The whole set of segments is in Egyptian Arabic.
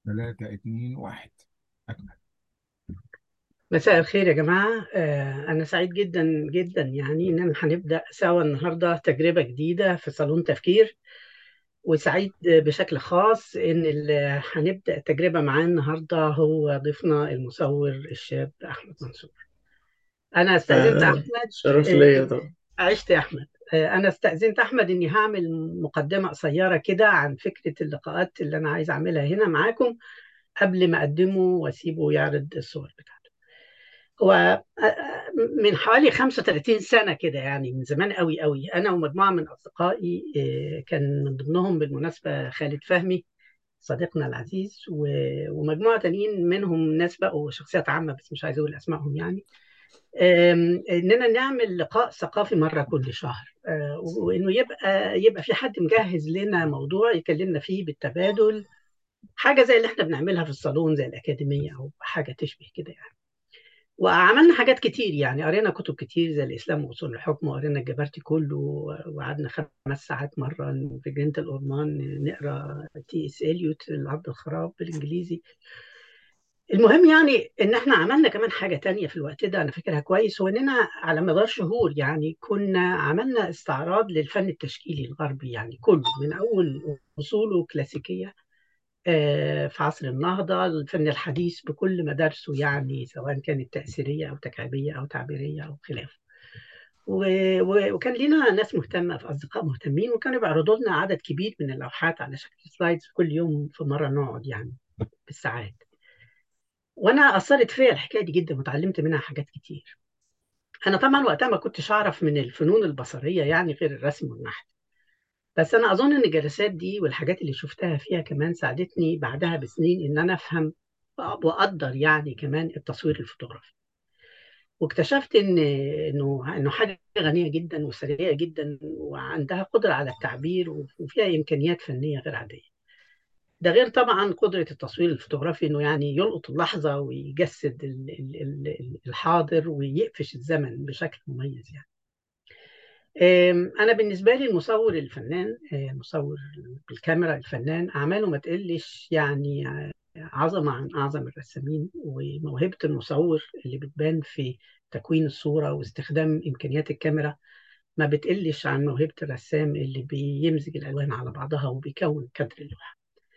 ثلاثة اتنين واحد أكمل مساء الخير يا جماعة آه، أنا سعيد جدا جدا يعني إننا هنبدأ سوا النهاردة تجربة جديدة في صالون تفكير وسعيد بشكل خاص إن اللي هنبدأ التجربة معاه النهاردة هو ضيفنا المصور الشاب أحمد منصور أنا استأذنت آه، أحمد شرف آه، ليا طبعا عشت يا أحمد آه، أنا استأذنت أحمد إني هعمل مقدمة قصيرة كده عن فكرة اللقاءات اللي أنا عايز أعملها هنا معاكم قبل ما أقدمه وأسيبه يعرض الصور بتاعته هو من حوالي 35 سنة كده يعني من زمان قوي قوي أنا ومجموعة من أصدقائي آه، كان من ضمنهم بالمناسبة خالد فهمي صديقنا العزيز و- ومجموعة تانيين منهم ناس بقوا شخصيات عامة بس مش عايز أقول أسمائهم يعني آم، إننا نعمل لقاء ثقافي مرة كل شهر آه، وإنه يبقى يبقى في حد مجهز لنا موضوع يكلمنا فيه بالتبادل حاجة زي اللي احنا بنعملها في الصالون زي الأكاديمية أو حاجة تشبه كده يعني وعملنا حاجات كتير يعني قرينا كتب كتير زي الإسلام وأصول الحكم وقرينا الجبرتي كله وقعدنا خمس ساعات مرة في جنينة الأورمان نقرا تي إس إليوت العبد الخراب بالإنجليزي المهم يعني إن إحنا عملنا كمان حاجة تانية في الوقت ده أنا فاكرها كويس هو إننا على مدار شهور يعني كنا عملنا استعراض للفن التشكيلي الغربي يعني كله من أول أصوله كلاسيكية آه، في عصر النهضة الفن الحديث بكل مدارسه يعني سواء كانت تأثيرية أو تكعيبية أو تعبيرية أو خلافه و- و- وكان لنا ناس مهتمة في أصدقاء مهتمين وكانوا بيعرضوا لنا عدد كبير من اللوحات على شكل سلايدز كل يوم في مرة نقعد يعني بالساعات وأنا أثرت فيا الحكاية دي جدا وتعلمت منها حاجات كتير أنا طبعا وقتها ما كنتش أعرف من الفنون البصرية يعني غير الرسم والنحت بس أنا أظن إن الجلسات دي والحاجات اللي شفتها فيها كمان ساعدتني بعدها بسنين إن أنا أفهم وأقدر يعني كمان التصوير الفوتوغرافي واكتشفت إن إنه إنه حاجة غنية جدا وسريعة جدا وعندها قدرة على التعبير وفيها إمكانيات فنية غير عادية ده غير طبعا قدرة التصوير الفوتوغرافي إنه يعني يلقط اللحظة ويجسد ال- ال- ال- الحاضر ويقفش الزمن بشكل مميز يعني أم، أنا بالنسبة لي المصور الفنان آه، المصور بالكاميرا الفنان أعماله ما تقلش يعني آه، عظمة عن أعظم الرسامين وموهبة المصور اللي بتبان في تكوين الصورة واستخدام إمكانيات الكاميرا ما بتقلش عن موهبة الرسام اللي بيمزج الألوان على بعضها وبيكون كادر اللوحة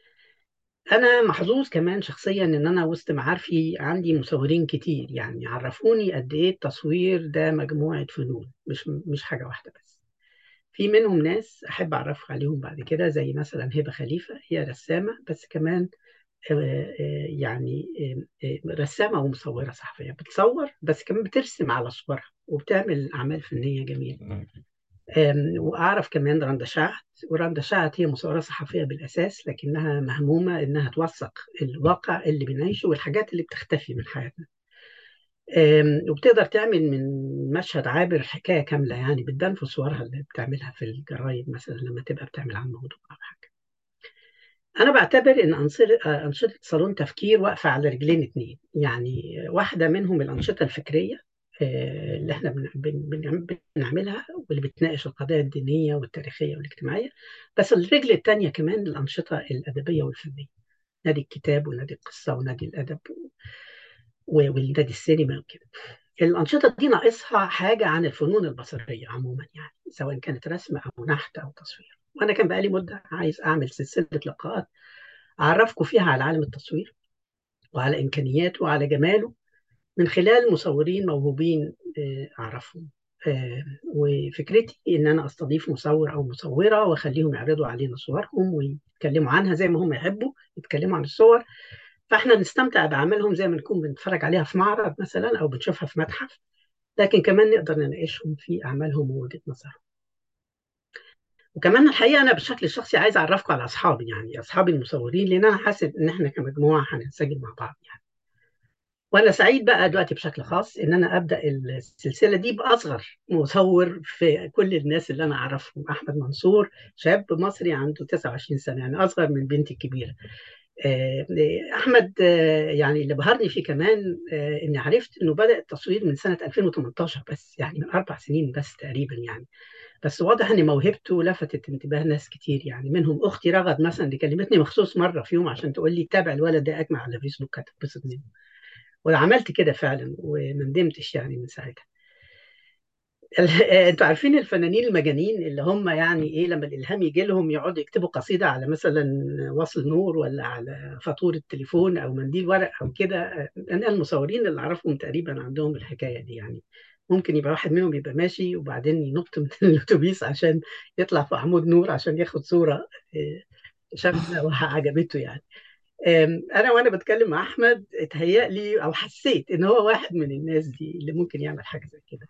أنا محظوظ كمان شخصيا إن أنا وسط معارفي عندي مصورين كتير يعني عرفوني قد إيه التصوير ده مجموعة فنون مش مش حاجة واحدة بس في منهم ناس أحب أعرفك عليهم بعد كده زي مثلا هبة خليفة هي رسامة بس كمان آه، آه، يعني آه، آه، رسامة ومصورة صحفية بتصور بس كمان بترسم على صورها وبتعمل أعمال فنية جميلة آم، وأعرف كمان رندا شعت ورندا شعت هي مصورة صحفية بالأساس لكنها مهمومة إنها توثق الواقع اللي بنعيشه والحاجات اللي بتختفي من حياتنا آم، وبتقدر تعمل من مشهد عابر حكاية كاملة يعني بتبان في صورها اللي بتعملها في الجرايد مثلا لما تبقى بتعمل عن موضوع أو حاجة أنا بعتبر إن أنصر- آه، أنشطة صالون تفكير واقفة على رجلين اتنين يعني واحدة منهم الأنشطة الفكرية آه، اللي احنا بن- بن- بن- بنعملها واللي بتناقش القضايا الدينية والتاريخية والاجتماعية بس الرجل التانية كمان الأنشطة الأدبية والفنية نادي الكتاب ونادي القصة ونادي الأدب و- ونادي السينما وكده الأنشطة دي ناقصها حاجة عن الفنون البصرية عموما يعني سواء كانت رسم أو نحت أو تصوير وأنا كان بقالي مدة عايز أعمل سلسلة لقاءات أعرفكم فيها على عالم التصوير وعلى إمكانياته وعلى جماله من خلال مصورين موهوبين آه، أعرفهم آه، وفكرتي إن أنا أستضيف مصور أو مصورة وأخليهم يعرضوا علينا صورهم ويتكلموا عنها زي ما هم يحبوا يتكلموا عن الصور فإحنا نستمتع بأعمالهم زي ما نكون بنتفرج عليها في معرض مثلا أو بنشوفها في متحف لكن كمان نقدر نناقشهم في أعمالهم ووجهة نظرهم وكمان الحقيقة أنا بشكل شخصي عايز أعرفكم على أصحابي يعني أصحابي المصورين لأن أنا حاسس إن إحنا كمجموعة هننسجم مع بعض يعني وانا سعيد بقى دلوقتي بشكل خاص ان انا ابدا السلسله دي باصغر مصور في كل الناس اللي انا اعرفهم احمد منصور شاب مصري عنده 29 سنه يعني اصغر من بنتي الكبيره آه، احمد آه، يعني اللي بهرني فيه كمان آه، اني عرفت انه بدأ التصوير من سنة 2018 بس يعني من اربع سنين بس تقريبا يعني بس واضح ان موهبته لفتت انتباه ناس كتير يعني منهم اختي رغد مثلا اللي كلمتني مخصوص مره في يوم عشان تقول لي تابع الولد ده اجمع على فيسبوك هتتبسط منه وعملت كده فعلا وما ندمتش يعني من ساعتها ال- انتوا عارفين الفنانين المجانين اللي هم يعني ايه لما الالهام يجي لهم يقعدوا يكتبوا قصيده على مثلا وصل نور ولا على فاتوره تليفون او منديل ورق او كده انا المصورين اللي اعرفهم تقريبا عندهم الحكايه دي يعني ممكن يبقى واحد منهم يبقى ماشي وبعدين ينط من الاتوبيس عشان يطلع في عمود نور عشان ياخد صوره إيه، شافها وعجبته يعني أم، انا وانا بتكلم مع احمد اتهيأ لي او حسيت ان هو واحد من الناس دي اللي ممكن يعمل حاجه زي كده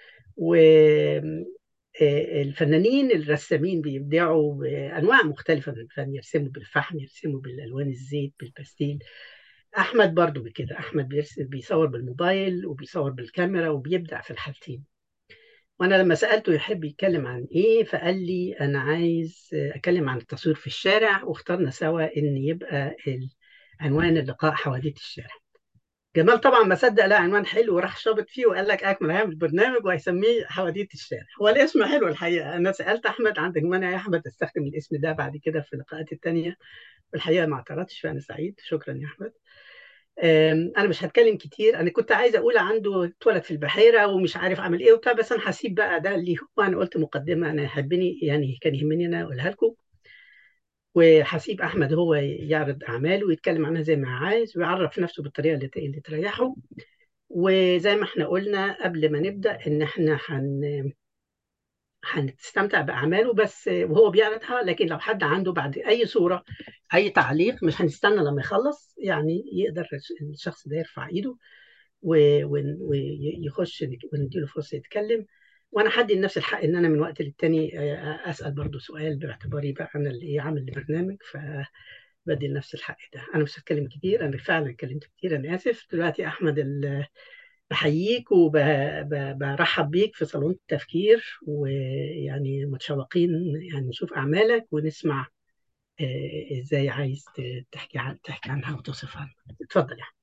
والفنانين الرسامين بيبدعوا بأنواع مختلفة من الفن يرسموا بالفحم يرسموا بالألوان الزيت بالباستيل أحمد برضو بكده أحمد بيرسم بيصور بالموبايل وبيصور بالكاميرا وبيبدع في الحالتين وأنا لما سألته يحب يتكلم عن إيه فقال لي أنا عايز أتكلم عن التصوير في الشارع واخترنا سوا إن يبقى عنوان اللقاء حواديت الشارع جمال طبعا ما صدق لقى عنوان حلو وراح شابط فيه وقال لك اكمل هيعمل برنامج وهيسميه حواديت الشارع هو الاسم حلو الحقيقه انا سالت احمد عندك مانع يا احمد استخدم الاسم ده بعد كده في اللقاءات التانيه والحقيقه ما اعترضتش فانا سعيد شكرا يا احمد أم، انا مش هتكلم كتير انا كنت عايز اقول عنده اتولد في البحيره ومش عارف اعمل ايه وبتاع بس انا هسيب بقى ده اللي هو انا قلت مقدمه انا يحبني يعني كان يهمني انا اقولها لكم وهسيب احمد هو يعرض اعماله ويتكلم عنها زي ما عايز ويعرف نفسه بالطريقه اللي اللي تريحه وزي ما احنا قلنا قبل ما نبدأ ان احنا هن هنستمتع بأعماله بس وهو بيعرضها لكن لو حد عنده بعد أي صورة أي تعليق مش هنستنى لما يخلص يعني يقدر الشخص ده يرفع إيده و- ون- ويخش ونديله فرصة يتكلم وأنا هدي لنفسي الحق إن أنا من وقت للتاني أسأل برضو سؤال باعتباري بقى أنا اللي عامل البرنامج فبدي لنفسي الحق ده أنا مش هتكلم كتير أنا فعلا اتكلمت كتير أنا آسف دلوقتي أحمد ال- بحييك وبرحب بيك في صالون التفكير ويعني متشوقين يعني نشوف أعمالك ونسمع آه، ازاي عايز ت- تحكي عن تحكي عنها وتوصفها اتفضل يعني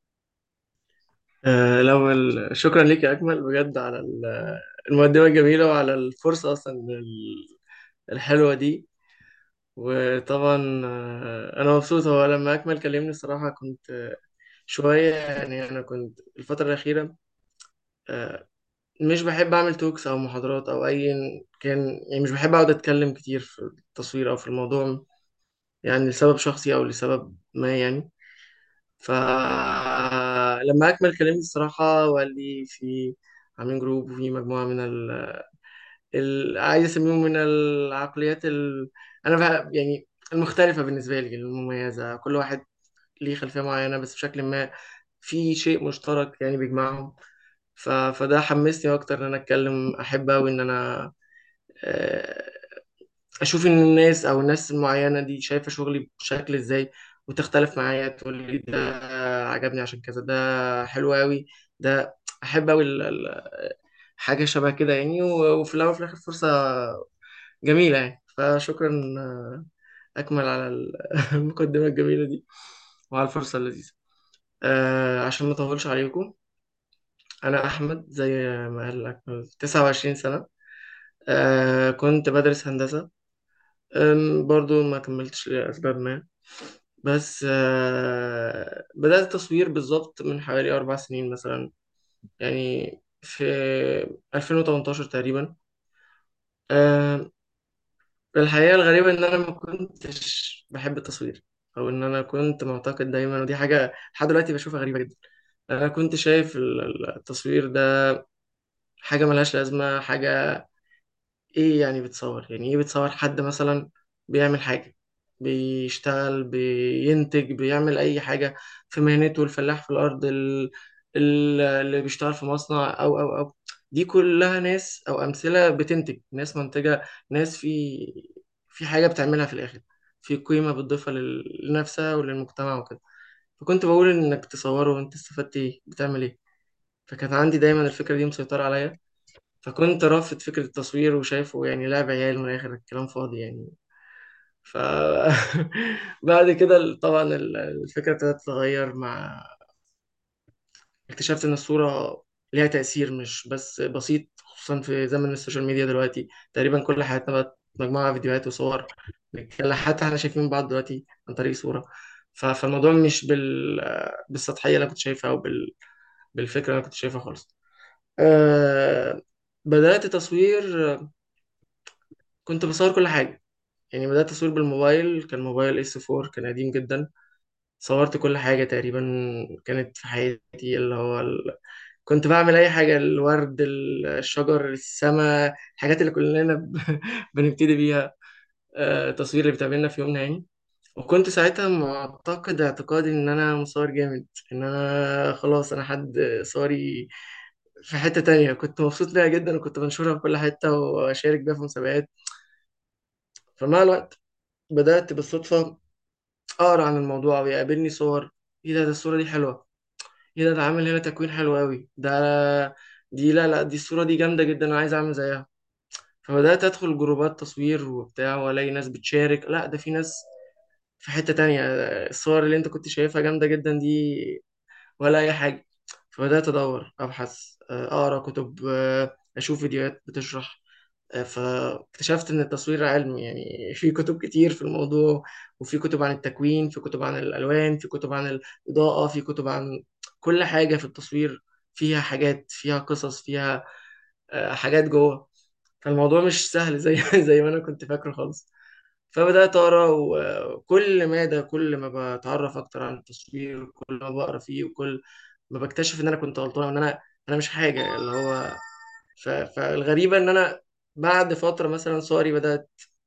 آه، الأول شكرا ليك يا أكمل بجد على ال- المقدمة الجميلة وعلى الفرصة أصلا ال- الحلوة دي وطبعا آه، أنا مبسوط هو لما أكمل كلمني الصراحة كنت آه، شوية يعني أنا كنت الفترة الأخيرة آه، مش بحب أعمل توكس أو محاضرات أو أي كان يعني مش بحب أقعد أتكلم كتير في التصوير أو في الموضوع يعني لسبب شخصي أو لسبب ما يعني فلما أكمل كلمني الصراحة وقال لي في عاملين جروب وفي مجموعة من ال... ال... عايز أسميهم من العقليات ال... أنا بقى يعني المختلفة بالنسبة لي المميزة كل واحد ليه خلفية معينة بس بشكل ما في شيء مشترك يعني بيجمعهم ف... فده حمسني أكتر إن أنا أتكلم أحب أوي إن أنا آه، اشوف ان الناس او الناس المعينه دي شايفه شغلي بشكل ازاي وتختلف معايا تقول لي ده عجبني عشان كذا ده حلو قوي ده احب قوي حاجه شبه كده يعني و- وفي الاول وفي الاخر فرصه جميله يعني فشكرا آه، اكمل على ال- المقدمه الجميله دي وعلى الفرصه اللذيذه آه، عشان ما اطولش عليكم انا احمد زي ما قال اكمل 29 سنه آه، كنت بدرس هندسه أم، برضو ما كملتش لأسباب ما بس آه، بدأت التصوير بالظبط من حوالي أربع سنين مثلا يعني في 2018 تقريبا آه، الحقيقة الغريبة إن أنا ما كنتش بحب التصوير أو إن أنا كنت معتقد دايما ودي حاجة لحد دلوقتي بشوفها غريبة جدا أنا كنت شايف ال- ال- التصوير ده حاجة ملهاش لازمة حاجة ايه يعني بتصور يعني ايه بتصور حد مثلا بيعمل حاجة بيشتغل بينتج بيعمل اي حاجة في مهنته الفلاح في الارض ال- ال- اللي بيشتغل في مصنع او او او دي كلها ناس او امثلة بتنتج ناس منتجة ناس في في حاجة بتعملها في الاخر في قيمة بتضيفها لل- لنفسها وللمجتمع وكده فكنت بقول انك تصوره وانت استفدت ايه بتعمل ايه فكانت عندي دايما الفكرة دي مسيطرة عليا فكنت رافض فكرة التصوير وشايفه يعني لعب عيال من الآخر الكلام فاضي يعني ف بعد كده طبعا ال- الفكرة ابتدت تتغير مع اكتشفت إن الصورة ليها تأثير مش بس بسيط خصوصا في زمن السوشيال ميديا دلوقتي تقريبا كل حياتنا بقت مجموعة فيديوهات وصور بنتكلم حتى احنا شايفين بعض دلوقتي عن طريق صورة ف- فالموضوع مش بال... بالسطحية اللي أنا كنت شايفها أو بال... بالفكرة اللي أنا كنت شايفها خالص أه... بدأت تصوير كنت بصور كل حاجة يعني بدأت تصوير بالموبايل كان موبايل اس 4 كان قديم جدا صورت كل حاجة تقريبا كانت في حياتي اللي هو ال... كنت بعمل أي حاجة الورد الشجر السماء الحاجات اللي كلنا ب... بنبتدي بيها آه، التصوير اللي بتقابلنا في يومنا يعني وكنت ساعتها معتقد اعتقادي إن أنا مصور جامد إن أنا خلاص أنا حد صوري في حتة تانية كنت مبسوط بيها جدا وكنت بنشرها في كل حتة وأشارك بيها في مسابقات فمع الوقت بدأت بالصدفة أقرأ عن الموضوع ويقابلني صور إيه ده ده الصورة دي حلوة ايه ده ده عامل هنا تكوين حلو قوي ده دي لا لا دي الصورة دي جامدة جدا انا عايز اعمل زيها فبدأت ادخل جروبات تصوير وبتاع والاقي ناس بتشارك لا ده في ناس في حتة تانية الصور اللي انت كنت شايفها جامدة جدا دي ولا اي حاجة فبدأت ادور ابحث آه، اقرا كتب آه، اشوف فيديوهات بتشرح آه، فاكتشفت ان التصوير علم يعني في كتب كتير في الموضوع وفي كتب عن التكوين في كتب عن الالوان في كتب عن الاضاءة في كتب عن كل حاجة في التصوير فيها حاجات فيها قصص فيها آه، حاجات جوه فالموضوع مش سهل زي زي ما انا كنت فاكره خالص فبدأت أقرأ وكل مادة كل ما بتعرف أكتر عن التصوير كل ما بقرأ فيه وكل ما بكتشف إن أنا كنت غلطان وإن أنا أنا مش حاجة اللي هو ف... فالغريبة إن أنا بعد فترة مثلا صوري بدأت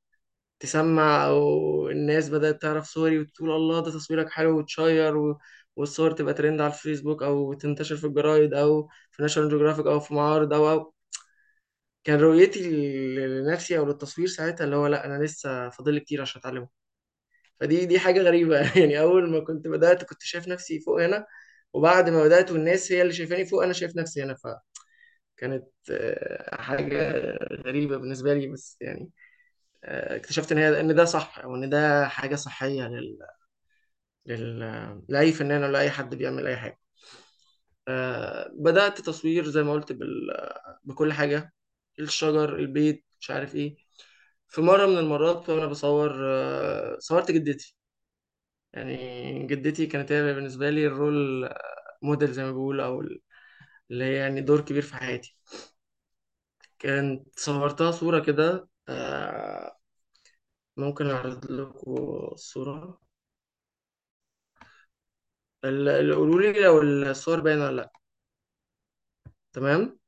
تسمع أو الناس بدأت تعرف صوري وتقول الله ده تصويرك حلو وتشير و... والصور تبقى ترند على الفيسبوك أو تنتشر في الجرايد أو في ناشونال جيوغرافيك أو في معارض أو أو كان رؤيتي ل- لنفسي أو للتصوير ساعتها اللي هو لا أنا لسه فاضل لي كتير عشان أتعلمه فدي دي حاجة غريبة يعني أول ما كنت بدأت كنت شايف نفسي فوق هنا وبعد ما بدأت والناس هي اللي شايفاني فوق أنا شايف نفسي هنا فكانت آه، حاجة غريبة بالنسبة لي بس يعني آه، اكتشفت إن هي إن ده صح أو إن ده حاجة صحية لل... لل... لأي فنان ولا أي حد بيعمل أي حاجة آه، بدأت تصوير زي ما قلت بال... بكل حاجة الشجر البيت مش عارف إيه في مرة من المرات وأنا بصور آه، صورت جدتي يعني جدتي كانت هي بالنسبة لي الرول موديل زي ما بيقولوا أو اللي هي يعني دور كبير في حياتي كانت صورتها صورة كده آه، ممكن أعرض لكم الصورة ال- ال- قولوا لي لو الصور باينة ولا لأ تمام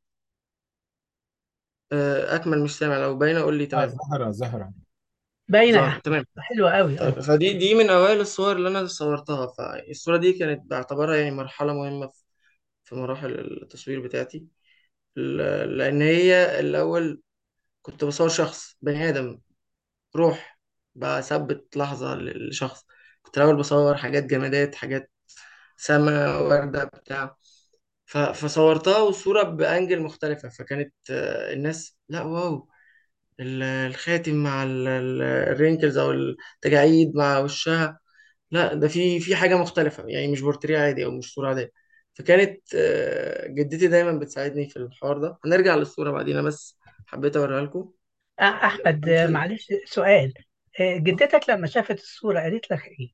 آه، أكمل مش سامع لو باينة قول لي اه تمام زهرة زهرة باينة يا ظهر أحمد تمام حلوة قوي طيب اه فدي دي من أوائل الصور اللي أنا صورتها فالصورة دي كانت بعتبرها يعني مرحلة مهمة في في مراحل التصوير بتاعتي ل- لأن هي الأول كنت بصور شخص بني آدم روح بثبت لحظة للشخص كنت الأول بصور حاجات جمادات حاجات سما وردة بتاع ف- فصورتها والصورة بأنجل مختلفة فكانت آه، الناس لا واو ال- الخاتم مع الرينكلز أو التجاعيد مع وشها لا ده في في حاجة مختلفة يعني مش بورتريه عادي أو مش صورة عادية فكانت آه، جدتي دايما بتساعدني في الحوار ده هنرجع للصورة بعدين بس حبيت أوريها لكم آه، أحمد آه، معلش سؤال آه، جدتك لما شافت الصورة قالت لك إيه؟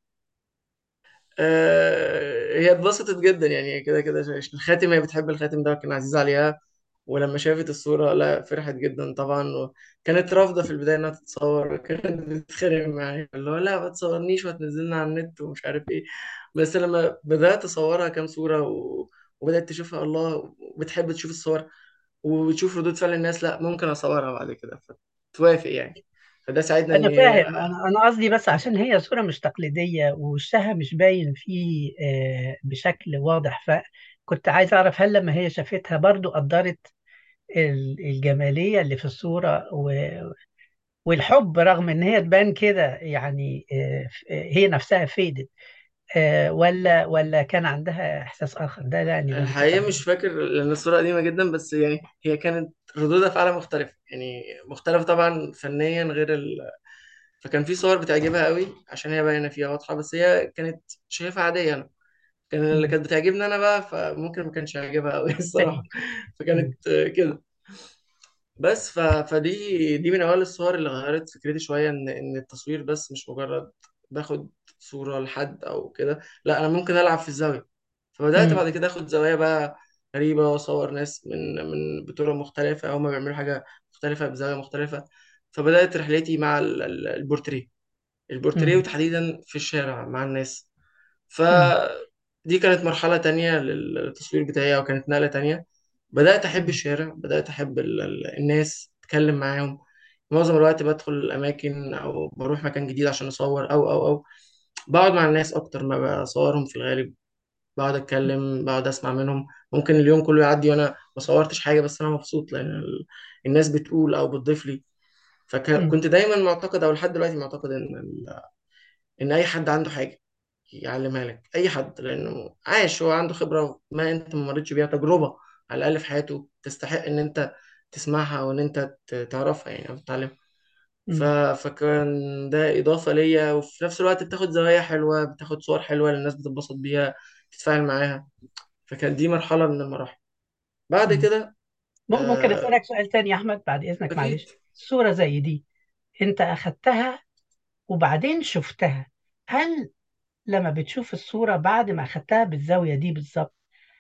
آه، هي اتبسطت جدا يعني كده كده ش- الخاتم هي بتحب الخاتم ده كان عزيز عليها ولما شافت الصورة لا فرحت جدا طبعا وكانت رافضة في البداية إنها تتصور كانت بتتخانق معايا اللي هو لا ما تصورنيش وهتنزلنا على النت ومش عارف إيه بس لما بدأت أصورها كام صورة و... وبدأت تشوفها الله بتحب تشوف الصور وبتشوف ردود فعل الناس لا ممكن أصورها بعد كده فتوافق يعني فده ساعدنا إن أنا هي فاهم أنا أنا قصدي بس عشان هي صورة مش تقليدية ووشها مش باين فيه آه، بشكل واضح فكنت عايز أعرف هل لما هي شافتها برضو قدرت ال- الجمالية اللي في الصورة و- والحب رغم إن هي تبان كده يعني آه، ف- هي نفسها فيدت آه، ولا ولا كان عندها إحساس آخر ده يعني اللي أنا كنت الحقيقة عايز مش فاكر لأن الصورة قديمة جدا بس يعني هي كانت ردود أفعالها مختلفة يعني مختلفة طبعا فنيا غير ال... فكان في صور بتعجبها قوي عشان هي باينه فيها واضحه بس هي كانت شايفها عاديه انا كان اللي مم. كانت بتعجبني انا بقى فممكن ما كانش يعجبها قوي الصراحه فهمت مم. فكانت آه، كده بس ف... فدي دي من اوائل الصور اللي غيرت فكرتي شويه ان ان التصوير بس مش مجرد باخد صوره لحد او كده لا انا ممكن العب في الزاويه فبدات مم. بعد كده اخد زوايا بقى غريبه واصور ناس من من بطرق مختلفه او ما بيعملوا حاجه مختلفه بزاويه مختلفه فبدات رحلتي مع ال- ال- البورتريه البورتريه مم. وتحديدا في الشارع مع الناس مم. فدي كانت مرحلة تانية للتصوير بتاعي أو كانت نقلة تانية بدأت أحب مم. الشارع بدأت أحب ال- ال- الناس أتكلم معاهم معظم الوقت بدخل الأماكن أو بروح مكان جديد عشان أصور أو أو أو بقعد مع الناس أكتر ما بصورهم في الغالب بقعد أتكلم بقعد أسمع منهم ممكن اليوم كله يعدي وأنا ما صورتش حاجة بس أنا مبسوط لأن ال- الناس بتقول أو بتضيف لي مم. فكنت دايما معتقد أو لحد دلوقتي معتقد إن ال- إن أي حد عنده حاجة يعلمها لك اي حد لانه عايش هو عنده خبره ما انت ما مريتش بيها تجربه على الاقل في حياته تستحق ان انت تسمعها او ان انت ت- تعرفها يعني او تتعلمها ف... مم. فكان ده اضافه ليا وفي نفس الوقت بتاخد زوايا حلوه بتاخد صور حلوه للناس بتتبسط بيها تتفاعل معاها فكانت دي مرحله من المراحل بعد مم. كده م- ممكن آه أسألك سؤال تاني يا أحمد بعد إذنك اكيد معلش صورة زي دي أنت أخدتها وبعدين شفتها هل لما بتشوف الصورة بعد ما أخدتها بالزاوية دي بالظبط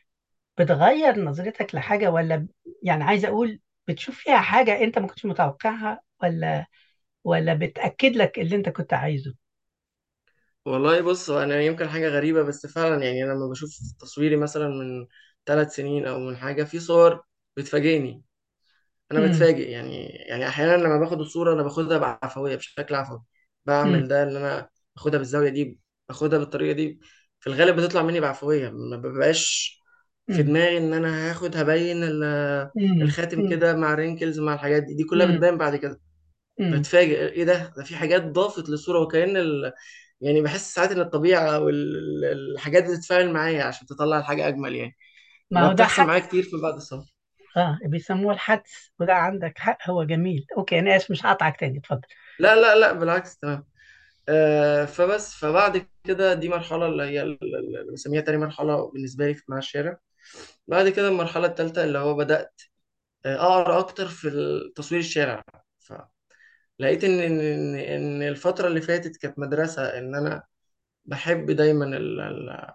بتغير نظرتك لحاجة ولا ب- يعني عايز أقول بتشوف فيها حاجة أنت ما كنتش متوقعها ولا ولا بتأكد لك اللي أنت كنت عايزه والله بص هو انا يمكن حاجه غريبه بس فعلا يعني انا لما بشوف تصويري مثلا من ثلاث سنين او من حاجه في صور بتفاجئني انا امم بتفاجئ يعني يعني احيانا لما باخد الصوره انا باخدها بعفويه بشكل عفوي بعمل امم ده ان انا باخدها بالزاويه دي باخدها بالطريقه دي في الغالب بتطلع مني بعفويه ما ببقاش في امم دماغي ان انا هاخد هبين ال- امم الخاتم كده مع رينكلز مع الحاجات دي دي كلها امم بتبان بعد كده امم بتفاجئ ايه ده ده في حاجات ضافت للصوره وكأن ال... يعني بحس ساعات ان الطبيعه والحاجات بتتفاعل معايا عشان تطلع الحاجه اجمل يعني ما وده هو ده بتحصل معايا حدس كتير في بعض الصور اه بيسموه الحدس وده عندك حق هو جميل اوكي انا اسف مش هقطعك تاني اتفضل لا لا لا بالعكس تمام آه، فبس فبعد كده دي مرحلة اللي هي ال- ال- اللي بسميها تاني مرحلة بالنسبة لي مع الشارع بعد كده المرحلة التالتة اللي هو بدأت آه، أقرأ أكتر في تصوير الشارع فلقيت إن إن إن إن الفترة اللي فاتت كانت مدرسة إن أنا بحب دايما ال- ال-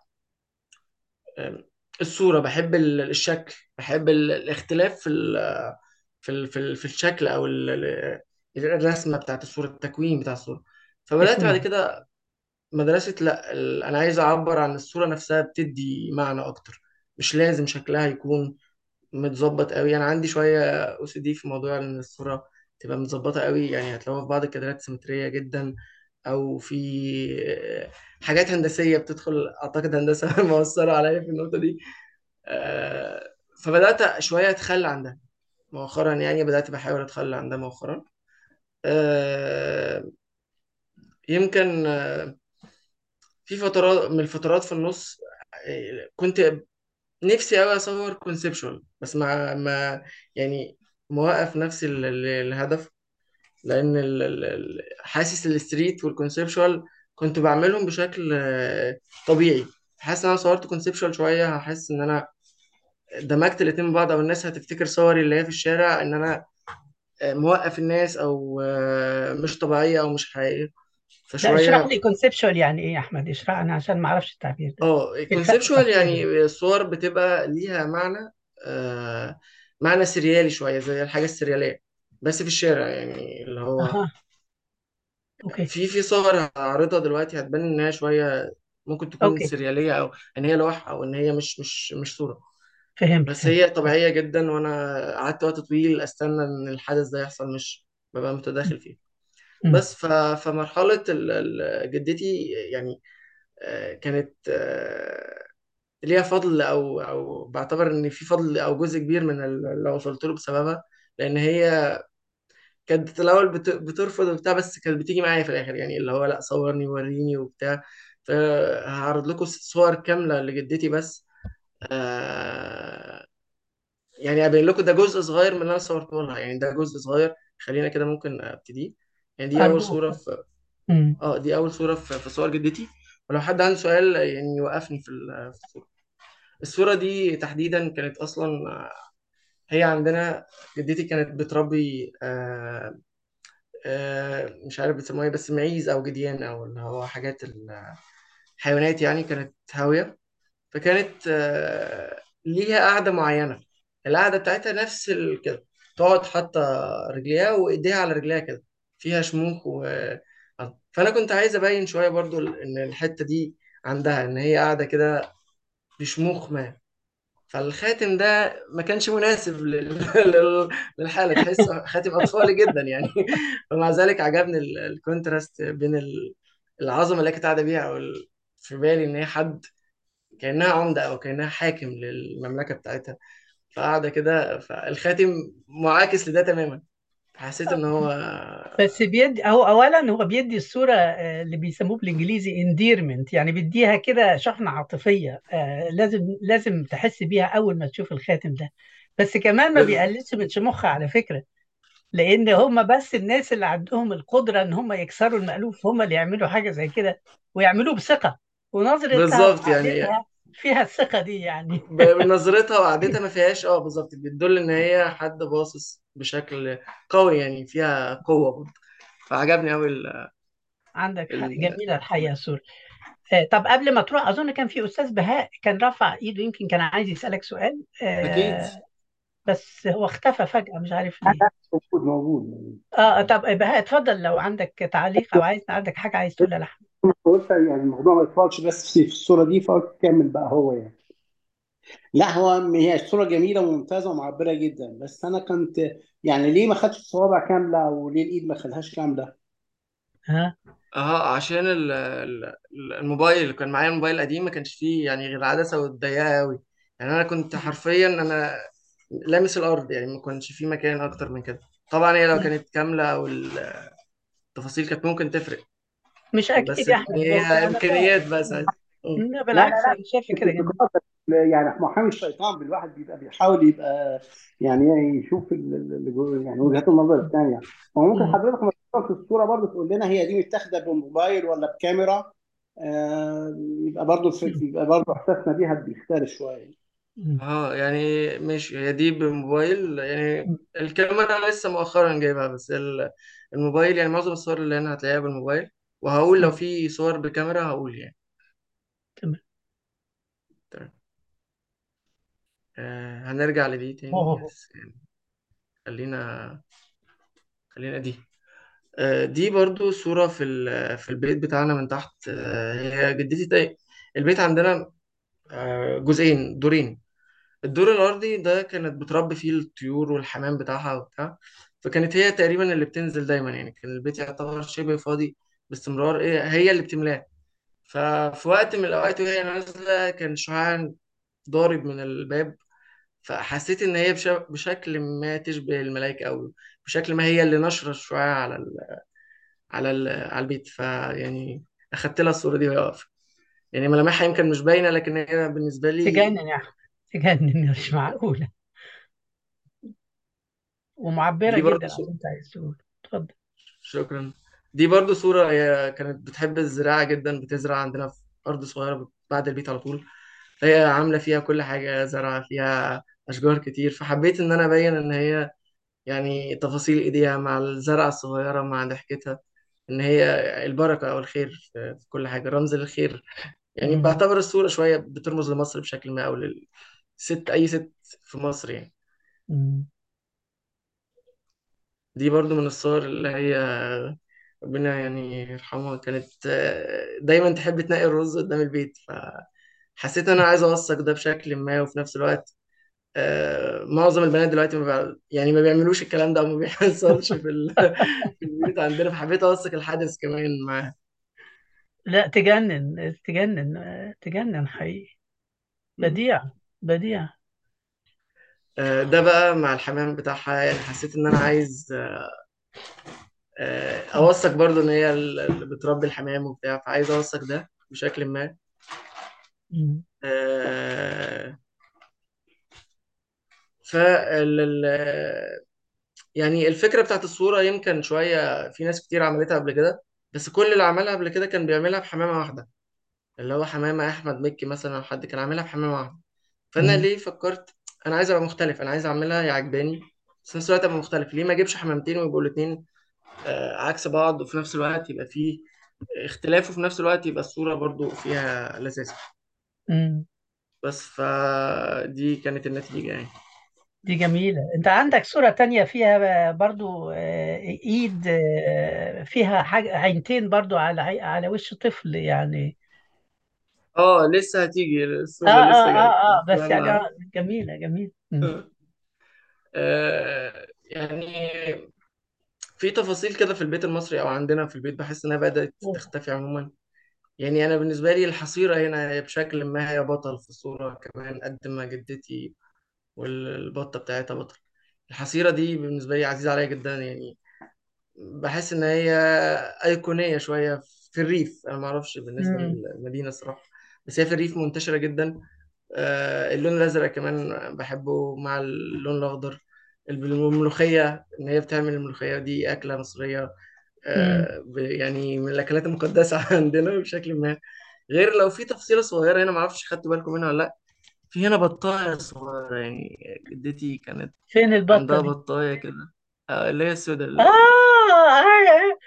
آه، الصورة بحب ال- الشكل بحب ال- الاختلاف في ال- في ال- في ال- في الشكل أو ال- ال- الرسمة بتاعت الصورة التكوين بتاع الصورة فبدأت بعد اسمه كده مدرسة لا ال- أنا عايز أعبر عن الصورة نفسها بتدي معنى أكتر مش لازم شكلها يكون متظبط قوي أنا عندي شوية أو سي دي في موضوع إن الصورة تبقى متظبطة قوي يعني هتلاقوها في بعض الكادرات سيمترية جدا أو في آه، حاجات هندسية بتدخل أعتقد هندسة مؤثرة عليا في النقطة دي آه، فبدأت شوية أتخلى عن ده مؤخرا يعني بدأت بحاول أتخلى عن ده مؤخرا آه، يمكن آه، في فترات من الفترات في النص آه، كنت نفسي قوي اصور كونسبشوال بس مع ما يعني موقف نفسي ال- ال- الهدف لان ال- ال- ال- حاسس الستريت والكونسبشوال كنت بعملهم بشكل آه، طبيعي حاسس ان انا صورت كونسبشوال شويه هحس ان انا دمجت الاتنين من بعض او الناس هتفتكر صوري اللي هي في الشارع ان انا آه، موقف الناس او آه، مش طبيعيه او مش حقيقيه لا اشرح فشويه لي كونسبشوال يعني ايه يا احمد اشرح انا عشان ما اعرفش التعبير ده اه في الفرق الكونسبشوال تفصيل يعني يعني الصور بتبقى ليها معنى آه معنى سريالي شوية زي الحاجة السريالية بس في الشارع يعني اللي هو اها اوكي في في صور هعرضها دلوقتي هتبان ان هي شوية ممكن تكون اوكي سريالية او ان هي لوحة او ان هي مش مش مش صورة فهمت بس فهمت هي طبيعية جدا وانا قعدت وقت طويل استنى ان الحدث ده يحصل مش ببقى متداخل فيه امم بس ف- فمرحلة ال- ال- جدتي يعني آه، كانت آه، ليها فضل او او بعتبر ان في فضل او جزء كبير من اللي وصلت له بسببها لان هي كانت الاول بت- بترفض وبتاع بس كانت بتيجي معايا في الاخر يعني اللي هو لا صورني وريني وبتاع فهعرض لكم صور كامله لجدتي بس آه يعني ابين لكم ده جزء صغير من اللي انا صورته لها يعني ده جزء صغير خلينا كده ممكن ابتدي يعني دي اول ارجوك صوره في مم. اه دي اول صوره في في صور جدتي ولو حد عنده سؤال يعني يوقفني في ال- في الصوره الصوره دي تحديدا كانت اصلا هي عندنا جدتي كانت بتربي آه آه مش عارف بتسموها ايه بس معيز او جديان او اللي هو حاجات الحيوانات يعني كانت هاويه فكانت آه ليها قعده معينه القعده بتاعتها نفس ال- كده تقعد حاطه رجليها وايديها على رجليها كده فيها شموخ و آه. فانا كنت عايز ابين شويه برضو ال- ان الحته دي عندها ان هي قاعده كده بشموخ ما فالخاتم ده ما كانش مناسب لل... لل- للحاله تحسه خاتم اطفالي جدا يعني ومع ذلك عجبني ال- الكونتراست بين ال- العظمه اللي هي كانت قاعده بيها او ال- في بالي ان هي حد كانها عمده او كانها حاكم للمملكه بتاعتها فقاعده كده فالخاتم معاكس لده تماما حسيت ان هو بس بيدي هو اولا هو بيدي الصوره آه، اللي بيسموه بالانجليزي انديرمنت يعني بيديها كده شحنه عاطفيه آه، لازم لازم تحس بيها اول ما تشوف الخاتم ده بس كمان ما بز... بيقللش من شموخها على فكره لان هم بس الناس اللي عندهم القدره ان هم يكسروا المألوف هم اللي يعملوا حاجه زي كده ويعملوه بثقه ونظرتها بالظبط يعني وقعدتها فيها الثقه دي يعني ب- بنظرتها وقعدتها ما فيهاش اه بالظبط بتدل ان هي حد باصص بشكل قوي يعني فيها قوه برضه فعجبني قوي ال... عندك حق ال... جميله الحقيقه الصوره آه، طب قبل ما تروح اظن كان في استاذ بهاء كان رفع ايده يمكن كان عايز يسالك سؤال اكيد آه، بس هو اختفى فجاه مش عارف ليه لا موجود موجود اه طب بهاء اتفضل لو عندك تعليق او عايز عندك حاجه عايز تقولها لحم قلت يعني الموضوع ما يطولش بس في في الصوره دي فقلت كمل بقى هو يعني لا هو هي الصوره جميله وممتازه ومعبره جدا بس انا كنت يعني ليه ما خدش الصوابع كامله وليه الايد ما خدهاش كامله ها اه عشان ال... ال- الموبايل اللي كان معايا الموبايل القديم ما كانش فيه يعني غير العدسه والضيقه قوي يعني انا كنت حرفيا انا لامس الارض يعني ما كانش فيه مكان اكتر من كده طبعا هي لو كانت كامله او التفاصيل كانت ممكن تفرق مش اكيد بس يا يعني احمد بس هي انا فاهم امكانيات بقى ساعتها آه. لا لا لا بالعكس لا انا شايفه مش كده جدا انتقاد يعني محامي الشيطان بالواحد بيبقى بيحاول يبقى يعني يشوف ال- ال- اللي جوه- يعني وجهات النظر الثانيه هو ممكن مم. حضرتك لما تشوفها في الصوره برضه تقول لنا هي دي متاخده بموبايل ولا بكاميرا آه يبقى برضه يبقى برضه احساسنا بيها بيختلف شويه مم. اه يعني ماشي هي دي بموبايل يعني الكاميرا انا لسه مؤخرا جايبها بس ال- الموبايل يعني معظم الصور اللي انا هتلاقيها بالموبايل وهقول لو مم. في صور بالكاميرا هقول يعني تمام تمام آه هنرجع لدي تاني أوه. بس يعني خلينا خلينا دي آه دي برضو صورة في ال- في البيت بتاعنا من تحت آه هي جدتي تا- البيت عندنا آه جزئين دورين الدور الأرضي ده كانت بتربي فيه الطيور والحمام بتاعها وبتاع فكانت هي تقريبا اللي بتنزل دايما يعني كان البيت يعتبر شبه فاضي باستمرار إيه هي اللي بتملاه ففي وقت من الأوقات وهي نازلة كان شعاع ضارب من الباب فحسيت إن هي بش- بشكل ما تشبه الملائكة أو بشكل ما هي اللي نشرة الشعاع على ال على ال على البيت فيعني أخدت لها الصورة دي وهي واقفة يعني ملامحها يمكن مش باينة لكن هي بالنسبة لي تجنن يا احمد تجنن مش معقوله ومعبره دي برضه جدا عشان انت عايز تقول اتفضل شكرا دي برضو صورة هي كانت بتحب الزراعة جدا بتزرع عندنا في أرض صغيرة بعد البيت على طول هي عاملة فيها كل حاجة زرعة فيها أشجار كتير فحبيت إن أنا أبين إن هي يعني تفاصيل إيديها مع الزرعة الصغيرة مع ضحكتها إن هي البركة أو الخير في في كل حاجة رمز للخير يعني مم. بعتبر الصورة شوية بترمز لمصر بشكل ما أو للست أي ست في مصر يعني مم. دي برضو من الصور اللي هي ربنا يعني يرحمها كانت آه، دايما تحب تنقي الرز قدام البيت فحسيت ان انا عايز اوثق ده بشكل ما وفي نفس الوقت آه، معظم البنات دلوقتي ما بيع... يعني ما بيعملوش الكلام ده او ما بيحصلش في ال... في البيوت عندنا فحبيت اوثق الحدث كمان معاها لا تجنن تجنن آه، تجنن حقيقي بديع بديع آه، ده بقى مع الحمام بتاعها يعني حسيت ان انا عايز آه، اوثق برضو ان هي اللي بتربي الحمام وبتاع فعايز اوثق ده بشكل ما مم. آه، فال ال- يعني الفكرة بتاعت الصورة يمكن شوية في ناس كتير عملتها قبل كده بس كل اللي عملها قبل كده كان بيعملها بحمامة واحدة اللي هو حمامة أحمد مكي مثلا أو حد كان عاملها بحمامة واحدة فأنا مم. ليه فكرت أنا عايز أبقى مختلف أنا عايز أعملها هي عجباني بس في نفس الوقت أبقى مختلف ليه ما أجيبش حمامتين ويبقوا الاتنين آه، عكس بعض وفي نفس الوقت يبقى فيه اختلاف وفي نفس الوقت يبقى الصورة برضو فيها لذاذة مم. بس فدي كانت النتيجة يعني دي جميلة انت عندك صورة تانية فيها برضو آه، ايد آه، فيها حاجة عينتين برضو على عي- على وش طفل يعني اه لسه هتيجي اه الصورة اه لسه جاية اه اه بس يعني استنى آه جميلة جميلة مم. آه يعني في تفاصيل كده في البيت المصري او عندنا في البيت بحس انها بدأت تختفي عموما يعني انا بالنسبة لي الحصيرة هنا هي بشكل ما هي بطل في الصورة كمان قد ما جدتي والبطة بتاعتها بطل الحصيرة دي بالنسبة لي عزيزة عليا جدا يعني بحس ان هي ايقونيه شويه في الريف انا ما اعرفش بالنسبه مم. للمدينه الصراحه بس هي في الريف منتشره جدا آه، اللون الازرق كمان بحبه مع اللون الاخضر الملوخيه ان هي بتعمل الملوخيه دي اكله مصريه مم. آه، ب- يعني من الاكلات المقدسه عندنا بشكل ما غير لو في تفصيله صغيره هنا ما اعرفش خدتوا بالكم منها ولا لا في هنا بطايه صغيره يعني جدتي كانت فين البطة عندها دي؟ بطايه كده آه، اللي هي اه السوداء آه، آه.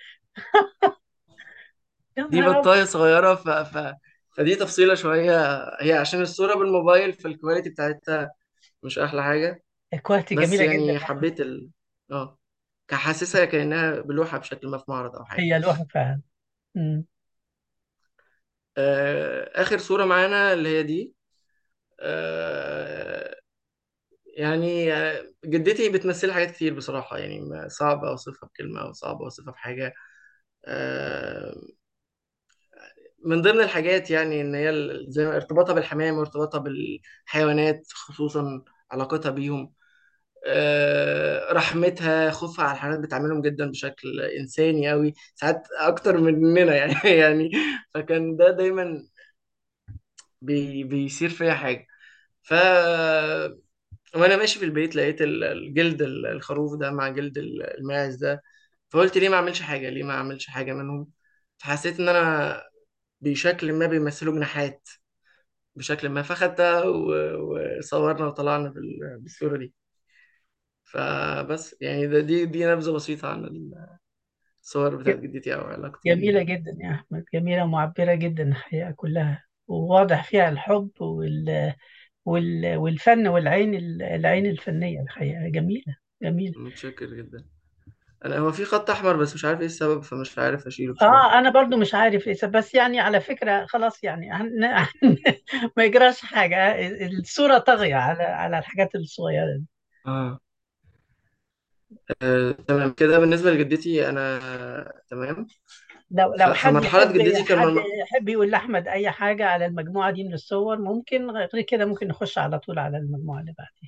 يا دي نهار أبيض بطاية صغيرة ف... ف... فدي تفصيلة شوية هي عشان الصورة بالموبايل فالكواليتي بتاعتها مش أحلى حاجة الكواليتي بس جميلة جدا يعني حبيت ال اه كحاسسها كأنها بلوحة بشكل ما في معرض أو حاجة هي لوحة فعلا مم. آه... آخر صورة معانا اللي هي دي آه... يعني آه، جدتي بتمثل حاجات كتير بصراحة يعني ما- صعب أوصفها بكلمة أو صعب أوصفها بحاجة آه... من ضمن الحاجات يعني ان هي ال- زي ما ارتباطها بالحمام وارتباطها بالحيوانات خصوصا علاقتها بيهم آه، رحمتها خوفها على الحيوانات بتعاملهم جدا بشكل انساني قوي ساعات اكتر مننا يعني يعني فكان ده دايما بي بيصير فيا حاجه ف وانا ماشي في البيت لقيت ال- الجلد ال- الخروف ده مع جلد ال- الماعز ده فقلت ليه ما اعملش حاجه ليه ما اعملش حاجه منهم فحسيت ان انا بشكل ما بيمثلوا جناحات بشكل ما فخدتها و- وصورنا وطلعنا بال- بالصورة دي فبس يعني ده دي دي نبذة بسيطة عن الصور بتاعت جدتي أو علاقتي جميلة بيها جدا يا أحمد جميلة ومعبرة جدا الحقيقة كلها وواضح فيها الحب وال... وال... والفن والعين العين الفنية الحقيقة جميلة جميلة متشكر جدا أنا هو في خط أحمر بس مش عارف إيه السبب فمش عارف أشيله بصراحة اه انا برضو مش عارف لسه بس يعني على فكرة خلاص يعني هن... ما يجراش حاجة الصورة طاغية على على الحاجات الصغيرة دي آه. آه، تمام كده بالنسبة لجدتي أنا تمام لو ف- لو حد فمرحلة يحب جدتي كان حد من... يحب يقول لأحمد أي حاجة على المجموعة دي من الصور ممكن غير كده ممكن نخش على طول على المجموعة اللي بعدين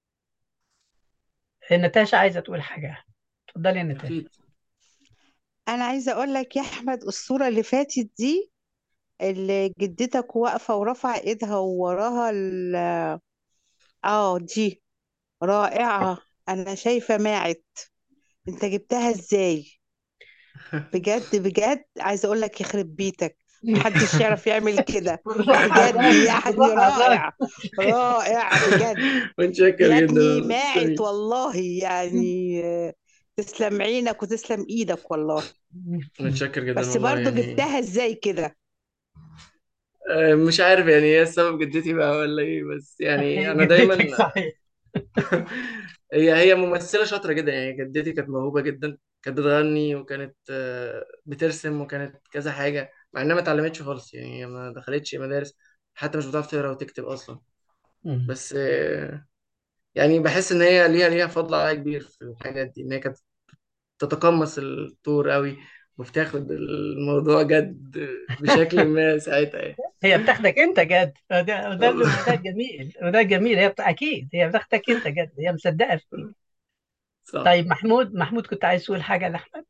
نتاشا عايزة تقول حاجة اتفضلي يا نتاشا أكيد انا عايزه اقول لك يا احمد الصوره اللي فاتت دي اللي جدتك واقفه ورافعه ايدها ووراها ال- اه دي رائعه انا شايفه ماعت انت جبتها ازاي بجد بجد عايزه اقول لك يخرب بيتك محدش يعرف يعمل كده بالراحة على بجد الراس يعني بالراحة على الراس رائع رائع بجد متشكر يا جدا ابني والله ماعت تسلمي والله يعني آه، تسلم عينك وتسلم ايدك والله متشكر جدا بس والله برضو يعني جبتها ازاي كده آه، مش عارف يعني هي السبب جدتي بقى ولا ايه بس يعني انا جدتك دايما صحيح هي هي ممثلة شاطرة جدا يعني جدتي كانت موهوبة جدا كانت بتغني وكانت آه، بترسم وكانت كذا حاجة مع انها ما اتعلمتش خالص يعني هي ما دخلتش مدارس حتى مش بتعرف تقرا وتكتب اصلا مم. بس آه، يعني بحس ان هي ليها ليها فضل عليا كبير في الحاجات دي ان هي كانت تتقمص الدور قوي وبتاخد الموضوع جد بشكل ما ساعتها يعني هي بتاخدك انت جد وده وده اللي- وده جميل وده جميل هي بت... اكيد هي بتاخدك انت جد هي مصدقه فيك صح طيب محمود محمود كنت عايز تقول حاجه لاحمد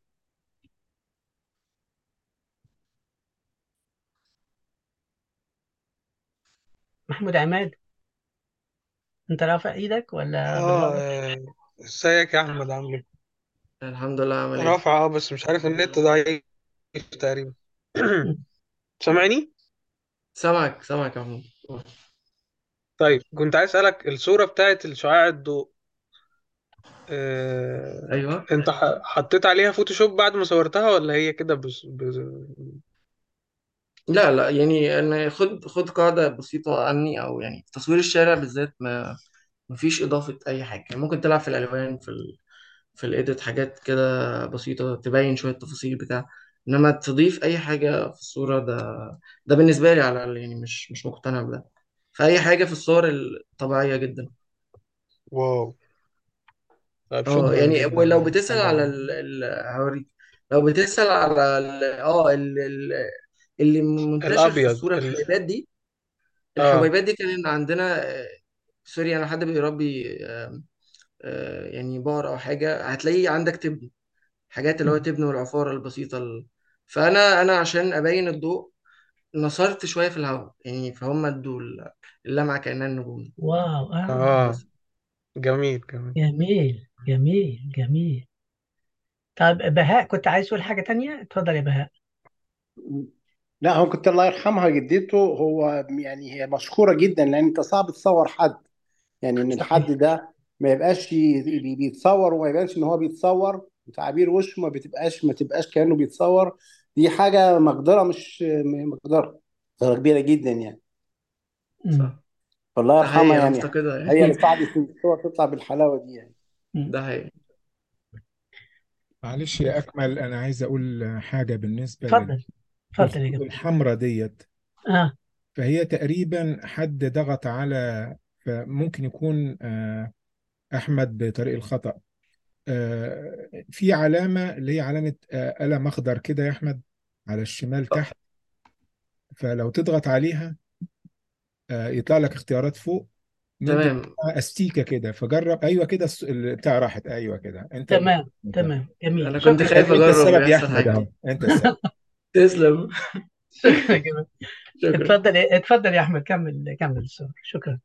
محمود عماد انت رافع ايدك ولا اه بتغلط آه، ازيك يا احمد عامل ايه الحمد لله عمل ايه رافع اه بس مش عارف النت ضعيف تقريبا سامعني سامعك سامعك يا محمود طيب كنت عايز اسالك الصوره بتاعت الشعاع الضوء آه... ايوه انت ح- حطيت عليها فوتوشوب بعد ما صورتها ولا هي كده بس... بس... لا لا يعني انا خد خد قاعده بسيطه عني او يعني في تصوير الشارع بالذات ما مفيش اضافه اي حاجه يعني ممكن تلعب في الالوان في ال... في الايديت حاجات كده بسيطه تبين شويه تفاصيل بتاع انما تضيف اي حاجه في الصوره ده ده بالنسبه لي على الأقل يعني مش مش مقتنع بده فاي حاجه في الصور الطبيعيه جدا واو طيب اه شكرا يعني جدا ولو يا بتسأل حاجه على ال... ال... هوريك لو بتسأل على ال... اه ال... ال... اللي منتشر في الابيض الصورة ال... الحبيبات دي اه الحبيبات دي كان عندنا آه، سوري انا حد بيربي آه، آه، يعني بقر او حاجة هتلاقيه عندك تبن حاجات اللي هو تبن والعفارة البسيطة ال... فانا انا عشان ابين الضوء نصرت شوية في الهواء يعني فهم ادوا ال- اللمعة كأنها النجوم واو آه. اه بس جميل جميل جميل جميل جميل طب بهاء كنت عايز تقول حاجة تانية اتفضل يا بهاء لا هو كنت الله يرحمها جدته هو يعني هي مشهورة جدا لأن أنت صعب تصور حد يعني إن الحد صحيح ده ما يبقاش ي- بي- بيتصور وما يبانش إن هو بيتصور وتعابير وشه ما بتبقاش ما تبقاش كأنه بيتصور دي حاجة مقدرة مش م- مقدرة مقدرة كبيرة جدا يعني مم. صح فالله ده يرحمها حقيقي انا يعني مفتقدها هي اللي يعني ساعدت إن الصور تطلع بالحلاوة دي يعني مم. ده حقيقي معلش يا أكمل أنا عايز أقول حاجة بالنسبة اتفضل اتفضل يا للخطوط جماعة الحمراء ديت اه فهي تقريبا حد ضغط على فممكن يكون آه، أحمد بطريق الخطأ آه، في علامة اللي هي علامة آه، قلم أخضر كده يا أحمد على الشمال تحت فلو تضغط عليها آه، يطلع لك اختيارات فوق من تمام ضمنها استيكة كده فجرب أيوه كده الس- البتاع راحت أيوه كده أنت تمام أنت تمام جميل انا كنت شكرا خايف أنت اجرب السبب يا يحصل أحمد حاجة أهو أنت السبب تسلم شكرا يا جماعة شكرا اتفضل اتفضل يا احمد كمل كمل الصور شكرا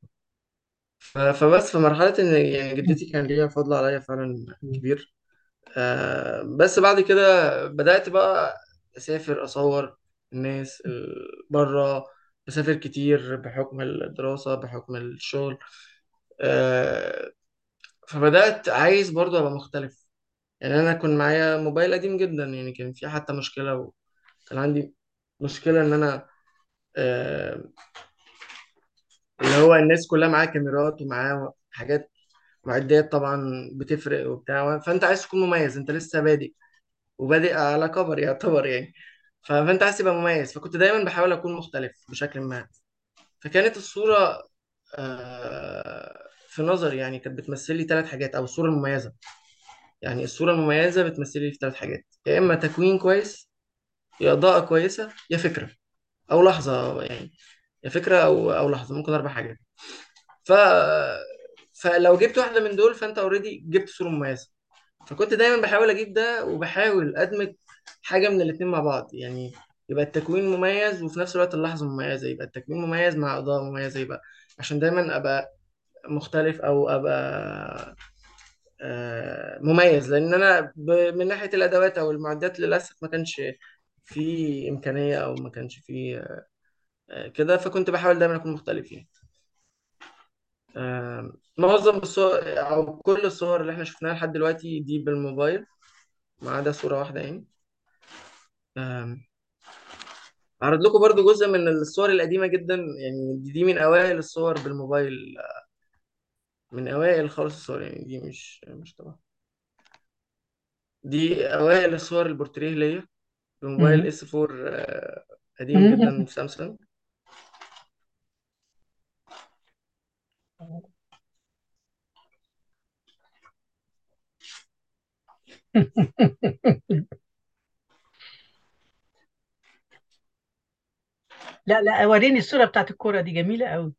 ف- فبس في مرحلة إن يعني جدتي كان ليها فضل عليا فعلا مم. كبير آه بس بعد كده بدأت بقى أسافر أصور الناس ال- بره بسافر كتير بحكم الدراسة بحكم الشغل آه فبدأت عايز برضه أبقى مختلف يعني أنا كان معايا موبايل قديم جدا يعني كان في حتى مشكلة وكان عندي مشكلة إن أنا آه اللي هو الناس كلها معاها كاميرات ومعاها حاجات معدات طبعا بتفرق وبتاع فانت عايز تكون مميز انت لسه بادئ وبادئ على كبر يعتبر يعني ف- فانت عايز تبقى مميز فكنت دايما بحاول اكون مختلف بشكل ما فكانت الصورة آه، في نظري يعني كانت بتمثل لي ثلاث حاجات او الصورة المميزة يعني الصورة المميزة بتمثل لي في ثلاث حاجات يا اما تكوين كويس يا اضاءة كويسة يا فكرة او لحظة يعني يا فكرة او او لحظة ممكن اربع حاجات ف فلو جبت واحدة من دول فانت اوريدي جبت صورة مميزة فكنت دايما بحاول اجيب ده وبحاول ادمج حاجه من الاتنين مع بعض يعني يبقى التكوين مميز وفي نفس الوقت اللحظه مميزه يبقى التكوين مميز مع اضاءه مميزه يبقى عشان دايما ابقى مختلف او ابقى آه، مميز لان انا ب- من ناحيه الادوات او المعدات للاسف ما كانش في امكانيه او ما كانش في آه، كده فكنت بحاول دايما اكون مختلف يعني آه، معظم الصور او كل الصور اللي احنا شفناها لحد دلوقتي دي بالموبايل ما عدا صوره واحده يعني آم، هعرض لكم برضو جزء من الصور القديمة جدا يعني دي دي من أوائل الصور بالموبايل من أوائل خالص الصور يعني دي مش مش طبعا دي أوائل الصور البورتريه ليا بموبايل مم. اس 4 آه، قديم جدا في سامسونج لا لا وريني الصورة بتاعت الكورة دي جميلة قوي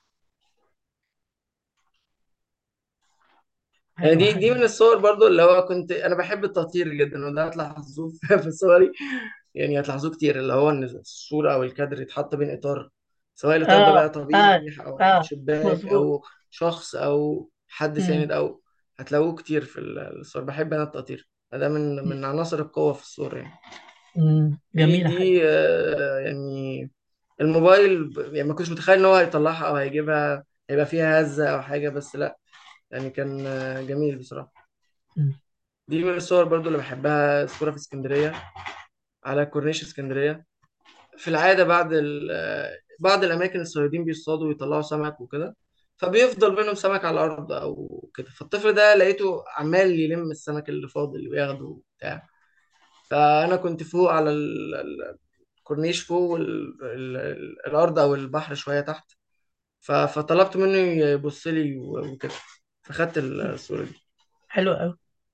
يعني حلوة دي دي حلوة من الصور برضو اللي هو كنت أنا بحب التطهير جدا وده هتلاحظوه في في صوري يعني هتلاحظوه كتير اللي هو إن الصورة أو الكادر يتحط بين إطار سواء الإطار ده اه بقى اه طبيعي أو اه شباك مظبوط أو شخص أو حد مم. ساند أو هتلاقوه كتير في ال- الصور بحب أنا التطهير ده من من عناصر القوة في الصورة يعني مم. دي جميلة حقيقة دي آه، يعني الموبايل ب- يعني ما كنتش متخيل ان هو هيطلعها او هيجيبها هيبقى فيها هزة او حاجة بس لا يعني كان آه، جميل بصراحة مم. دي من الصور برضو اللي بحبها صورة في اسكندرية على كورنيش اسكندرية في العادة بعد ال... آه، بعض الأماكن الصيادين بيصطادوا ويطلعوا سمك وكده فبيفضل منهم سمك على الأرض أو كده فالطفل ده لقيته عمال يلم السمك اللي فاضل وياخده وبتاع فأنا كنت فوق على ال- ال- الكورنيش فوق ال... ال... ال- الأرض أو البحر شوية تحت ف... فطلبت منه يبص لي و- وكده فخدت الصورة دي حلو قوي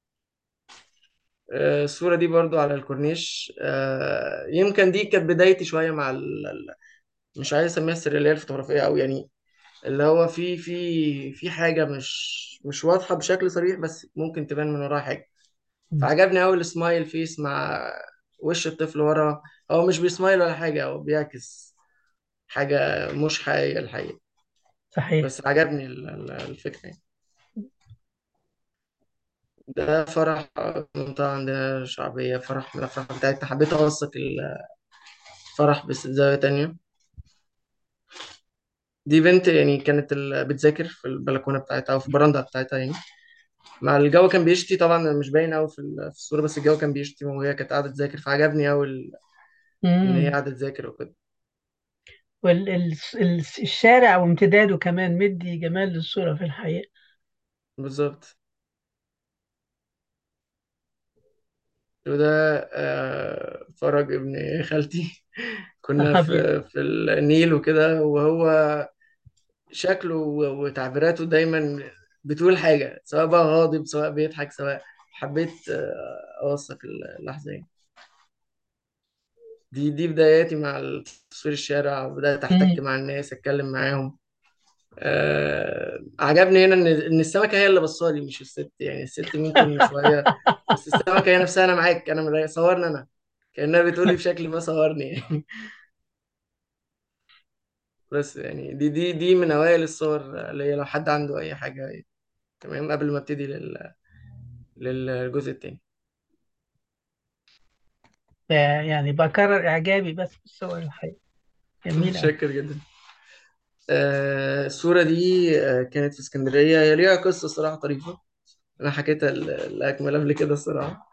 آه، الصورة دي برضو على الكورنيش آه، يمكن دي كانت بدايتي شوية مع ال... ال- مش عايز أسميها السريالية الفوتوغرافية أو يعني اللي هو في في في حاجة مش مش واضحة بشكل صريح بس ممكن تبان من وراها حاجة مم. فعجبني أوي السمايل فيس مع وش الطفل ورا هو مش بيسمايل ولا حاجة هو بيعكس حاجة مش حقيقية الحقيقة صحيح بس عجبني ال- ال- الفكرة يعني ده فرح منطقة عندنا شعبية فرح من الأفراح بتاعتنا حبيت أوثق الفرح بس زاوية تانية دي بنت يعني كانت ال- بتذاكر في البلكونة بتاعتها أو في البرندة بتاعتها يعني مع الجو كان بيشتي طبعا مش باين قوي في ال- في الصورة بس الجو كان بيشتي وهي كانت قاعدة تذاكر فعجبني قوي ال- إن هي مم. قاعدة تذاكر وكده والشارع وامتداده كمان مدي جمال للصورة في الحقيقة بالظبط وده آه، فرج ابن خالتي كنا أبيض في في النيل وكده وهو شكله و- وتعبيراته دايما بتقول حاجة سواء بقى غاضب سواء بيضحك سواء حبيت آه، أوثق اللحظة يعني دي دي بداياتي مع تصوير الشارع وبدأت أحتك مم. مع الناس أتكلم معاهم آه عجبني هنا ان ان السمكه هي اللي بصالي مش الست يعني الست ممكن شويه بس السمكه هي نفسها انا معاك انا مرا- صورني انا كانها بتقولي بشكل ما صورني يعني بس يعني دي دي دي من اوائل الصور اللي هي لو حد عنده اي حاجه تمام قبل ما ابتدي لل للجزء التاني يعني بكرر إعجابي بس بالصور الحقيقة جميلة أوي متشكر جدا آه الصوره دي آه كانت في اسكندريه هي ليها قصه صراحه طريفه انا حكيتها ل- لاكمل قبل كده الصراحه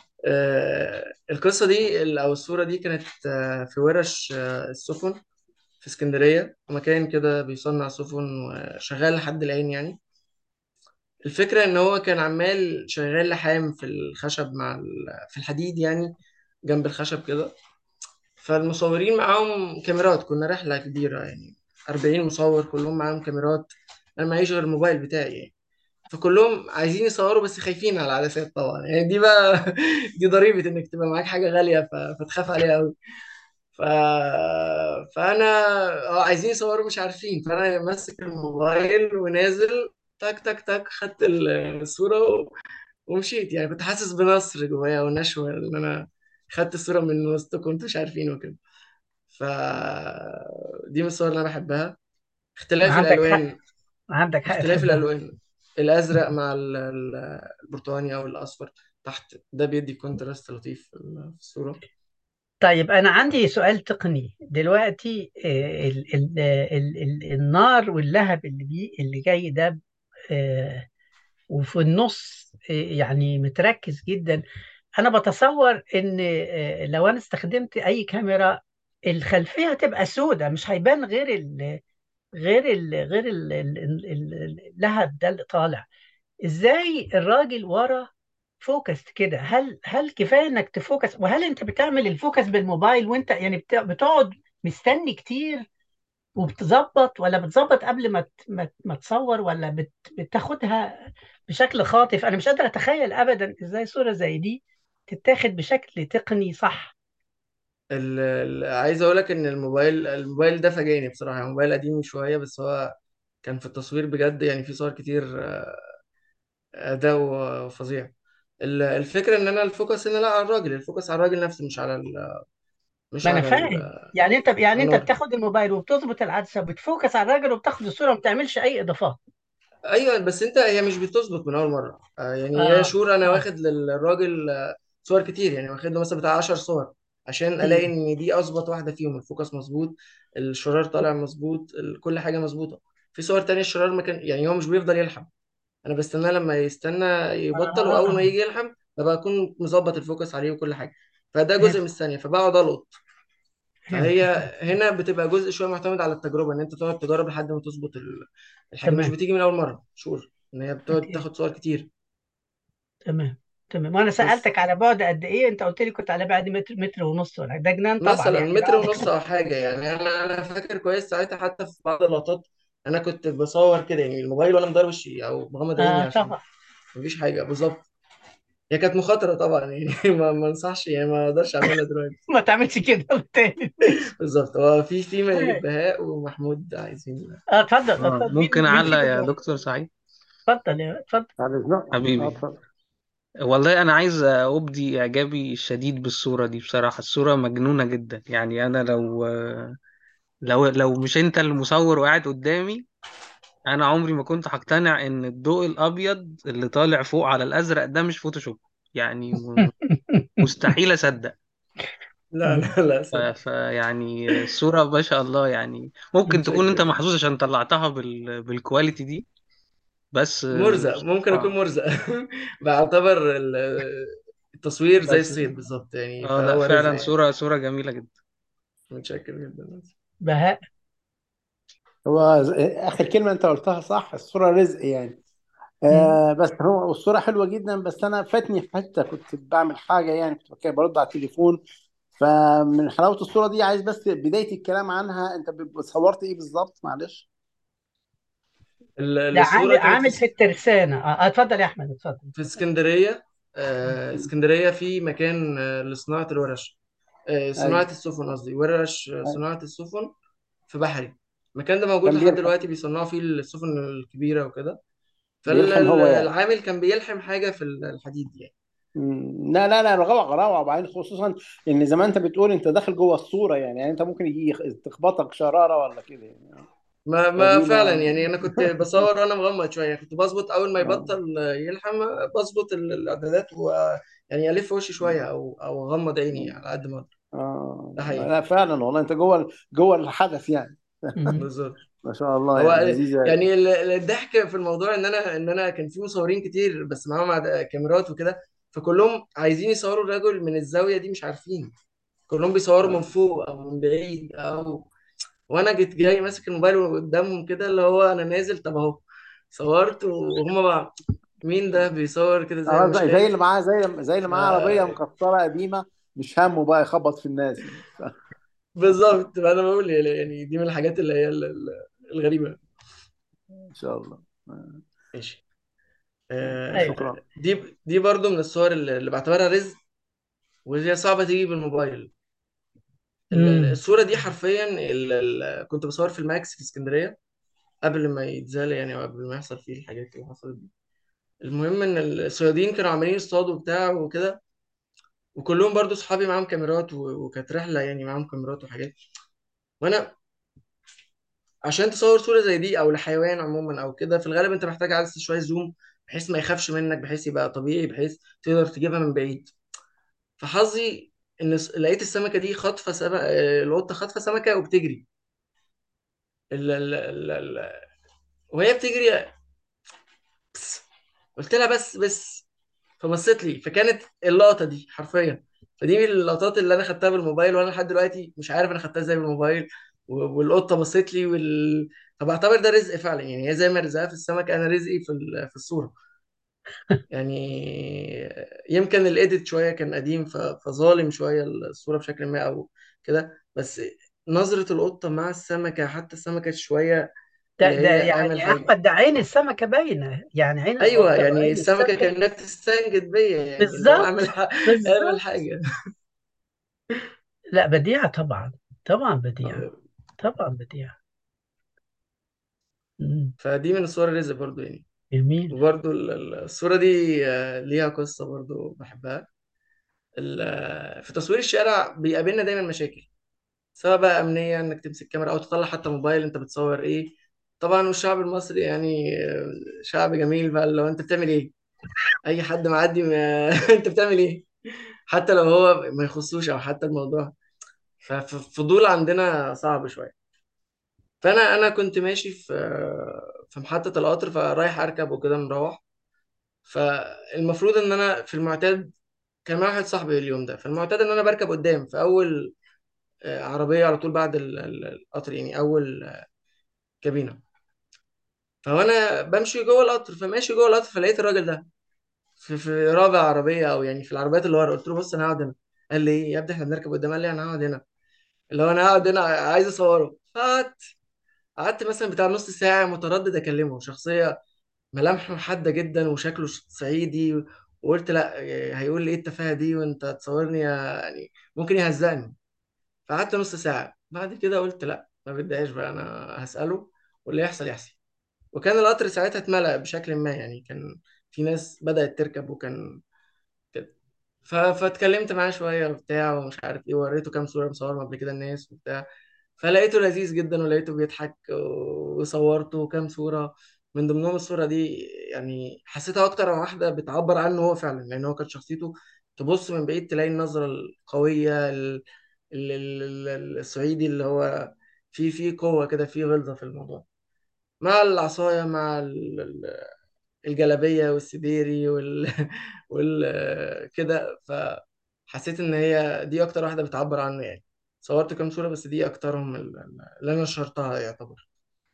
آه، القصة دي ال- أو الصورة دي كانت آه، في ورش آه، السفن في اسكندرية مكان كده بيصنع سفن وشغال لحد الآن يعني الفكرة إن هو كان عمال شغال لحام في الخشب مع ال... في الحديد يعني جنب الخشب كده فالمصورين معاهم كاميرات كنا رحلة كبيرة يعني 40 مصور كلهم معاهم كاميرات أنا معيش غير الموبايل بتاعي يعني فكلهم عايزين يصوروا بس خايفين على العدسات طبعا يعني دي بقى دي ضريبة انك تبقى معاك حاجة غالية ف... فتخاف عليها قوي ف... فانا اه عايزين يصوروا مش عارفين فانا ماسك الموبايل ونازل تك تك تك خدت ال- الصورة و... ومشيت يعني كنت حاسس بنصر جوايا ونشوة ان انا خدت الصورة من وسط كنت مش عارفين وكده ف دي من الصور اللي انا بحبها اختلاف عندك حق الالوان عندك حق اختلاف تحبها الالوان الازرق مع ال- ال- البرتقاني او الاصفر تحت ده بيدي كونتراست لطيف في ال- في الصوره طيب أنا عندي سؤال تقني دلوقتي آه، ال ال ال ال النار واللهب اللي بي اللي جاي ده آه، وفي النص آه، يعني متركز جدا أنا بتصور إن آه، لو أنا استخدمت أي كاميرا الخلفية هتبقى سودة مش هيبان غير ال غير ال غير ال ال- ال- ال- اللهب ده اللي طالع ازاي الراجل ورا فوكس كده هل هل كفايه انك تفوكس وهل انت بتعمل الفوكس بالموبايل وانت يعني بت- بتقعد مستني كتير وبتظبط ولا بتظبط قبل ما ت- ما ت- ما تصور ولا بت بتاخدها بشكل خاطف انا مش قادر اتخيل ابدا ازاي صوره زي دي تتاخد بشكل تقني صح ال- ال- عايز اقول لك ان الموبايل الموبايل ده فاجئني بصراحه يعني موبايل قديم شويه بس هو كان في التصوير بجد يعني في صور كتير آه، اداؤه فظيع ال- الفكره ان انا الفوكس هنا لا على الراجل الفوكس على الراجل نفسه مش على ال... مش ما انا على ال... فاهم يعني انت يعني انت النار بتاخد الموبايل وبتظبط العدسه وبتفوكس على الراجل وبتاخد الصوره وما بتعملش اي اضافات ايوه بس انت هي مش بتظبط من اول مره آه، يعني هي اه شور انا اه واخد للراجل آه، صور كتير يعني واخد له مثلا بتاع 10 صور عشان الاقي مم. ان دي اظبط واحده فيهم الفوكس مظبوط الشرار طالع مظبوط ال- كل حاجه مظبوطه في صور تانية الشرار ما كان يعني هو مش بيفضل يلحم انا بستناه لما يستنى يبطل واول ما آه يجي يلحم ببقى اكون مظبط الفوكس عليه وكل حاجه فده جزء من فهمت الثانيه فبقعد القط فهمت فهي فهمت هنا بتبقى جزء شويه معتمد على التجربه ان انت تقعد تجرب لحد ما تظبط ال- الحاجه مش تمام بتيجي من اول مره شور ان هي بتقعد أكيد تاخد صور كتير تمام تمام وأنا بس سألتك على بعد قد إيه أنت قلت لي كنت على بعد متر متر ونص ولا ده جنان طبعا مثلا يعني متر بعد ونص او حاجه يعني انا انا فاكر كويس ساعتها حتى في بعض اللقطات انا كنت بصور كده يعني الموبايل وانا مدار وشي او مغمض عيني آه عشان طبعا مفيش حاجه بالظبط هي كانت مخاطره طبعا يعني ما ما انصحش يعني ما اقدرش اعملها دلوقتي ما تعملش كده تاني بالظبط هو في في بهاء ومحمود عايزين اه اتفضل اه اتفضل ممكن مين مين اعلق فيكم يا سؤال؟ دكتور سعيد اتفضل يا اتفضل بعد اذنك اه حبيبي اتفضل والله انا عايز ابدي اعجابي الشديد بالصورة دي بصراحة الصورة مجنونة جدا يعني انا لو لو لو مش انت المصور وقاعد قدامي انا عمري ما كنت هقتنع ان الضوء الابيض اللي طالع فوق على الازرق ده مش فوتوشوب يعني م- مستحيل اصدق لا لا لا ف- صدق فيعني الصورة ما شاء الله يعني ممكن تكون انت متشكر محظوظ عشان طلعتها بال... بالكواليتي دي بس مرزق ممكن اكون بصراحة مرزق بعتبر ال- التصوير زي بس الصيد بالظبط يعني اه لا فهو رزق فعلا يعني صورة صورة جميلة جدا متشكر جدا بهاء هو ز- اخر كلمه انت قلتها صح الصوره رزق يعني مم. آه بس هو الصوره حلوه جدا بس انا فاتني حته كنت بعمل حاجه يعني كنت بك- برد على التليفون فمن حلاوه الصوره دي عايز بس بدايه الكلام عنها انت ب- صورت ايه بالظبط معلش ال- ده الصورة عامل كانت عامل في في الترسانة اه آه، اتفضل يا احمد اتفضل في اسكندرية آه، اسكندرية في مكان آه، لصناعة الورش آه، صناعة ايوه السفن قصدي ورش آه، أيوة. صناعة السفن في بحري المكان ده موجود كان لحد بيلحق دلوقتي بيصنعوا فيه السفن الكبيرة وكده بيلحم هو يعني فالعامل كان بيلحم حاجة في الحديد يعني مم. لا لا لا روعه روعه وبعدين خصوصا ان زي ما انت بتقول انت داخل جوه الصوره يعني يعني انت ممكن يجي يخ- تخبطك شراره ولا كده يعني ما ما فدي فعلا ما يعني انا كنت بصور وانا مغمض شويه كنت بظبط اول ما آه. يبطل يلحم بظبط ال- الاعدادات و يعني الف وشي شويه او او اغمض عيني على قد ما اقدر اه ده حقيقي لا فعلا والله انت جوه جوه الحدث يعني مم. بالظبط ما شاء الله هو يعني لذيذه يعني ال- ال- الضحك في الموضوع ان انا ان انا كان في مصورين كتير بس معاهم عد- كاميرات وكده فكلهم عايزين يصوروا الرجل من الزاويه دي مش عارفين كلهم بيصوروا من آه. فوق او من بعيد او وانا جيت جاي ماسك الموبايل قدامهم كده اللي هو انا نازل طب اهو صورت وهم بقى مين ده بيصور كده زي اه مش زي زي اللي خايف معاه زي زي اللي ف... معاه عربيه مكسره قديمه مش همه بقى يخبط في الناس يعني ف- بالظبط فانا بقول يعني دي من الحاجات اللي هي ال- ال- الغريبه ان شاء الله آه. ماشي آه. ايوه شكرا آه، دي دي برضو من الصور اللي اللي بعتبرها رزق وهي صعبه تيجي بالموبايل ال- ال- مم. الصوره دي حرفيا ال... ال... كنت بصور في الماكس في اسكندريه قبل ما يتزال يعني وقبل ما يحصل فيه الحاجات اللي حصلت دي المهم ان الصيادين كانوا عمالين يصطادوا وبتاع وكده وكلهم برضو صحابي معاهم كاميرات و- وكانت رحله يعني معاهم كاميرات وحاجات وانا عشان تصور صوره زي دي او لحيوان عموما او كده في الغالب انت محتاج عدسه شويه زوم بحيث ما يخافش منك بحيث يبقى طبيعي بحيث تقدر تجيبها من بعيد فحظي ان س- لقيت السمكه دي خاطفه سمكه القطه خاطفه سمكه وبتجري ال... ال... ال... ال... وهي بتجري بس قلت لها بس بس فبصت لي فكانت اللقطه دي حرفيا فدي من اللقطات اللي انا خدتها بالموبايل وانا لحد دلوقتي مش عارف انا خدتها ازاي بالموبايل و- والقطه بصت لي وال... فبعتبر ده رزق فعلا يعني هي زي ما رزقها في السمك انا رزقي في ال- في الصوره يعني يمكن الايديت شويه كان قديم ف- فظالم شويه الصوره بشكل ما او كده بس نظره القطه مع السمكه حتى السمكه شويه ده اللي ده هي اعمل يعني حاجه احمد ده عين السمكه باينه يعني عين ايوه القطه يعني وعين السمكه السمكه كانها بتستنجد بيا يعني اللي هو اعمل بالظبط ح- اعمل بالظبط حاجه لا بديعه طبعا طبعا بديعه طبعا بديعه مم. فدي من الصور الرزق برضو يعني جميل وبرضو ال- ال- الصورة دي آه، ليها قصة برضو بحبها ال- آه، في تصوير الشارع بيقابلنا دايما مشاكل سواء بقى أمنية إنك تمسك كاميرا أو تطلع حتى موبايل أنت بتصور إيه طبعا والشعب المصري يعني آه، شعب جميل بقى لو أنت بتعمل إيه أي حد معدي ما... أنت بتعمل إيه حتى لو هو ما يخصوش او حتى الموضوع فالفضول عندنا صعب شويه فانا انا كنت ماشي في في محطه القطر فرايح اركب وكده مروح فالمفروض ان انا في المعتاد كان معايا واحد صاحبي اليوم ده فالمعتاد ان انا بركب قدام في اول آه، عربيه على طول بعد ال- ال- القطر يعني اول آه، كابينه فوانا بمشي جوه القطر فماشي جوه القطر فلقيت الراجل ده في, في رابع عربيه او يعني في العربيات اللي ورا قلت له بص انا هقعد هنا قال لي ايه يا ابني احنا بنركب قدام قال لي انا هقعد هنا اللي هو انا هقعد هنا عايز اصوره فقعدت قعدت مثلا بتاع نص ساعه متردد اكلمه شخصيه ملامحه حاده جدا وشكله صعيدي وقلت لا هيقول لي ايه التفاهه دي وانت تصورني يعني ممكن يهزقني فقعدت نص ساعه بعد كده قلت لا ما بديهاش بقى انا هساله واللي يحصل يحصل وكان القطر ساعتها اتملأ بشكل ما يعني كان في ناس بدأت تركب وكان كده ف... فاتكلمت معاه شوية وبتاع ومش عارف ايه ووريته كام صورة مصورهم قبل كده الناس وبتاع فلقيته لذيذ جدا ولقيته بيضحك وصورته كام صورة من ضمنهم الصورة دي يعني حسيتها أكتر واحدة بتعبر عنه هو فعلا لأن هو كانت شخصيته تبص من بعيد تلاقي النظرة القوية ال... ال... ال... ال- الصعيدي اللي هو في في قوة كده في غلظة في الموضوع مع العصاية مع ال... الجلابية والسديري وال, وال... كده فحسيت إن هي دي أكتر واحدة بتعبر عنه يعني صورت كام صورة بس دي أكترهم ال- اللي أنا شرطها يعتبر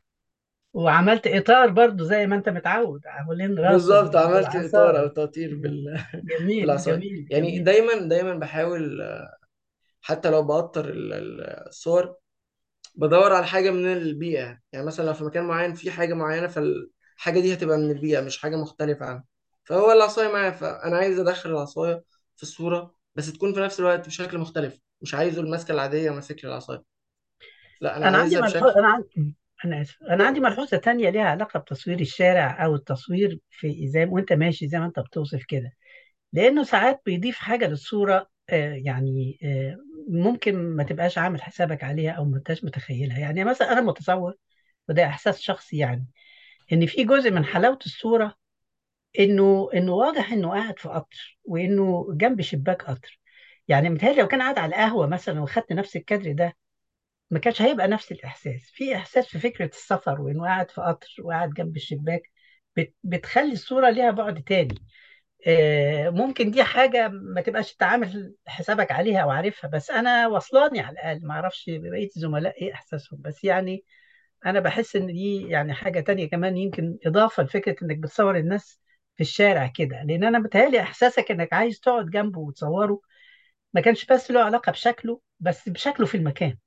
وعملت اطار برضو زي ما انت متعود عاملين راس بالظبط بال- عملت إطار أو بالعصايه تطير بال... جميل بالعصاية جميل يعني جميل دايما دايما بحاول حتى لو بأطر ال- ال- الصور بدور على حاجة من البيئة يعني مثلا لو في مكان معين في حاجة معينة فالحاجة دي هتبقى من البيئة مش حاجة مختلفة عنها فهو العصاية معايا فأنا عايز أدخل العصاية في الصورة بس تكون في نفس الوقت بشكل مختلف مش عايزه الماسكة العادية ماسك لي العصاية لا أنا انا عندي عايزها ملحوظه بشكل انا عندي انا اسف انا عندي ملحوظه تانية ليها علاقه بتصوير الشارع او التصوير في زي وانت ماشي زي ما انت بتوصف كده لانه ساعات بيضيف حاجه للصوره آه، يعني آه، ممكن ما تبقاش عامل حسابك عليها او ما انتش متخيلها يعني مثلا انا متصور وده احساس شخصي يعني ان في جزء من حلاوه الصوره انه انه واضح انه قاعد في قطر وانه جنب شباك قطر يعني متهيألي لو كان قاعد على القهوه مثلا وخدت نفس الكادر ده ما كانش هيبقى نفس الاحساس في احساس في فكره السفر وانه قاعد في قطر وقاعد جنب الشباك بت- بتخلي الصوره ليها بعد تاني آه، ممكن دي حاجة ما تبقاش تعامل حسابك عليها أو عارفها بس أنا وصلاني على الأقل ما أعرفش بقية الزملاء إيه إحساسهم بس يعني أنا بحس إن دي يعني حاجة تانية كمان يمكن إضافة لفكرة إنك بتصور الناس في الشارع كده لأن أنا بتهيألي إحساسك إنك عايز تقعد جنبه وتصوره ما كانش بس له علاقة بشكله بس بشكله في المكان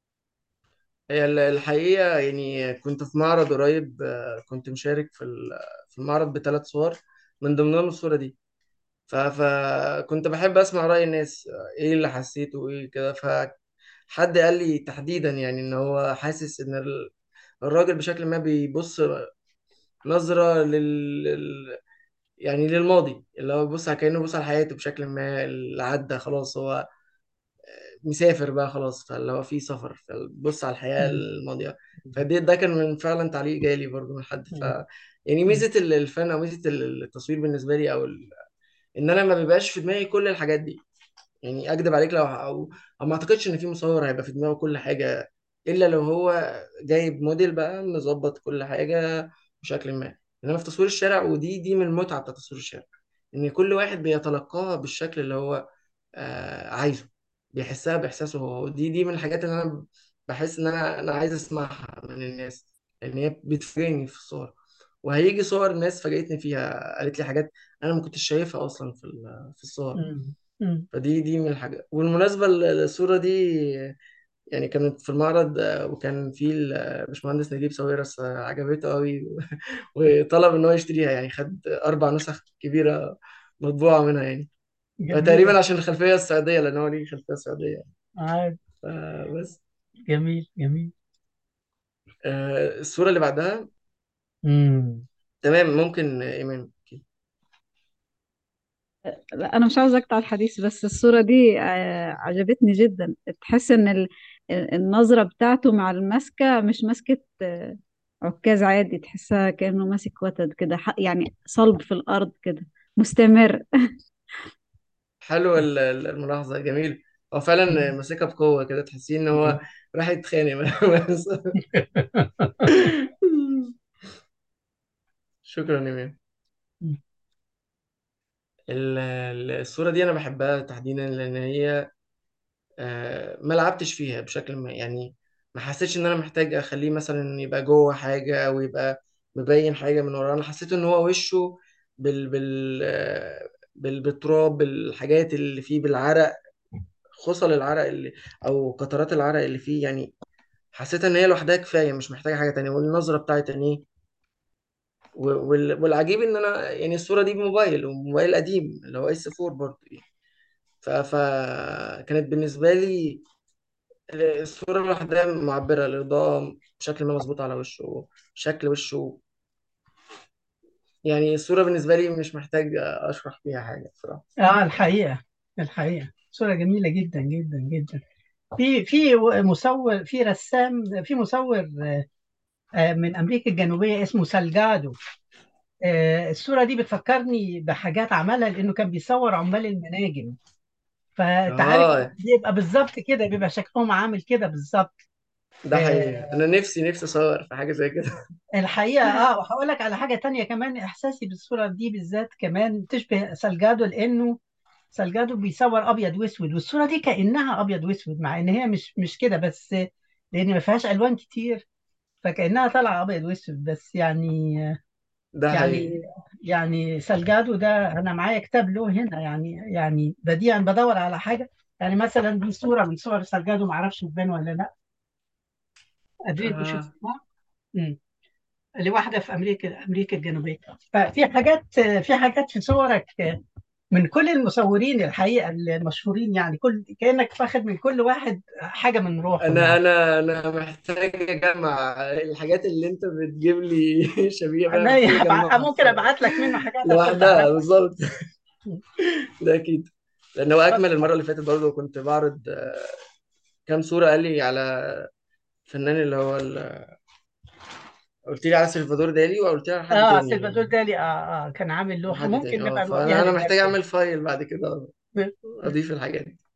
هي ال- الحقيقة يعني كنت في معرض قريب آه، كنت مشارك في ال- في المعرض بثلاث صور من ضمنهم الصورة دي ف... فكنت بحب اسمع رأي الناس ايه اللي حسيته وايه كده فحد قال لي تحديدا يعني ان هو حاسس ان ال- الراجل بشكل ما بيبص نظرة لل... لل... يعني للماضي اللي هو بيبص على كأنه بيبص على حياته بشكل ما اللي عدى خلاص هو مسافر بقى خلاص فاللي هو في سفر فبص على الحياة مم. الماضية فدي ده كان من فعلا تعليق جالي برضو من حد ف مم. يعني مم. ميزة الفن او ميزة التصوير بالنسبة لي او ال... ان انا ما بيبقاش في دماغي كل الحاجات دي يعني اكدب عليك لو او او ما اعتقدش ان في مصور هيبقى في دماغه كل حاجه الا لو هو جايب موديل بقى مظبط كل حاجه بشكل ما انما في تصوير الشارع ودي دي من المتعه بتاعت تصوير الشارع ان كل واحد بيتلقاها بالشكل اللي هو آه عايزه بيحسها باحساسه هو دي دي من الحاجات اللي انا بحس ان انا انا عايز اسمعها من الناس لان هي بتفاجئني في الصور وهيجي صور الناس فاجئتني فيها قالت لي حاجات انا ما كنتش شايفها اصلا في ال- في الصور مم. مم. فدي دي من الحاجات والمناسبة الصورة دي يعني كانت في المعرض آه، وكان في الباشمهندس نجيب ساويرس آه، عجبته قوي وطلب ان هو يشتريها يعني خد اربع نسخ كبيرة مطبوعة منها يعني جميلة فتقريبا عشان الخلفية السعودية لان هو ليه خلفية سعودية آه. فبس جميل جميل آه، الصورة اللي بعدها مم. تمام ممكن آه، ايمان لا أنا مش عاوزة أقطع الحديث بس الصورة دي آه، عجبتني جدا تحس إن ال- النظرة بتاعته مع الماسكة مش ماسكة آه، عكاز عادي تحسها كأنه ماسك وتد كده ح- يعني صلب في الأرض كده مستمر حلو ال- ال- الملاحظة جميل هو فعلا ماسكها بقوة كده تحسين ان هو راح يتخانق بس شكرا يا ميم ال- ال- الصورة دي أنا بحبها تحديدا لأن هي آه، ما لعبتش فيها بشكل ما يعني ما حسيتش إن أنا محتاج أخليه مثلا يبقى جوه حاجة أو يبقى مبين حاجة من ورا أنا حسيت إن هو وشه بال بال آه، بال بالتراب بالحاجات اللي فيه بالعرق خصل العرق اللي أو قطرات العرق اللي فيه يعني حسيت إن هي لوحدها كفاية مش محتاجة حاجة تانية والنظرة بتاعت عينيه و- وال- والعجيب إن أنا يعني الصورة دي بموبايل وموبايل قديم اللي هو اس 4 برضه ف... فكانت بالنسبة لي الصورة لوحدها معبرة الإضاءة بشكل ما مظبوط على وشه شكل وشه يعني الصورة بالنسبة لي مش محتاج أشرح فيها حاجة بصراحة اه الحقيقة الحقيقة صورة جميلة جدا جدا جدا في في مصور في رسام في مصور آه، من أمريكا الجنوبية اسمه سالجادو آه، الصورة دي بتفكرني بحاجات عملها لأنه كان بيصور عمال المناجم فتعرف آه بيبقى بالظبط كده بيبقى شكلهم عامل كده بالظبط ده آه، حقيقي أنا نفسي نفسي أصور في حاجة زي كده الحقيقة اه وهقول لك على حاجة تانية كمان إحساسي بالصورة دي بالذات كمان تشبه سالجادو لأنه سالجادو بيصور أبيض وأسود والصورة دي كأنها أبيض وأسود مع إن هي مش مش كده بس لأن ما فيهاش ألوان كتير فكأنها طالعة أبيض وأسود بس يعني ده يعني حقيقي يعني سالجادو ده أنا معايا كتاب له هنا يعني يعني بديعا بدور على حاجة يعني مثلا دي صورة من صور سالجادو معرفش تبان ولا لا قادرين آه. تشوفوها مم. لواحدة في أمريكا أمريكا الجنوبية ففي حاجات في حاجات في صورك من كل المصورين الحقيقة المشهورين يعني كل كأنك واخد من كل واحد حاجة من روحه أنا يعني أنا أنا محتاج أجمع الحاجات اللي أنت بتجيب لي شبيهة بيها أنا محتاج هبع- أجمعها ممكن في- أبعت لك منه حاجات عشان لوحدها تعرفها بالظبط ده أكيد لأن هو أكمل المرة اللي فاتت برضه كنت بعرض آه، كام صورة قال لي على الفنان اللي هو ال... قلت لي على سلفادور دالي وقلت لي على حد اه تاني سلفادور دالي اه اه كان عامل لوحة حد تاني ممكن اه نبقى نوديها فانا انا محتاج للناس اعمل فايل بعد كده يعني. اضيف الحاجات دي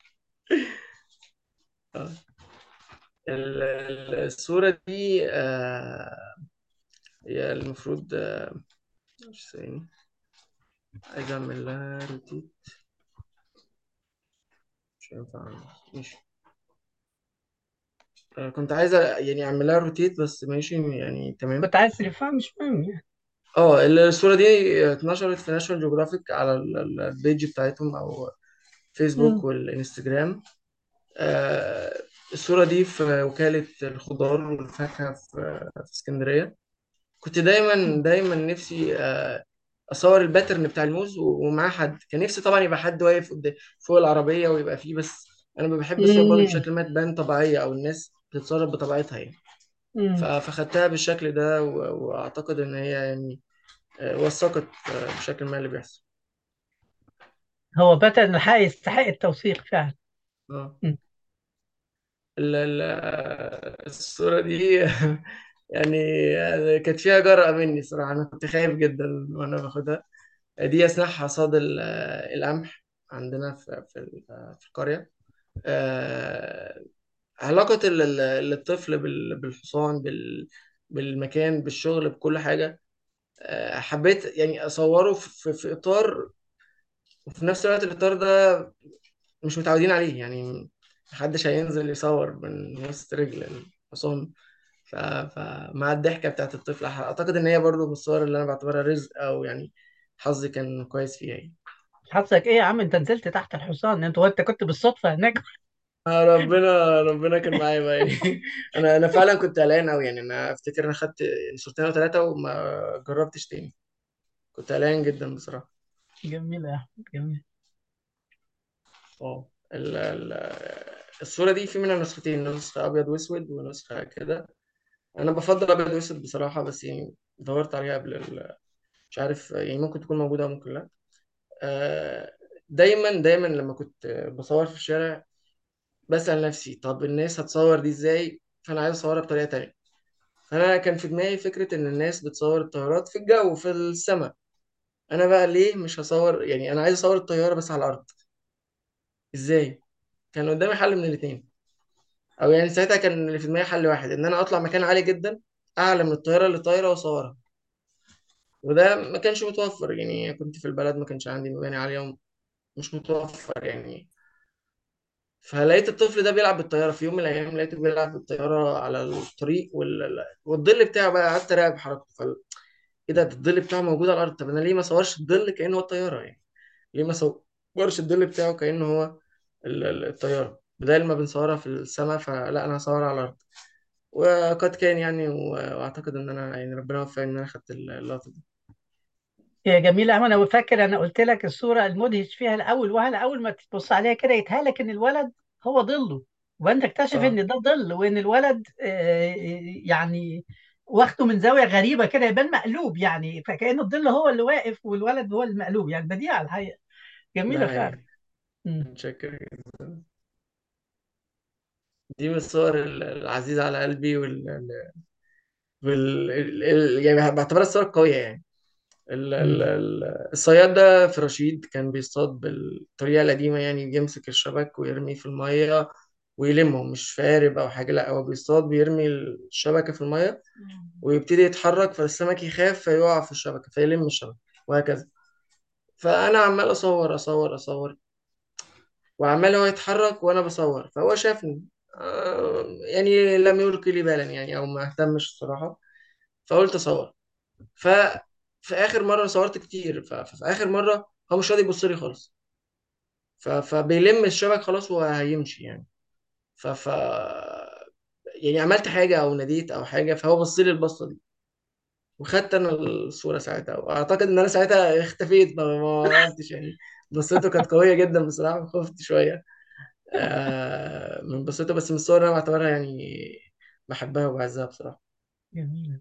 اه ال- ال- الصورة دي آه هي المفروض آه مش ثاني عايز اعمل لها روتيت مش هينفع ماشي آه كنت عايز يعني اعمل لها روتيت بس ماشي يعني تمام كنت عايز تلفها مش مهم يعني اه الصورة دي اتنشرت في ناشونال جيوغرافيك على ال- ال- البيج بتاعتهم او فيسبوك مم. والانستجرام آه، الصورة دي في وكالة الخضار والفاكهة في في اسكندرية كنت دايما دايما نفسي آه، أصور الباترن بتاع الموز و- ومعاه حد كان نفسي طبعا يبقى حد واقف قدام فوق العربية ويبقى فيه بس أنا بحب الصور برضه مم. بشكل ما تبان طبيعية أو الناس بتتصرف بطبيعتها يعني ف- مم. فخدتها بالشكل ده و- وأعتقد إن هي يعني آه، وثقت آه، بشكل ما اللي بيحصل هو باترن الحقيقي يستحق التوثيق فعلا اه مم. ال- ال- الصورة دي يعني كانت فيها جرأة مني صراحة أنا كنت خايف جدا وأنا باخدها دي أثناء حصاد ال- القمح عندنا في في ال- في القرية آه، علاقة ال- ال- الطفل بال- بالحصان بال- بالمكان بالشغل بكل حاجة آه، حبيت يعني أصوره في في إطار وفي نفس الوقت الإطار ده مش متعودين عليه يعني محدش هينزل يصور من وسط رجل الحصان ف... فمع الضحكة بتاعت الطفل أعتقد إن هي برضو من الصور اللي أنا بعتبرها رزق أو يعني حظي كان كويس فيها يعني حظك ايه يا عم انت نزلت تحت الحصان انت وانت كنت بالصدفة هناك آه ربنا ربنا كان معايا بقى يعني أنا أنا فعلا كنت قلقان أوي يعني أنا أفتكر أنا خدت صورتين أو ثلاثة وما جربتش تاني كنت قلقان جدا بصراحة جميلة يا احمد جميل اه ال... ال... الصورة دي في منها نسختين نسخة أبيض وأسود ونسخة كده أنا بفضل أبيض وأسود بصراحة بس يعني دورت عليها قبل ال... مش عارف يعني ممكن تكون موجودة أو ممكن لا آه، دايما دايما لما كنت بصور في الشارع بسأل نفسي طب الناس هتصور دي ازاي فانا عايز اصورها بطريقة تانية فانا كان في دماغي فكرة ان الناس بتصور الطيارات في الجو في السماء انا بقى ليه مش هصور يعني انا عايز اصور الطيارة بس على الارض ازاي كان قدامي حل من الاثنين او يعني ساعتها كان اللي في دماغي حل واحد ان انا اطلع مكان عالي جدا اعلى من الطياره اللي طايره واصورها وده ما كانش متوفر يعني كنت في البلد ما كانش عندي مباني عاليه ومش متوفر يعني فلقيت الطفل ده بيلعب بالطياره في يوم من الايام لقيته بيلعب بالطياره على الطريق وال... والظل بتاعه بقى قعدت اراقب حركته فال... ايه ده ده الظل بتاعه موجود على الارض طب انا ليه ما صورش الظل كانه هو الطياره يعني ليه ما صورش الظل بتاعه كانه هو ال- ال- الطياره بدل ما بنصورها في السماء فلا انا هصورها على الارض وقد كان يعني و- واعتقد ان انا يعني ربنا وفقني ان انا خدت اللقطه دي يا جميلة أوي أنا فاكر أنا قلت لك الصورة المدهش فيها الأول وهلا أول ما تبص عليها كده يتهالك إن الولد هو ظله وأنت تكتشف اه إن ده ظل وإن الولد آه، يعني واخده من زاوية غريبة كده يبان مقلوب يعني فكأن الظل هو اللي واقف والولد هو المقلوب يعني بديعة الحقيقة ده جميلة فعلا حقيقي مم. متشكر جدا دي من الصور ال- العزيزة على قلبي وال, ال- وال... ال... ال- يعني بعتبرها الصور القوية يعني ال... ال... مم. ال- الصياد ده في رشيد كان بيصطاد بالطريقة القديمة يعني بيمسك الشبك ويرميه في المية ويلمه مش فارب أو حاجة لا هو بيصطاد بيرمي الشبكة في المية ويبتدي يتحرك فالسمك يخاف فيقع في الشبكة فيلم الشبكة وهكذا فأنا عمال أصور أصور أصور وعمال هو يتحرك وانا بصور فهو شافني آه، يعني لم يلقي لي بالا يعني او ما اهتمش الصراحه فقلت اصور ف في اخر مره صورت كتير ف- ففي اخر مره هو مش راضي يبص لي خالص ف... فبيلم الشبك خلاص وهيمشي يعني ف... ف يعني عملت حاجه او ناديت او حاجه فهو بص لي البصه دي وخدت انا الصوره ساعتها واعتقد ان انا ساعتها اختفيت ما ما عملتش يعني بصيته كانت قويه جدا بصراحه خفت شويه آه، من بسيطة بس من الصور اللي أنا بعتبرها يعني بحبها وبعزها بصراحة جميلة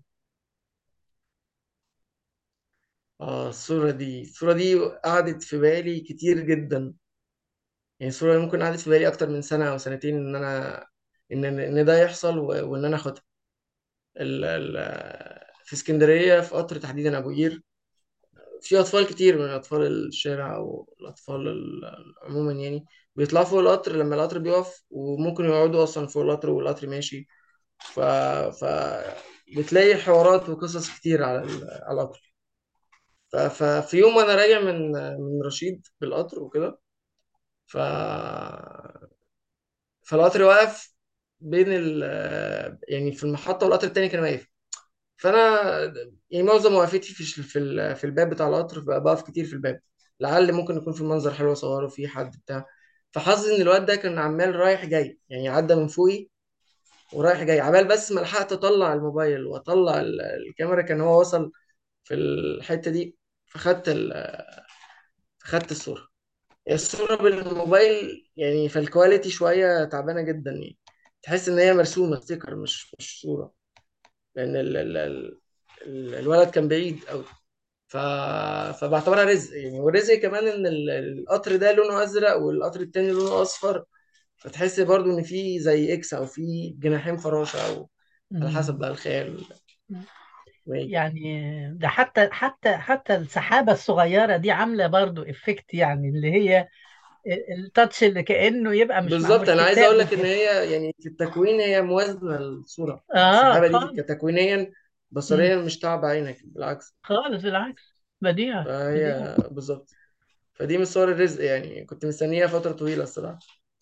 اه الصورة دي الصورة دي قعدت في بالي كتير جدا يعني الصورة دي ممكن قعدت في بالي أكتر من سنة أو سنتين إن أنا إن إن ده يحصل و- وإن أنا آخدها ال... ال... في اسكندرية في قطر تحديدا أبو قير في أطفال كتير من أطفال الشارع أو الأطفال ال- عموما يعني بيطلعوا فوق القطر لما القطر بيقف وممكن يقعدوا أصلا فوق القطر والقطر ماشي ف... ف بتلاقي حوارات وقصص كتير على ال... على القطر ف... ففي يوم وانا راجع من من رشيد بالقطر وكده ف فالقطر واقف بين ال... يعني في المحطة والقطر التاني كان واقف فانا يعني معظم وقفتي في في ال- في الباب بتاع القطر بقى بقف كتير في الباب لعل ممكن يكون في المنظر حلو اصوره فيه حد بتاع فحظي ان الواد ده كان عمال رايح جاي يعني عدى من فوقي ورايح جاي عبال بس ما لحقت اطلع الموبايل واطلع ال- الكاميرا كان هو وصل في الحتة دي فخدت ال... خدت الصورة الصورة بالموبايل يعني في الكواليتي شوية تعبانة جدا يعني تحس إن هي مرسومة ستيكر مش مش صورة لأن ال... ال... ال... ال- الولد كان بعيد أوي ف... فبعتبرها رزق يعني والرزق كمان إن ال- القطر ده لونه أزرق والقطر التاني لونه أصفر فتحس برضو إن في زي إكس أو في جناحين فراشة أو على حسب مم. بقى الخيال وإيه. يعني ده حتى حتى حتى السحابة الصغيرة دي عاملة برضو افكت يعني اللي هي التاتش اللي كأنه يبقى مش بالظبط معمول انا عايز حساب اقول لك ان وكده هي يعني في التكوين هي موازنه للصوره اه السحابه دي خالص كتكوينيا مم. بصريا مش تعب عينك بالعكس خالص بالعكس بديهة بديهة فهي بالظبط فدي من صور الرزق يعني كنت مستنيها فتره طويله الصراحه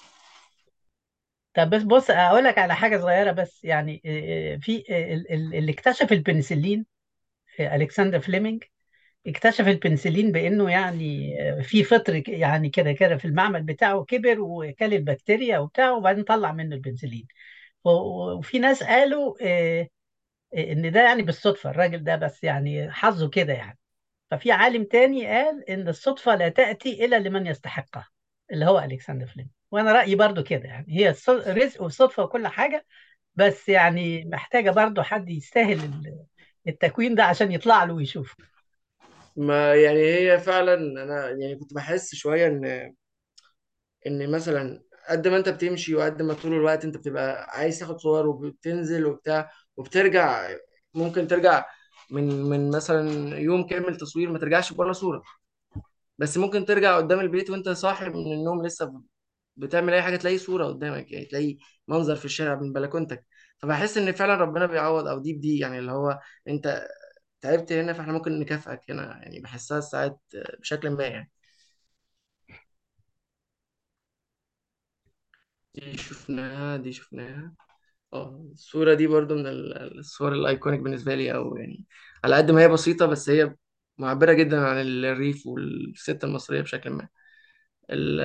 طب بس بص اقول لك على حاجة صغيرة بس يعني آه، في آه، ال- ال- اللي اكتشف البنسلين آه، الكسندر فليمنج اكتشف البنسلين بانه يعني آه، في فطر ك- يعني كده كده في المعمل بتاعه كبر وكل البكتيريا وبتاعه وبعدين طلع منه البنسلين و- و- وفي ناس قالوا آه، ان ده يعني بالصدفة الراجل ده بس يعني حظه كده يعني ففي عالم تاني قال ان الصدفة لا تأتي الا لمن يستحقها اللي هو الكسندر فليمنج وانا رأيي برضو كده يعني هي الص- رزق وصدفة وكل حاجة بس يعني محتاجة برضو حد يستاهل ال- التكوين ده عشان يطلع له ويشوفه ما يعني هي فعلا انا يعني كنت بحس شويه ان ان مثلا قد ما انت بتمشي وقد ما طول الوقت انت بتبقى عايز تاخد صور وبتنزل وبتاع وبترجع ممكن ترجع من من مثلا يوم كامل تصوير ما ترجعش بولا صوره بس ممكن ترجع قدام البيت وانت صاحي من النوم لسه بتعمل اي حاجه تلاقي صوره قدامك يعني تلاقي منظر في الشارع من بلكونتك فبحس ان فعلا ربنا بيعوض او دي بدي يعني اللي هو انت تعبت هنا فاحنا ممكن نكافئك هنا يعني بحسها ساعات بشكل ما يعني دي شفناها دي شفناها اه الصورة دي برضو من ال- الصور الايكونيك بالنسبة لي او يعني على قد ما هي بسيطة بس هي معبرة جدا عن الريف والست المصرية بشكل ما ال-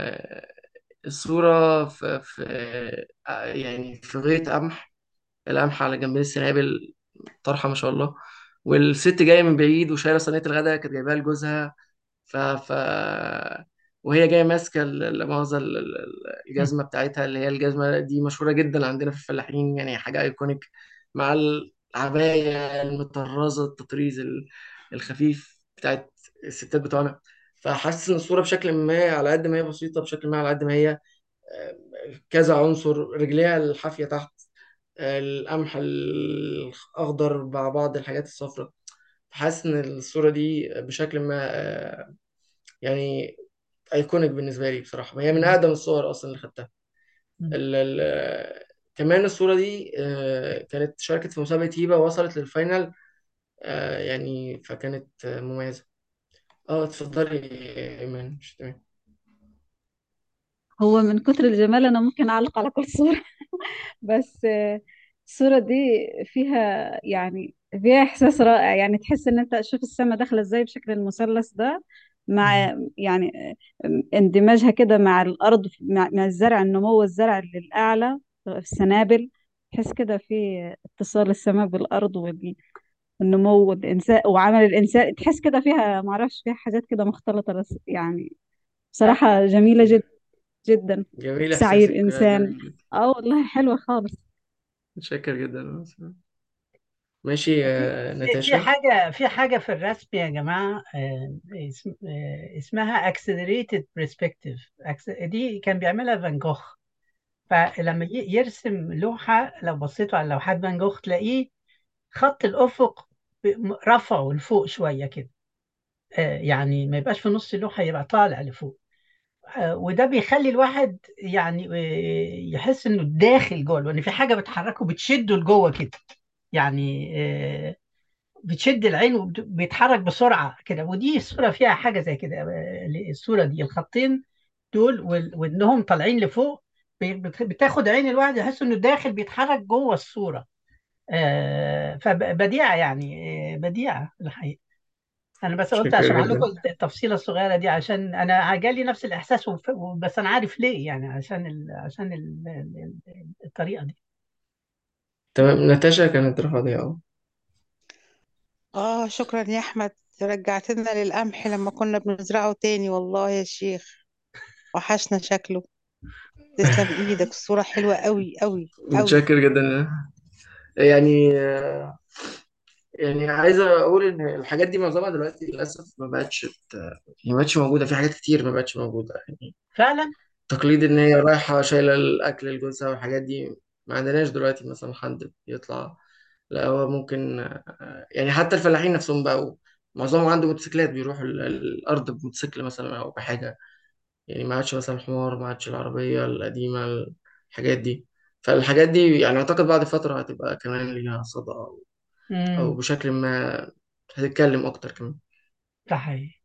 الصورة في, في يعني في غاية قمح القمح على جنبين السنابل طرحة ما شاء الله والست جاية من بعيد وشايلة صينية الغداء كانت جايباها لجوزها ف... ف... وهي جاية ماسكة ال- لا مؤاخذة ال- ال- الجزمة بتاعتها اللي هي الجزمة دي مشهورة جدا عندنا في الفلاحين يعني حاجة ايكونيك مع العباية المطرزة التطريز ال- الخفيف بتاعت الستات بتوعنا فحاسس ان الصورة بشكل ما على قد ما هي بسيطة بشكل ما على قد ما هي آه، كذا عنصر رجليها الحافية تحت القمح الأخضر مع بعض الحاجات الصفراء حاسس إن الصورة دي بشكل ما آه، يعني أيكونيك بالنسبة لي بصراحة هي من أقدم الصور أصلا اللي خدتها ال ال كمان الصورة دي آه، كانت شاركت في مسابقة هيبة ووصلت للفاينل آه، يعني فكانت آه، مميزة اه اتفضلي يا إيمان مش تمام هو من كتر الجمال أنا ممكن أعلق على كل صورة بس آه، الصورة دي فيها يعني فيها إحساس رائع يعني تحس إن أنت شوف السماء داخلة إزاي بشكل المثلث ده مع يعني آه، اندماجها كده مع الأرض مع مع الزرع النمو الزرع للأعلى في السنابل تحس كده في اتصال السماء بالأرض وال- والنمو والإنسان وعمل الإنسان تحس كده فيها معرفش فيها حاجات كده مختلطة بس يعني بصراحة جميلة جدا جدا جميل سعي إحساسك آه، الإنسان جميل جدا اه والله حلوة خالص متشكر جدا ماشي في يا في في ناتاشا حاجة في حاجة في الرسم يا جماعة آه، اسم- آه، اسمها accelerated perspective Acc- دي كان بيعملها فان جوخ فلما ي- يرسم لوحة لو بصيتوا على لوحات فان جوخ تلاقيه خط الأفق ب- رفعه لفوق شوية كده آه، يعني ما يبقاش في نص اللوحة يبقى طالع لفوق آه، وده بيخلي الواحد يعني آه، يحس انه داخل جوه لان في حاجه بتحركه بتشده لجوه كده يعني آه، بتشد العين وبيتحرك بسرعه كده ودي الصوره فيها حاجه زي كده آه، الصوره دي الخطين دول وال- وانهم طالعين لفوق بي- بت- بتاخد عين الواحد يحس انه داخل بيتحرك جوه الصوره آه، فبديعه يعني آه، بديعه الحقيقه انا بس قلت متشكر اشرح لكم جدا التفصيله الصغيره دي عشان انا جالي نفس الاحساس وف- بس انا عارف ليه يعني عشان ال... عشان ال... ال- ال- الطريقه دي تمام ناتاشا كانت رافعة دي اه اه شكرا يا احمد رجعتنا للقمح لما كنا بنزرعه تاني والله يا شيخ وحشنا شكله تسلم ايدك الصورة حلوة قوي قوي قوي متشكر جدا يعني يعني عايز اقول ان الحاجات دي معظمها دلوقتي للاسف ما بقتش بت... ما بقتش موجوده في حاجات كتير ما بقتش موجوده يعني فعلا تقليد ان هي رايحه شايله الاكل لجوزها والحاجات دي ما عندناش دلوقتي مثلا حد يطلع لا هو ممكن آه، يعني حتى الفلاحين نفسهم بقوا معظمهم عنده موتوسيكلات بيروحوا ال- الارض بموتوسيكل مثلا او بحاجه يعني ما عادش مثلا الحمار ما عادش العربيه القديمه الحاجات دي فالحاجات دي يعني اعتقد بعد فتره هتبقى كمان ليها صدى او أو امم بشكل ما هتتكلم اكتر كمان ده حقيقي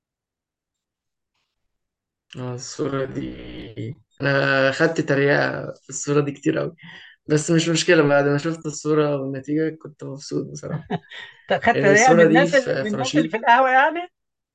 آه، الصورة دي أنا خدت تريقة في الصورة دي كتير أوي بس مش مشكلة بعد ما شفت الصورة والنتيجة كنت مبسوط بصراحة طب خدت يعني رأي من الصورة دي الناس ال- في من في الناس اللي رشيد في القهوه يعني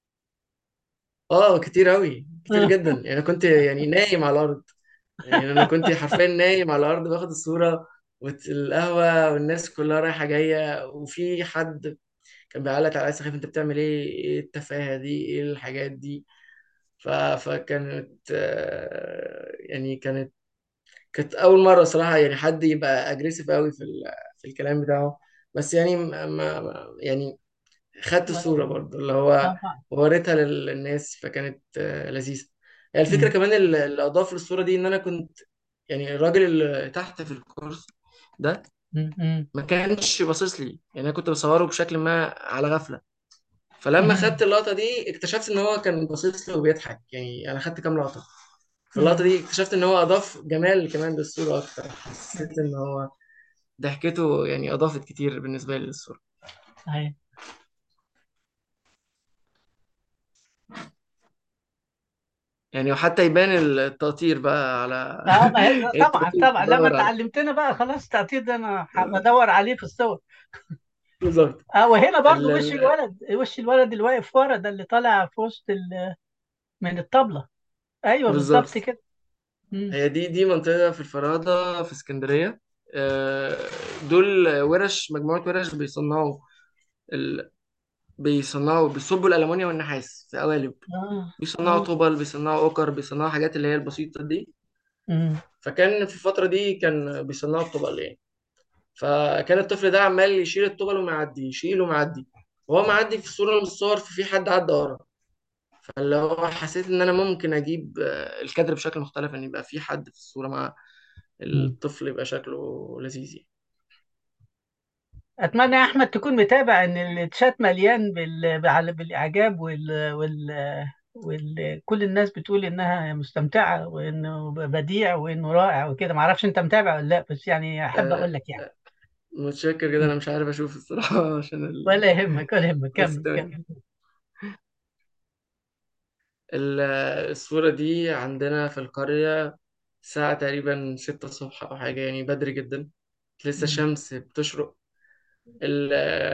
آه كتير أوي كتير آه. جدا يعني كنت يعني نايم على الأرض يعني أنا كنت حرفيا نايم على الأرض باخد الصورة والقهوة والناس كلها رايحة جاية وفي حد كان بيعلق على سخيف أنت بتعمل إيه؟ إيه التفاهة دي؟ إيه الحاجات دي؟ ف... فكانت آه، يعني كانت كانت اول مره صراحه يعني حد يبقى اجريسيف قوي في ال... في الكلام بتاعه بس يعني ما... ما ما- يعني خدت الصوره برضه اللي هو طبعا وريتها لل- للناس فكانت آه، لذيذه يعني الفكره مم. كمان اللي اللي اضاف للصوره دي ان انا كنت يعني الراجل اللي تحت في الكورس ده مم. مم. ما كانش باصص لي يعني انا كنت بصوره بشكل ما على غفله فلما مم. خدت اللقطه دي اكتشفت ان هو كان باصص لي وبيضحك يعني انا خدت كام لقطه في اللقطة دي اكتشفت ان هو اضاف جمال كمان للصورة اكتر حسيت ان هو ضحكته يعني اضافت كتير بالنسبة لي للصورة صحيح يعني وحتى يبان التقطير بقى على اه ما هي طبعا التقطير طبعا لما بدور على اتعلمتنا بقى خلاص التعطيل ده انا ح- بدور عليه في الصور بالظبط اه وهنا برضو ال- وش ال- الولد وش الولد اللي واقف ورا ده اللي طالع في وسط ال- من الطبلة ايوه بالظبط بالظبط كده مم. هي دي دي منطقة في الفرادة في اسكندرية آه، دول ورش مجموعة ورش بيصنعوا ال... بيصنعوا بيصبوا الألمونيا والنحاس في قوالب اه بيصنعوا اه طوبل بيصنعوا أوكر بيصنعوا حاجات اللي هي البسيطة دي مم. فكان في الفترة دي كان بيصنعوا الطوبل يعني فكان الطفل ده عمال يشيل الطوبل ومعدي يشيل ومعدي وهو معدي في صورة من الصور ففي حد عدى ورا فاللي هو حسيت إن أنا ممكن أجيب آه، الكادر بشكل مختلف إن يبقى في حد في الصورة مع مم. الطفل يبقى شكله لذيذ يعني. اتمنى يا احمد تكون متابع ان الشات مليان بال... بال- بالاعجاب وال... وال... وال... كل الناس بتقول انها مستمتعه وانه بديع وانه رائع وكده ما اعرفش انت متابع ولا لا بس يعني احب اقول آه، لك يعني متشكر جدا انا مش عارف اشوف الصراحه عشان ال... ولا يهمك ولا يهمك بس كمل تمام كمل ال- الصوره دي عندنا في القريه الساعه تقريبا ستة الصبح او حاجه يعني بدري جدا لسه مم. الشمس بتشرق ال...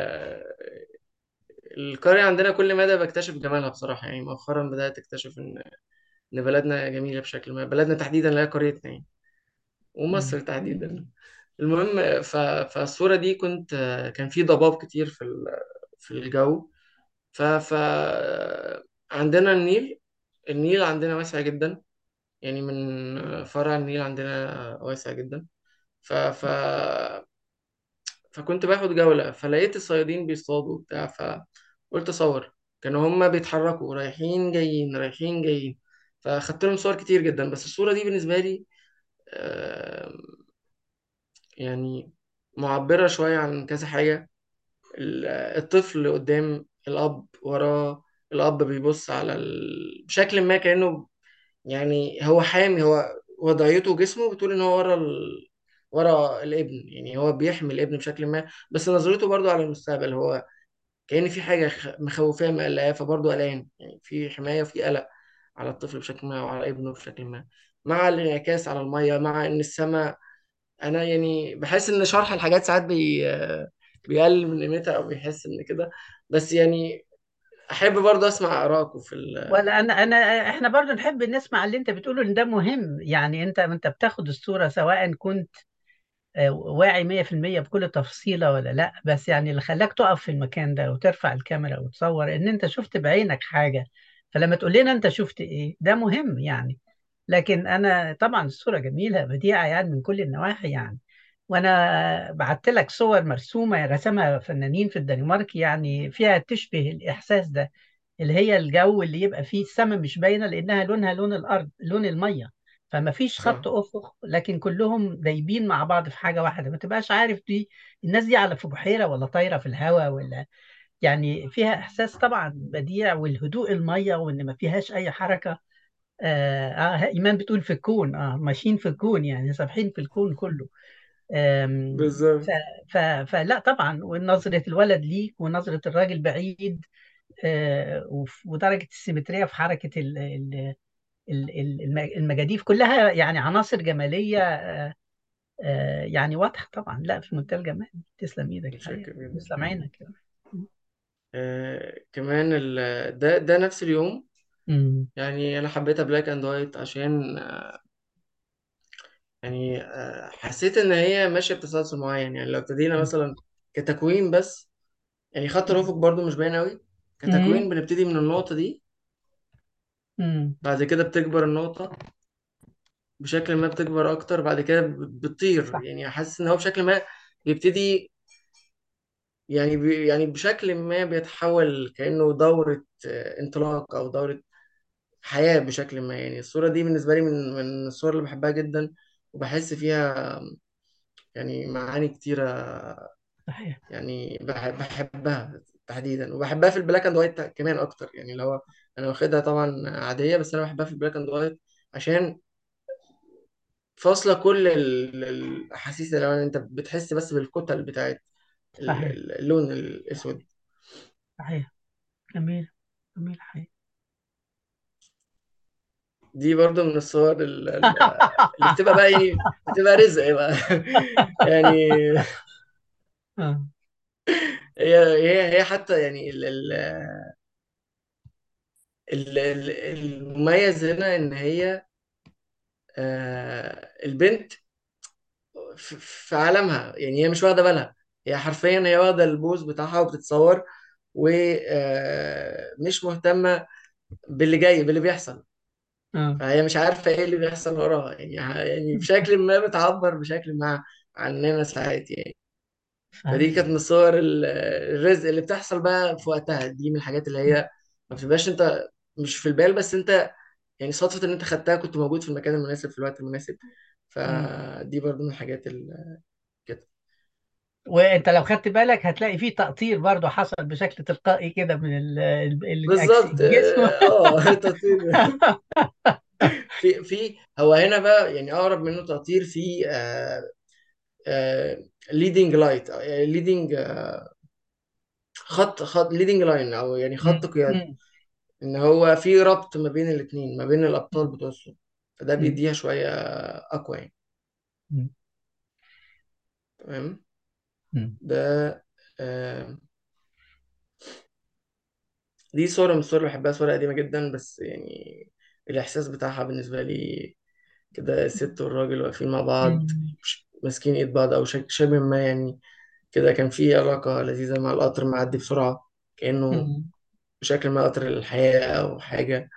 القريه عندنا كل مدى بكتشف جمالها بصراحه يعني مؤخرا بدات اكتشف ان ان بلدنا جميله بشكل ما بلدنا تحديدا اللي هي قريتنا يعني مم. ومصر تحديدا المهم ف... فالصوره دي كنت كان في ضباب كتير في ال... في الجو ف... ف عندنا النيل النيل عندنا واسع جدا يعني من فرع النيل عندنا واسع جدا ف... ف... فكنت باخد جولة فلقيت الصيادين بيصطادوا بتاع فقلت أصور كانوا هما بيتحركوا رايحين جايين رايحين جايين فأخدت لهم صور كتير جدا بس الصورة دي بالنسبة لي آه، يعني معبرة شوية عن كذا حاجة ال- الطفل قدام الأب وراه الأب بيبص على ال... بشكل ما كأنه يعني هو حامي هو وضعيته وجسمه بتقول إن هو ورا ال... ورا الابن يعني هو بيحمي الابن بشكل ما بس نظرته برضو على المستقبل هو كأن في حاجة خ- مخوفاه مقلقاه فبرضه قلقان يعني في حماية وفي قلق على الطفل بشكل ما وعلى ابنه بشكل ما مع الانعكاس على المية مع إن السماء أنا يعني بحس إن شرح الحاجات ساعات بي... بيقلل من قيمتها أو بيحس إن كده بس يعني أحب برضه أسمع آرائكم في ال... ولا انا انا احنا برضو نحب نسمع اللي انت بتقوله ان ده مهم يعني انت انت بتاخد الصورة سواء كنت آه، واعي 100% بكل تفصيلة ولا لا بس يعني اللي خلاك تقف في المكان ده وترفع الكاميرا وتصور ان انت شفت بعينك حاجة فلما تقول لنا انت شفت ايه ده مهم يعني لكن انا طبعا الصورة جميلة بديعة يعني من كل النواحي يعني وانا بعت لك صور مرسومة رسمها فنانين في الدنمارك يعني فيها تشبه الاحساس ده اللي هي الجو اللي يبقى فيه السماء مش باينة لانها لونها لون الارض لون المية فما فيش صح خط افق لكن كلهم دايبين مع بعض في حاجه واحده ما تبقاش عارف دي الناس دي على في بحيره ولا طايره في الهواء ولا يعني فيها احساس طبعا بديع والهدوء الميه وان ما فيهاش اي حركه آه, آه ايمان بتقول في الكون اه ماشيين في الكون يعني سابحين في الكون كله آم، ف بالظبط ف فلا طبعا ونظره الولد ليك ونظره الراجل بعيد آه وف- ودرجه السيمتريه في حركه ال- ال- ال- ال- الم- المجاديف كلها يعني عناصر جمالية آه، آه، يعني واضحة طبعا لا في منتهى الجمال تسلم ايدك الحقيقة متشكر جدا تسلم عينك آه كمان ال... ده ده نفس اليوم مم. يعني أنا حبيتها بلاك أند وايت عشان آه، يعني آه، حسيت إن هي ماشية بتسلسل معين يعني لو ابتدينا مثلا كتكوين بس يعني خط الأفق برضو مش باين أوي كتكوين مم. بنبتدي من النقطة دي مم. بعد كده بتكبر النقطة بشكل ما بتكبر أكتر بعد كده ب- بتطير صح يعني حاسس إن هو بشكل ما بيبتدي يعني بي يعني بشكل ما بيتحول كأنه دورة آه، انطلاق أو دورة حياة بشكل ما يعني الصورة دي بالنسبة لي من من الصور اللي بحبها جدا وبحس فيها يعني معاني كتيرة صحيح يعني بحب بحبها تحديدا وبحبها في البلاك اند وايت كمان اكتر يعني اللي هو انا واخدها طبعا عاديه بس انا بحبها في البلاك اند وايت عشان فاصلة كل ال- الأحاسيس اللي أنت بتحس بس بالكتل بتاعت ال- صحيح ال- اللون الأسود صحيح جميل جميل حقيقي دي برضو من الصور ال- ال- اللي بتبقى بقى يعني بتبقى رزق بقى يعني آه. هي هي هي حتى يعني ال ال ال ال- المميز هنا إن هي آه، البنت في في عالمها يعني هي مش واخدة بالها هي حرفيا هي واخدة البوز بتاعها وبتتصور ومش مهتمة باللي جاي باللي بيحصل آه. فهي مش عارفة ايه اللي بيحصل وراها يعني يعني بشكل ما بتعبر بشكل ما عننا ساعات يعني فدي صحيح كانت من الصور ال- الرزق اللي بتحصل بقى في وقتها دي من الحاجات اللي هي ما بتبقاش انت مش في البال بس انت يعني صدفة ان انت خدتها كنت موجود في المكان المناسب في الوقت المناسب مم. فدي برضو من الحاجات ال- كده وانت لو خدت بالك هتلاقي فيه تقطير برضو حصل بشكل تلقائي كده من ال- ال- الأكس- بالظبط الجسم اه تطوير في في هو هنا بقى يعني اقرب منه تطوير في ليدنج لايت ليدنج خط خط ليدنج لاين او يعني خط مم. قيادي مم. ان هو في ربط ما بين الاثنين ما بين الابطال بتوع الصوره فده مم. بيديها شويه اقوى يعني مم. تمام مم. ده آه دي صوره من الصور اللي بحبها صوره قديمه جدا بس يعني الاحساس بتاعها بالنسبه لي كده الست والراجل واقفين مع بعض مم. مش- ماسكين ايد بعض او شك- شبه ما يعني كده كان في علاقه لذيذه مع القطر معدي بسرعه كانه مم. بشكل ما قطر الحياه او حاجه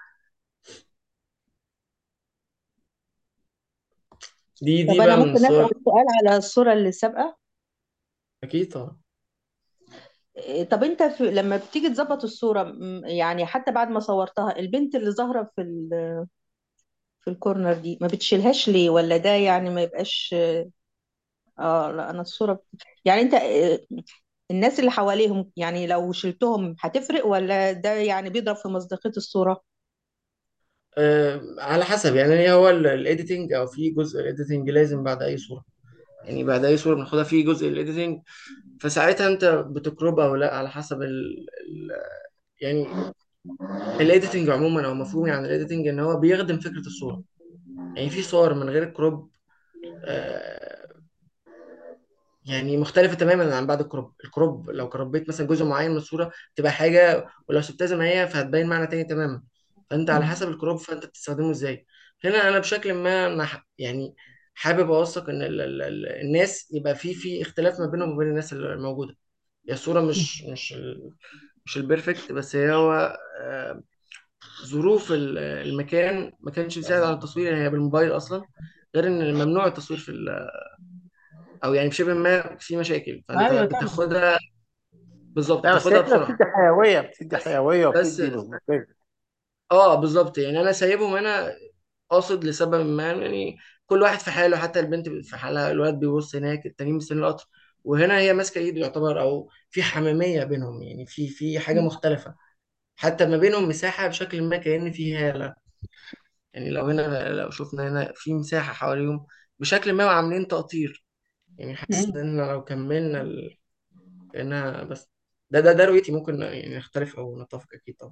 دي طب دي أنا بقى من ممكن أسأل الصور سؤال على الصورة اللي سابقة اكيد طبعا إيه، طب أنت في لما بتيجي تظبط الصورة م، يعني حتى بعد ما صورتها البنت اللي ظاهرة في ال- في الكورنر دي ما بتشيلهاش ليه ولا ده يعني ما يبقاش اه لا أنا الصورة بت... يعني أنت إيه، الناس اللي حواليهم يعني لو شلتهم هتفرق ولا ده يعني بيضرب في مصداقية الصورة أه على حسب يعني هو الايديتنج او في جزء الايديتنج لازم بعد اي صوره يعني بعد اي صوره بناخدها في جزء الايديتنج فساعتها انت بتكربها او لا على حسب ال... ال... يعني الايديتنج عموما او مفهومي عن الايديتنج ان هو بيخدم فكره الصوره يعني في صور من غير الكروب أه يعني مختلفه تماما عن بعد الكروب الكروب لو كربيت مثلا جزء معين من الصوره تبقى حاجه ولو سبتها زي ما هي فهتبين معنى تاني تماما فانت على مم. حسب الكروب فانت بتستخدمه ازاي هنا انا بشكل ما أنا ح- يعني حابب اوثق ان ال ال ال الناس يبقى في في اختلاف ما بينهم وبين الناس اللي موجوده هي الصوره مش مش ال مش البيرفكت بس هي هو آه، ظروف ال- المكان ما كانش يساعد على التصوير يعني هي بالموبايل اصلا غير ان ممنوع التصوير في ال- او يعني بشبه ما في مشاكل فانت ايوه طبعا بتاخدها بالظبط لا بس بتاخدها هنا بسرعه بتدي حيوية بتدي بس حيوية بس وبتدي مصداقية اه بالظبط يعني انا سايبهم هنا قاصد لسبب ما يعني كل واحد في حاله حتى البنت في حالها الولد بيبص هناك التانيين مستنيين القطر وهنا هي ماسكه ايده يعتبر او في حميميه بينهم يعني في في حاجه مختلفه حتى ما بينهم مساحه بشكل ما كأن في هاله يعني لو هنا لو شفنا هنا في مساحه حواليهم بشكل ما وعاملين تقطير يعني حاسس مم. ان لو كملنا ال... كأنها بس ده ده ده رؤيتي ممكن يعني نختلف او نتفق اكيد طبعا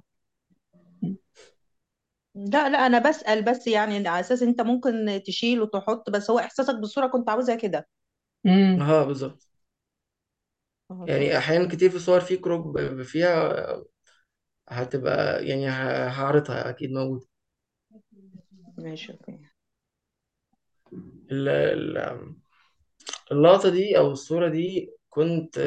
لا لا انا بسأل بس يعني على اساس انت ممكن تشيل وتحط بس هو احساسك بالصورة كنت عاوزها كده مم. اه بالظبط اه طيب يعني احيانا كتير في صور في كروب فيها هتبقى يعني ه- هعرضها اكيد موجود ماشي اوكي ال- ال- اللقطه دي او الصوره دي كنت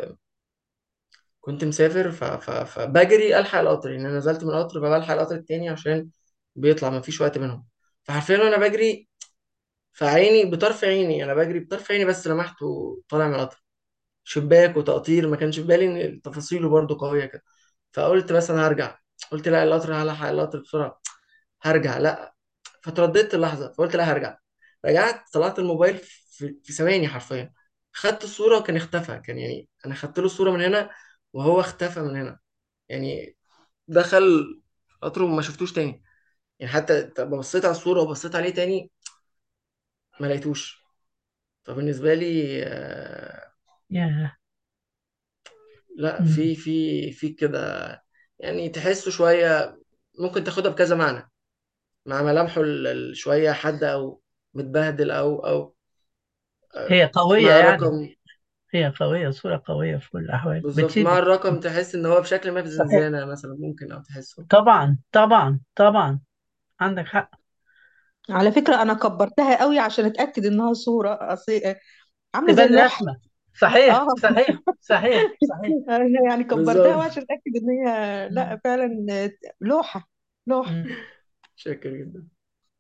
كنت مسافر ف- ف- فبجري الحق القطر يعني انا نزلت من القطر فبلحق القطر التاني عشان بيطلع ما فيش وقت بينهم فحرفيا وانا بجري فعيني بطرف عيني انا بجري بطرف عيني بس لمحته طالع من القطر شباك وتقطير ما كانش في بالي ان تفاصيله برضو قويه كده فقلت بس انا هرجع قلت لا القطر هلحق القطر بسرعه هرجع لا فترددت اللحظه فقلت لا هرجع رجعت طلعت الموبايل في, في ثواني حرفيا خدت الصوره وكان اختفى كان يعني انا خدت له الصوره من هنا وهو اختفى من هنا يعني دخل قطر وما شفتوش تاني يعني حتى بصيت على الصوره وبصيت عليه تاني ما لقيتوش فبالنسبة لي آه، ياه لا مم. في في في كده يعني تحسه شوية ممكن تاخدها بكذا معنى مع ملامحه ال- ال- شوية حادة أو متبهدل أو أو آه، هي قوية مع يعني الرقم هي قوية صورة قوية في كل الأحوال بالظبط مع بتشد الرقم تحس إن هو بشكل ما في صحيح زنزانة مثلا ممكن أو تحسه طبعا طبعا طبعا عندك حق على فكرة أنا كبرتها قوي عشان أتأكد إنها صورة أصل عاملة زي تبان اللوحة رسمة صحيح اه صحيح صحيح صحيح أنا يعني كبرتها بالظبط عشان أتأكد إن هي لا فعلا لوحة لوحة مم. شاكر جدا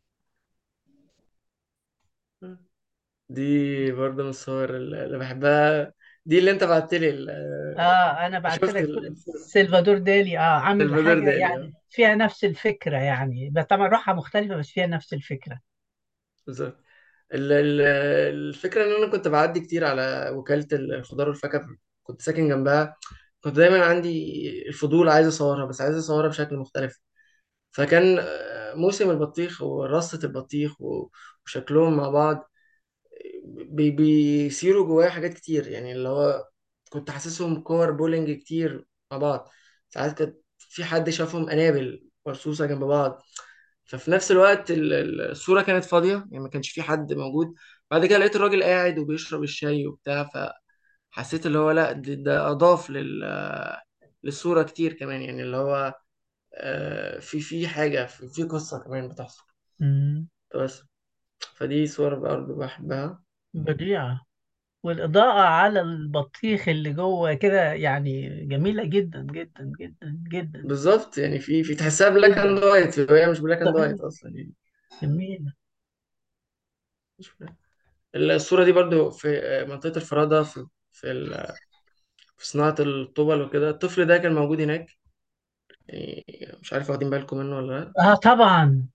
دي برضه من الصور اللي بحبها دي اللي انت بعت لي ال- اه انا بعت شفت لك ال- سلفادور دالي اه عامل سلفادور حاجة دالي اه يعني فيها نفس الفكرة يعني بس طبعا روحها مختلفة بس فيها نفس الفكرة بالظبط ال- ال- الفكرة ان انا كنت بعدي كتير على وكالة الخضار والفاكهة كنت ساكن جنبها كنت دايما عندي الفضول عايز اصورها بس عايز اصورها بشكل مختلف فكان آه، موسم البطيخ ورصة البطيخ و- وشكلهم مع بعض بي بيصيروا جوايا حاجات كتير يعني اللي هو كنت حاسسهم كور بولينج كتير مع بعض ساعات كانت في حد شافهم قنابل مرصوصة جنب بعض ففي نفس الوقت ال- ال- الصورة كانت فاضية يعني ما كانش في حد موجود بعد كده لقيت الراجل قاعد وبيشرب الشاي وبتاع فحسيت اللي هو لا ده, ده أضاف لل للصورة كتير كمان يعني اللي هو آه، في في حاجة في, في قصة كمان بتحصل مم. بس فدي صور برضه بحبها بديعة والإضاءة على البطيخ اللي جوه كده يعني جميلة جدا جدا جدا جدا بالظبط يعني في في تحسها بلاك اند وايت وهي مش بلاك اند صحيح وايت اصلا يعني جميلة مش بلاك. الصورة دي برضو في منطقة الفرادة في في, ال- في صناعة الطوبل وكده الطفل ده كان موجود هناك يعني مش عارف واخدين بالكم منه ولا لا اه طبعا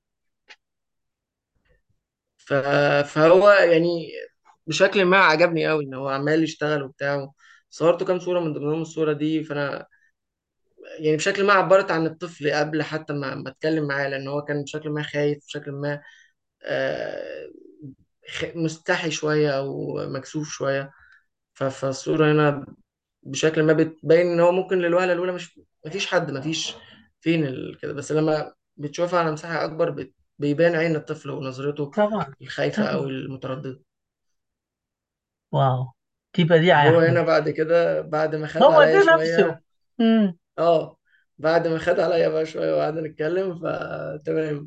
ف... فهو يعني بشكل ما عجبني قوي ان هو عمال يشتغل وبتاع صورته كام صورة من ضمنهم الصورة دي فانا يعني بشكل ما عبرت عن الطفل قبل حتى ما ما اتكلم معاه لان هو كان بشكل ما خايف بشكل ما آه، خ- مستحي شوية او مكسوف شوية ف- فالصورة هنا بشكل ما بتبين ان هو ممكن للوهلة الاولى مش مفيش حد مفيش فين ال... كده بس لما بتشوفها على مساحة اكبر بت... بيبان عين الطفل ونظرته طبعا الخايفة او طبعا المترددة واو دي بديعة يا وهو هنا أحمد بعد كده بعد ما خد هو عليا ده نفسه شوية مم. اه بعد ما خد عليا بقى شوية وقعدنا نتكلم فتمام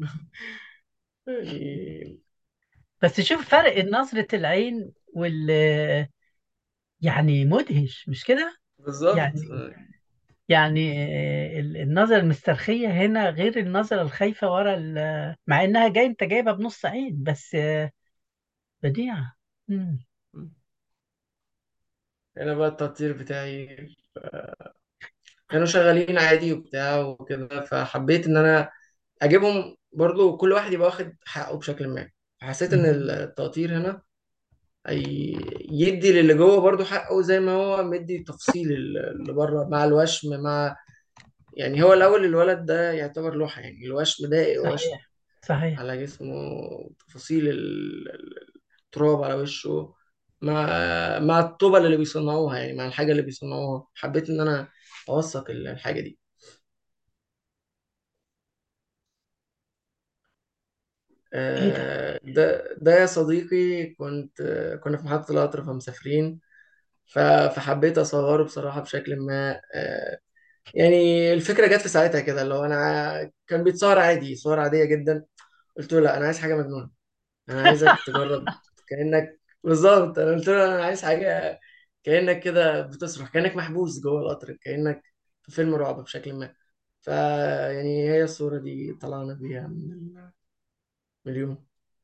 يعني بس شوف فرق نظرة العين وال يعني مدهش مش كده؟ بالظبط يعني يعني آه، ال- النظرة المسترخية هنا غير النظرة الخايفة ورا ال- مع إنها جاي أنت جايبها بنص عين بس آه، بديعة مم. هنا بقى التطير بتاعي كانوا شغالين عادي وبتاع وكده فحبيت ان انا اجيبهم برضو كل واحد يبقى واخد حقه بشكل ما حسيت ان مم. التقطير هنا هي- يدي للي جوه برضو حقه زي ما هو مدي تفصيل اللي بره مع الوشم مع يعني هو الاول الولد ده يعتبر لوحة يعني الوشم ده وشم صحيح صحيح على جسمه تفاصيل ال- ال- التراب على وشه مع مع الطوبة اللي بيصنعوها يعني مع الحاجة اللي بيصنعوها حبيت ان انا اوثق الحاجة دي إيه ده؟ آه، ده ده يا صديقي كنت آه، كنا في محطة القطر فمسافرين ف- فحبيت أصوره بصراحة بشكل ما آه، يعني الفكرة جت في ساعتها كده اللي هو أنا ع- كان بيتصور عادي صور عادية جدا قلت له لا أنا عايز حاجة مجنونة أنا عايزك تجرب كأنك بالظبط أنا قلت له أنا عايز حاجة كأنك كده بتصرخ كأنك محبوس جوه القطر كأنك في فيلم رعب بشكل ما فيعني هي الصورة دي طلعنا بيها من ال- من اليوم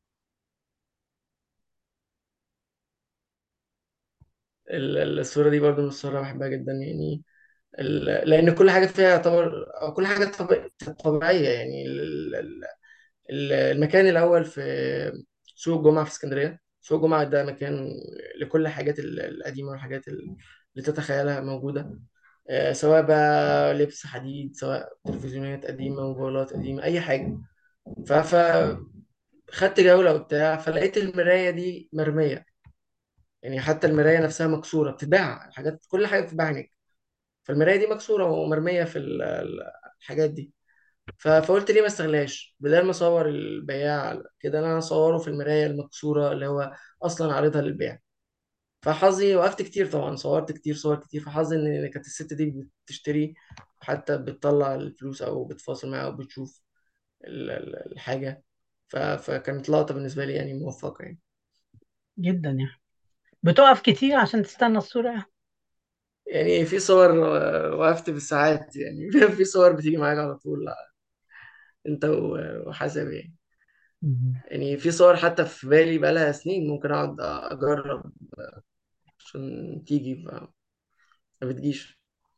ال- ال- الصورة دي برضو من الصورة بحبها جدا يعني ال- لأن كل حاجة فيها يعتبر أو كل حاجة طبيعية طبيعية يعني ال- ال- ال- المكان الأول في سوق الجمعة في اسكندرية سوق الجمعة ده مكان لكل الحاجات ال- القديمة والحاجات ال- اللي تتخيلها موجودة آه، سواء بقى لبس حديد سواء تلفزيونات قديمة موبايلات قديمة أي حاجة ف- فخلى خدت جولة وبتاع فلقيت المراية دي مرمية يعني حتى المراية نفسها مكسورة بتتباع الحاجات كل حاجة بتتباع هناك فالمراية دي مكسورة ومرمية في ال- ال- الحاجات دي ف- فقلت ليه ما استغلاش بدل ما اصور البياع كده انا اصوره في المراية المكسورة اللي هو اصلا عارضها للبيع فحظي وقفت كتير طبعا صورت كتير صور كتير فحظي ان كانت الست دي بتشتري حتى بتطلع الفلوس او بتفاصل معاها او بتشوف ال- ال- الحاجة ف... فكانت لقطة بالنسبة لي يعني موفقة يعني جدا يعني بتقف كتير عشان تستنى الصورة يعني في صور آه، وقفت بالساعات يعني في صور بتيجي معاك على طول انت و- وحسب يعني مم. يعني في صور حتى في بالي بقالها سنين ممكن اقعد اجرب عشان تيجي ف- ما بتجيش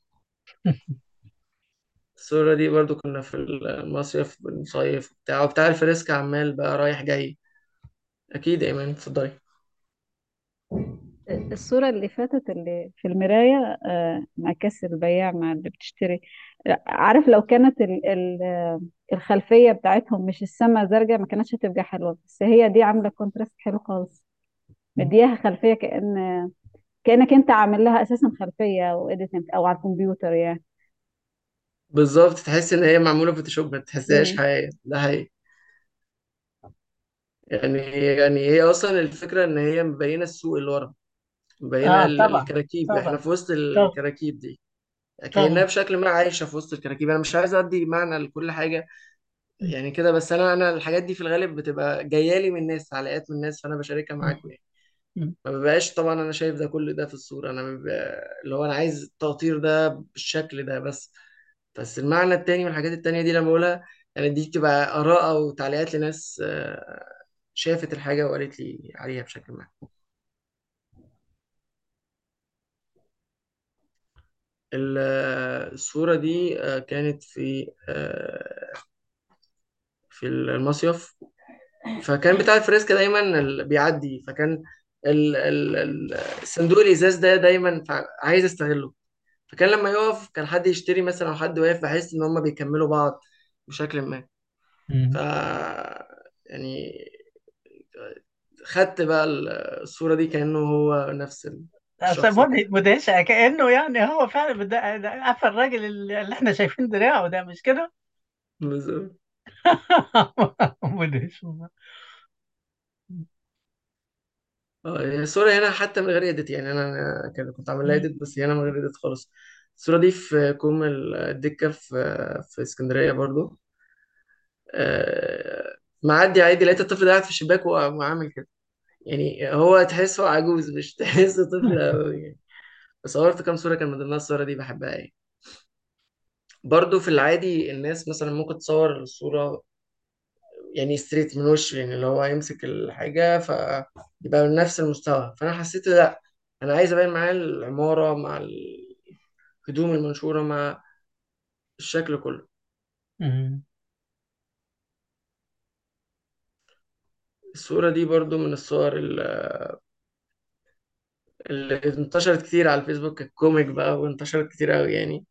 الصورة دي برضو كنا في المصيف بنصيف وبتاع وبتاع الفريسكا عمال بقى رايح جاي اكيد يا ايمان اتفضلي الصورة اللي فاتت اللي في المراية آه، انعكاس البياع مع اللي بتشتري عارف لو كانت ال ال الخلفية بتاعتهم مش السما زرقاء ما كانتش هتبقى حلوة بس هي دي عاملة كونتراست حلو خالص مدياها خلفية كأن كأنك انت عامل لها اساسا خلفية او اديتنج او على الكمبيوتر يعني بالظبط تحس ان هي معمولة فوتوشوب ما تحسهاش مم. حقيقية ده حقيقي يعني يعني هي اصلا الفكرة ان هي مبينة السوق اللي ورا مبينة اه ال- طبعا الكراكيب احنا طبعا في وسط طبعا الكراكيب دي كأنها طبعا بشكل ما عايشة في وسط الكراكيب أنا مش عايز أدي معنى لكل حاجة يعني كده بس أنا أنا الحاجات دي في الغالب بتبقى جاية لي من ناس تعليقات من ناس فأنا بشاركها معاكم يعني مم. ما ببقاش طبعا أنا شايف ده كل ده في الصورة أنا ببقى اللي هو أنا عايز التقطير ده بالشكل ده بس بس المعنى التاني والحاجات التانية دي لما بقولها يعني دي بتبقى آراء أو تعليقات لناس آه، شافت الحاجة وقالت لي عليها بشكل ما ال- الصورة دي آه، كانت في آه، في المصيف فكان بتاع الفريسكا دايما ال- بيعدي فكان ال ال ال الصندوق الازاز ده دايما فع- عايز استغله فكان لما يقف كان حد يشتري مثلا او حد واقف بحس ان هم بيكملوا بعض بشكل ما ف مم. يعني خدت بقى ال- الصورة دي كأنه هو نفس اصل الشخص وكده مدهش مدهش كأنه يعني هو فعلا ده ده عارف الراجل اللي اللي احنا شايفين دراعه ده مش كده؟ بالظبط مدهش والله. اه يعني الصورة هنا حتى من غير اديت يعني انا أنا كان- كنت عامل لها مم. اديت بس هنا من غير اديت خالص الصورة دي في كوم الدكة في في اسكندرية برضو آه، معدي عادي لقيت الطفل ده قاعد في الشباك وقام عامل كده يعني هو تحسه عجوز مش تحسه طفل قوي يعني صورت كام صورة كان من ضمنها الصورة دي بحبها يعني برضو في العادي الناس مثلا ممكن تصور الصورة يعني ستريت من وشه يعني اللي هو يمسك الحاجة فيبقى من نفس المستوى فأنا حسيت لا أنا عايز أبين معاه العمارة مع الهدوم المنشورة مع الشكل كله مم. الصورة دي برضو من الصور ال- اللي انتشرت كتير على الفيسبوك الكوميك بقى وانتشرت كتير قوي يعني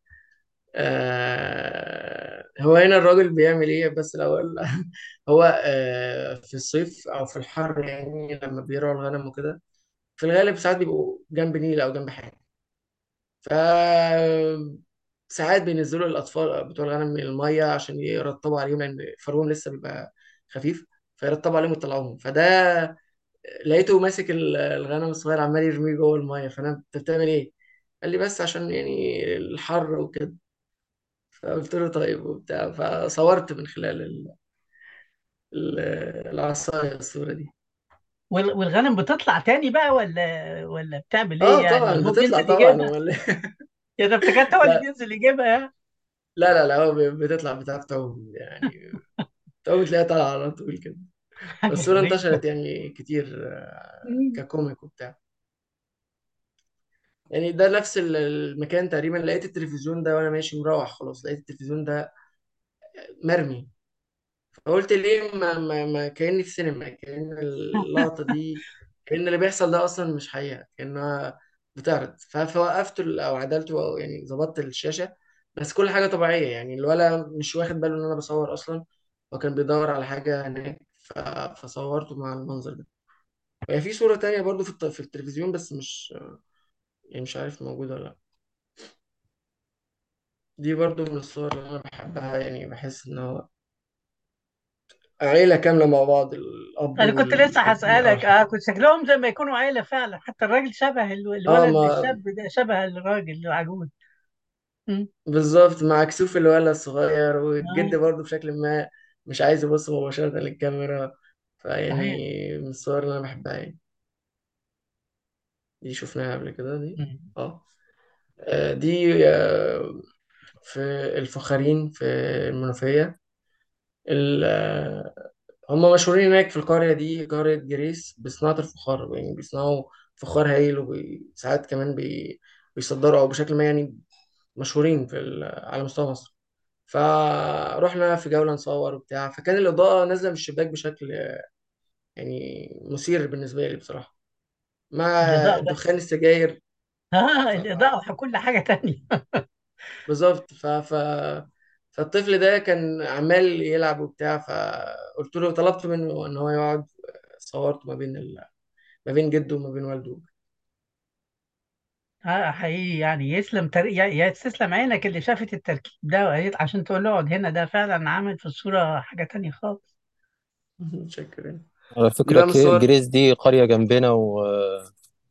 آه هو هنا الراجل بيعمل ايه بس الأول هو آه في الصيف أو في الحر يعني لما بيرعوا الغنم وكده في الغالب ساعات بيبقوا جنب نيل أو جنب حاجة ف ساعات بينزلوا الأطفال بتوع الغنم من المية عشان يرطبوا عليهم لأن فروهم لسه بيبقى خفيف فيرطبوا عليهم ويطلعوهم فده لقيته ماسك ال- الغنم الصغير عمال يرميه جوه المية فأنا أنت بتعمل إيه؟ قال لي بس عشان يعني الحر وكده فقلت له طيب وبتاع فصورت من خلال ال- ال- العصاية الصورة دي وال- والغنم بتطلع تاني بقى ولا ولا بتعمل ايه اه يعني طبعا هو بتطلع بينزل طبعا يجيبها امال يا ده افتكرت هو اللي لا بينزل يجيبها يا لا لا لا هو بتطلع بتعرف تعوم يعني تعوم تلاقيها طالعة على طول كده حاجة الصورة غريبة انتشرت يعني كتير آه، مم. ككوميك وبتاع يعني ده نفس ال- المكان تقريبا لقيت التلفزيون ده وانا ماشي مروح خلاص لقيت التلفزيون ده مرمي فقلت ليه ما, ما, ما كأني في سينما كأن اللقطة دي كأن اللي بيحصل ده أصلا مش حقيقة كأنها بتعرض ف- فوقفت ال- أو عدلته أو يعني ظبطت الشاشة بس كل حاجة طبيعية يعني الولا مش واخد باله إن أنا بصور أصلا هو كان بيدور على حاجة هناك ف- فصورته مع المنظر ده وهي في صورة تانية برضو في الت- في التلفزيون بس مش يعني مش عارف موجودة ولا لأ دي برضو من الصور اللي أنا بحبها يعني بحس إن هو عيلة كاملة مع بعض الأب انا كنت لسه والابن أو هسألك اه كنت شكلهم زي ما يكونوا عيلة فعلا حتى الراجل شبه ال- اه الولد ما الشاب ده شبه الراجل العجوز مم. بالظبط مع كسوف الولد الصغير والجد آه برضو بشكل ما مش عايز يبص مباشرة للكاميرا فيعني صحيح من الصور اللي أنا بحبها يعني دي شفناها قبل كده دي مم. اه آه، دي آه، في الفخارين في المنوفية ال- آه، هم مشهورين هناك في القرية دي قرية جريس بصناعة الفخار يعني بيصنعوا فخار هايل وساعات كمان بي بيصدروا أو بشكل ما يعني مشهورين في ال- على مستوى مصر فروحنا في جولة نصور وبتاع فكان الإضاءة نازلة من الشباك بشكل يعني مثير بالنسبة لي بصراحة مع الإضاءة بس دخان السجاير اه ف... الإضاءة وكل حاجة تانية بالظبط ف... ف... فالطفل ده كان عمال يلعب وبتاع فقلت له طلبت منه ان هو يقعد صورت ما بين ال... ما بين جده وما بين والده اه حقيقي يعني يسلم تر... يا يا تسلم عينك اللي شافت التركيب ده وقالت عشان تقول له اقعد هنا ده فعلا عامل في الصورة حاجة تانية خالص متشكر يعني. على دي فكرة بقى من كي- الصور جريس دي قرية جنبنا وتتميز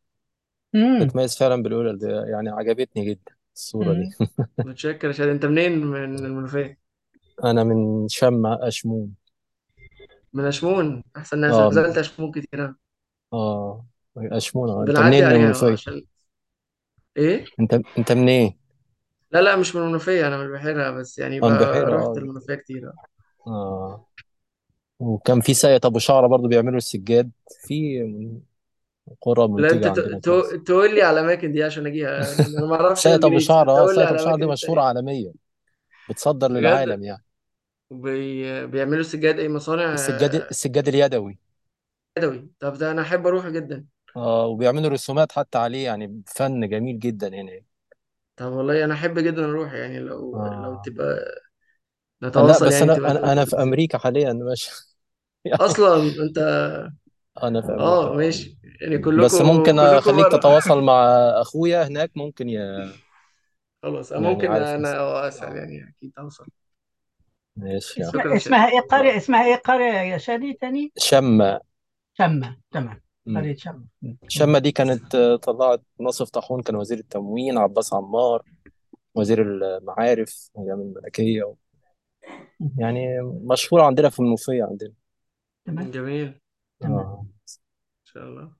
امم فعلا بالأولى دي يعني عجبتني جدا الصورة دي امم متشكر يا شادي انت منين من المنوفية أنا من شمع أشمون من أشمون أحسن ناس أنا اه نزلت أشمون كتير أوي. اه أشمون آه. أنت بنعدي منين من عليها المنوفية؟ عشان إيه أنت أنت منين؟ لا لا مش من المنوفية أنا من البحيرة بس يعني اه من بقى بحيرة رحت اه المنوفية كتير اه وكان في ساقية أبو شعرة برضو بيعملوا السجاد في قرى لا انت منتجة ت- عندنا كويس ت- تقول لي على الاماكن دي عشان اجيها لان انا ما اعرفش ساقية غير أبو جريس شعرة فانت اه قول لي ساقية على أبو شعرة الاماكن دي مشهورة التانية عالمية بتصدر بجد للعالم يعني بي... بيعملوا سجاد اي مصانع السجاد آه، السجاد اليدوي يدوي طب ده انا احب اروح جدا اه وبيعملوا رسومات حتى عليه يعني فن جميل جدا يعني طب والله انا احب جدا اروح يعني لو لو اه تبقى لا نتواصل بس يعني انا تبقى انا انا توديني في زي امريكا حاليا مش يعني اصلا انت انا في امريكا اه اه ماشي يعني بس كلكم ممكن كلكم اخليك بره تتواصل مع اخويا هناك ممكن ي... خلاص أنا يعني ممكن عارف ناس انا اسال اه يعني اكيد اوصل ماشي يعني. اسمها شكرا شادي اسمها ايه قرية اسمها ايه قرية يا شادي تاني شمة شمة تمام مم. قرية شمة مم. شمة دي كانت آه، طلعت ناصف طاحون كان وزير التموين عباس عمار وزير المعارف ايام الملكية و... مم. يعني مشهورة عندنا في المنوفية عندنا تمام جميل تمام اه ان شاء الله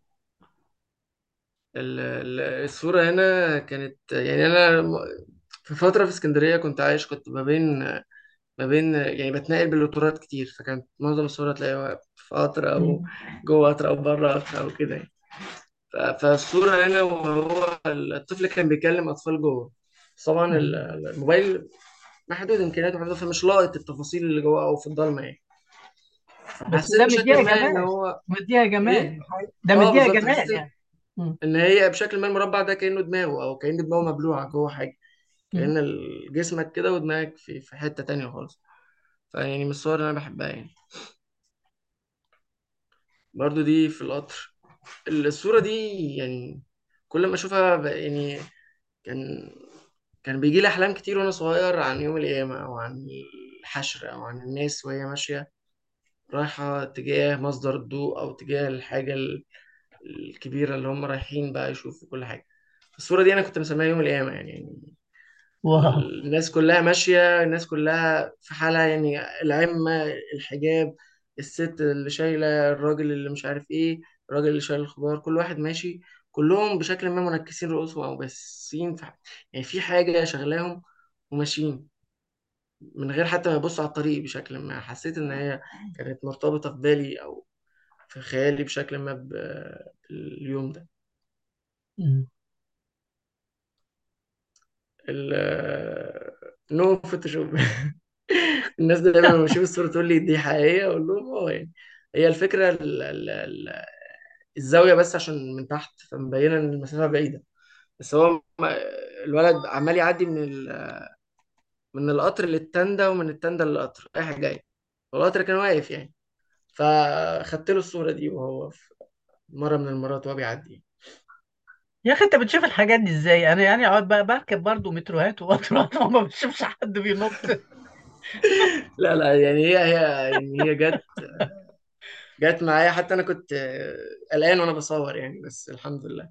ال- ال- الصورة هنا كانت يعني أنا م- في فترة في اسكندرية كنت عايش كنت ما بين ما بين يعني بتنقل بالقطارات كتير فكانت معظم الصورة تلاقيها في قطر أو مم. جوه قطر أو بره قطر أو كده يعني ف- فالصورة هنا وهو الطفل كان بيكلم أطفال جوه بس طبعا ال- مم. الموبايل محدود إمكانياته محدودة فمش لاقط التفاصيل اللي جوه أو في الضلمة يعني بس فحسيت ده بشكل مديها ما إن جمال هو مديها جمال إيه؟ الحقيقة. ده اه مديها بالظبط حسيت جمال يعني مم. ان هي بشكل ما المربع ده كانه دماغه او كأن دماغه مبلوعه جوه حاجه مم. كأن ال- جسمك كده ودماغك في في حتة تانية خالص فيعني من الصور اللي أنا بحبها يعني برضو دي في القطر الصورة دي يعني كل ما أشوفها ب- يعني كان كان بيجي لي أحلام كتير وأنا صغير عن يوم القيامة أو عن الحشر أو عن الناس وهي ماشية رايحة تجاه مصدر الضوء أو تجاه الحاجة ال- الكبيرة اللي هم رايحين بقى يشوفوا كل حاجة الصورة دي أنا كنت مسميها يوم القيامة يعني, يعني واو الناس كلها ماشية الناس كلها في حالة يعني العمة الحجاب الست اللي شايلة الراجل اللي مش عارف ايه الراجل اللي شايل الخضار كل واحد ماشي كلهم بشكل ما منكسين رؤوسهم او باصين في ح- يعني في حاجة شغلاهم وماشيين من غير حتى ما يبصوا على الطريق بشكل ما حسيت ان هي كانت مرتبطة في بالي او في خيالي بشكل ما ب- باليوم ده مم. ال نو فوتوشوب الناس دايما لما بشوف الصورة تقول لي دي حقيقية أقول لهم أه يعني هي الفكرة ال ال ال الزاوية بس عشان من تحت فمبينة إن المسافة بعيدة بس هو م- الولد عمال يعدي من ال من القطر للتندة ومن التندة للقطر رايح جاي والقطر كان واقف يعني فخدت له الصورة دي وهو في مرة من المرات وهو بيعدي يا اخي انت بتشوف الحاجات دي ازاي انا يعني اقعد بقى بركب برضه متروهات وقطارات وما بشوفش حد بينط لا لا يعني هي هي يعني هي جت جت معايا حتى انا كنت آه، قلقان وانا بصور يعني بس الحمد لله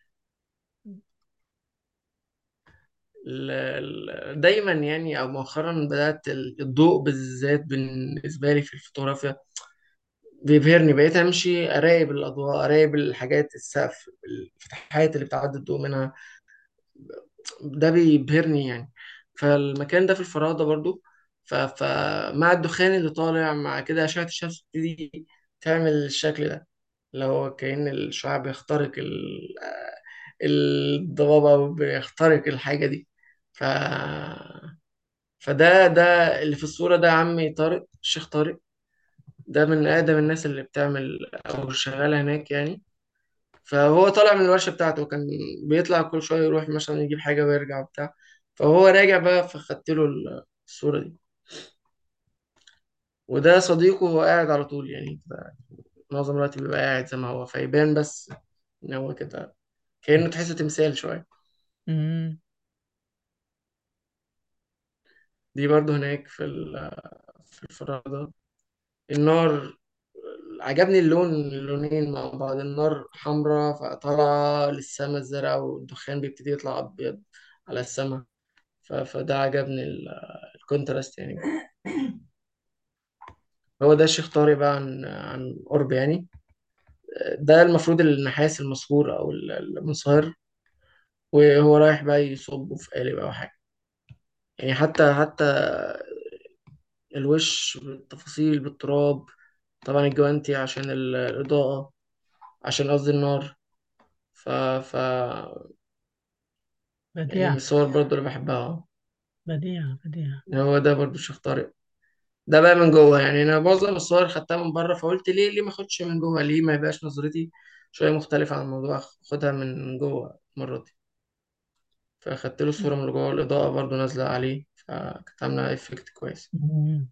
ال- ال- دايما يعني او مؤخرا بدات الضوء بالذات بالنسبه لي في الفوتوغرافيا بيبهرني بقيت امشي اراقب الاضواء اراقب الحاجات السقف الفتحات اللي بتعدي الضوء منها ده بيبهرني يعني فالمكان ده في الفرادة برضو ف... فمع الدخان اللي طالع مع كده أشعة الشمس بتبتدي تعمل الشكل ده اللي هو كأن الشعاع بيخترق ال... الضبابة أو بيخترق الحاجة دي ف... فده ده اللي في الصورة ده عمي طارق الشيخ طارق ده من أقدم الناس اللي بتعمل أو شغالة هناك يعني فهو طالع من الورشة بتاعته كان بيطلع كل شوية يروح مثلا يجيب حاجة ويرجع وبتاع فهو راجع بقى فخدت له الصورة دي وده صديقه هو قاعد على طول يعني معظم الوقت بيبقى قاعد زي ما هو فيبان بس إن هو كده كأنه تحسه تمثال شوية مم. دي برضو هناك في ال- في الفرادة النار عجبني اللون اللونين مع بعض النار حمراء فطالعة للسما الزرقاء والدخان بيبتدي يطلع أبيض على السما ف- فده عجبني ال- الكونتراست يعني هو ده الشيخ طارق بقى عن عن قرب يعني ده المفروض النحاس المصفور او ال- المنصهر وهو رايح بقى يصبه في قالب او حاجه يعني حتى حتى الوش بالتفاصيل بالتراب طبعا الجوانتي عشان ال- الاضاءه عشان قصدي النار ف ف يعني من بديع الصور برضو اللي بحبها بديع بديع هو ده برضو الشيخ طارق ده بقى من جوه يعني انا معظم الصور خدتها من بره فقلت ليه ليه ما اخدش من جوه ليه ما يبقاش نظرتي شويه مختلفه عن الموضوع اخدها من جوه المره دي فاخدت له الصوره من جوه الاضاءه برضو نازله عليه فكانت عامله افكت كويس مم.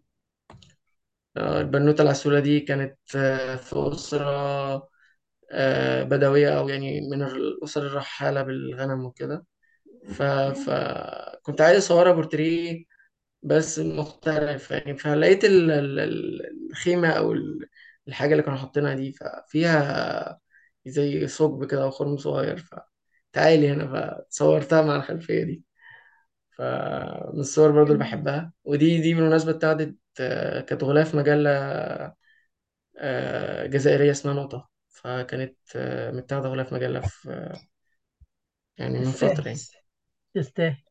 آه، البنوته العسوله دي كانت آه، في اسره آه، بدويه او يعني من الاسر الرحاله بالغنم وكده ف... فكنت عايز اصورها بورتريه بس مختلف يعني فلقيت ال- ال- ال- الخيمة أو ال- الحاجة اللي كانوا حاطينها دي ففيها زي ثقب كده أو خرم صغير فتعالي هنا فصورتها مع الخلفية دي فمن الصور برضو اللي بحبها ودي دي بالمناسبة اتاخدت آه، كانت غلاف مجلة آه، جزائرية اسمها نقطة فكانت آه، متاخدة غلاف مجلة في يعني من فترة تستاهل يعني تستاهل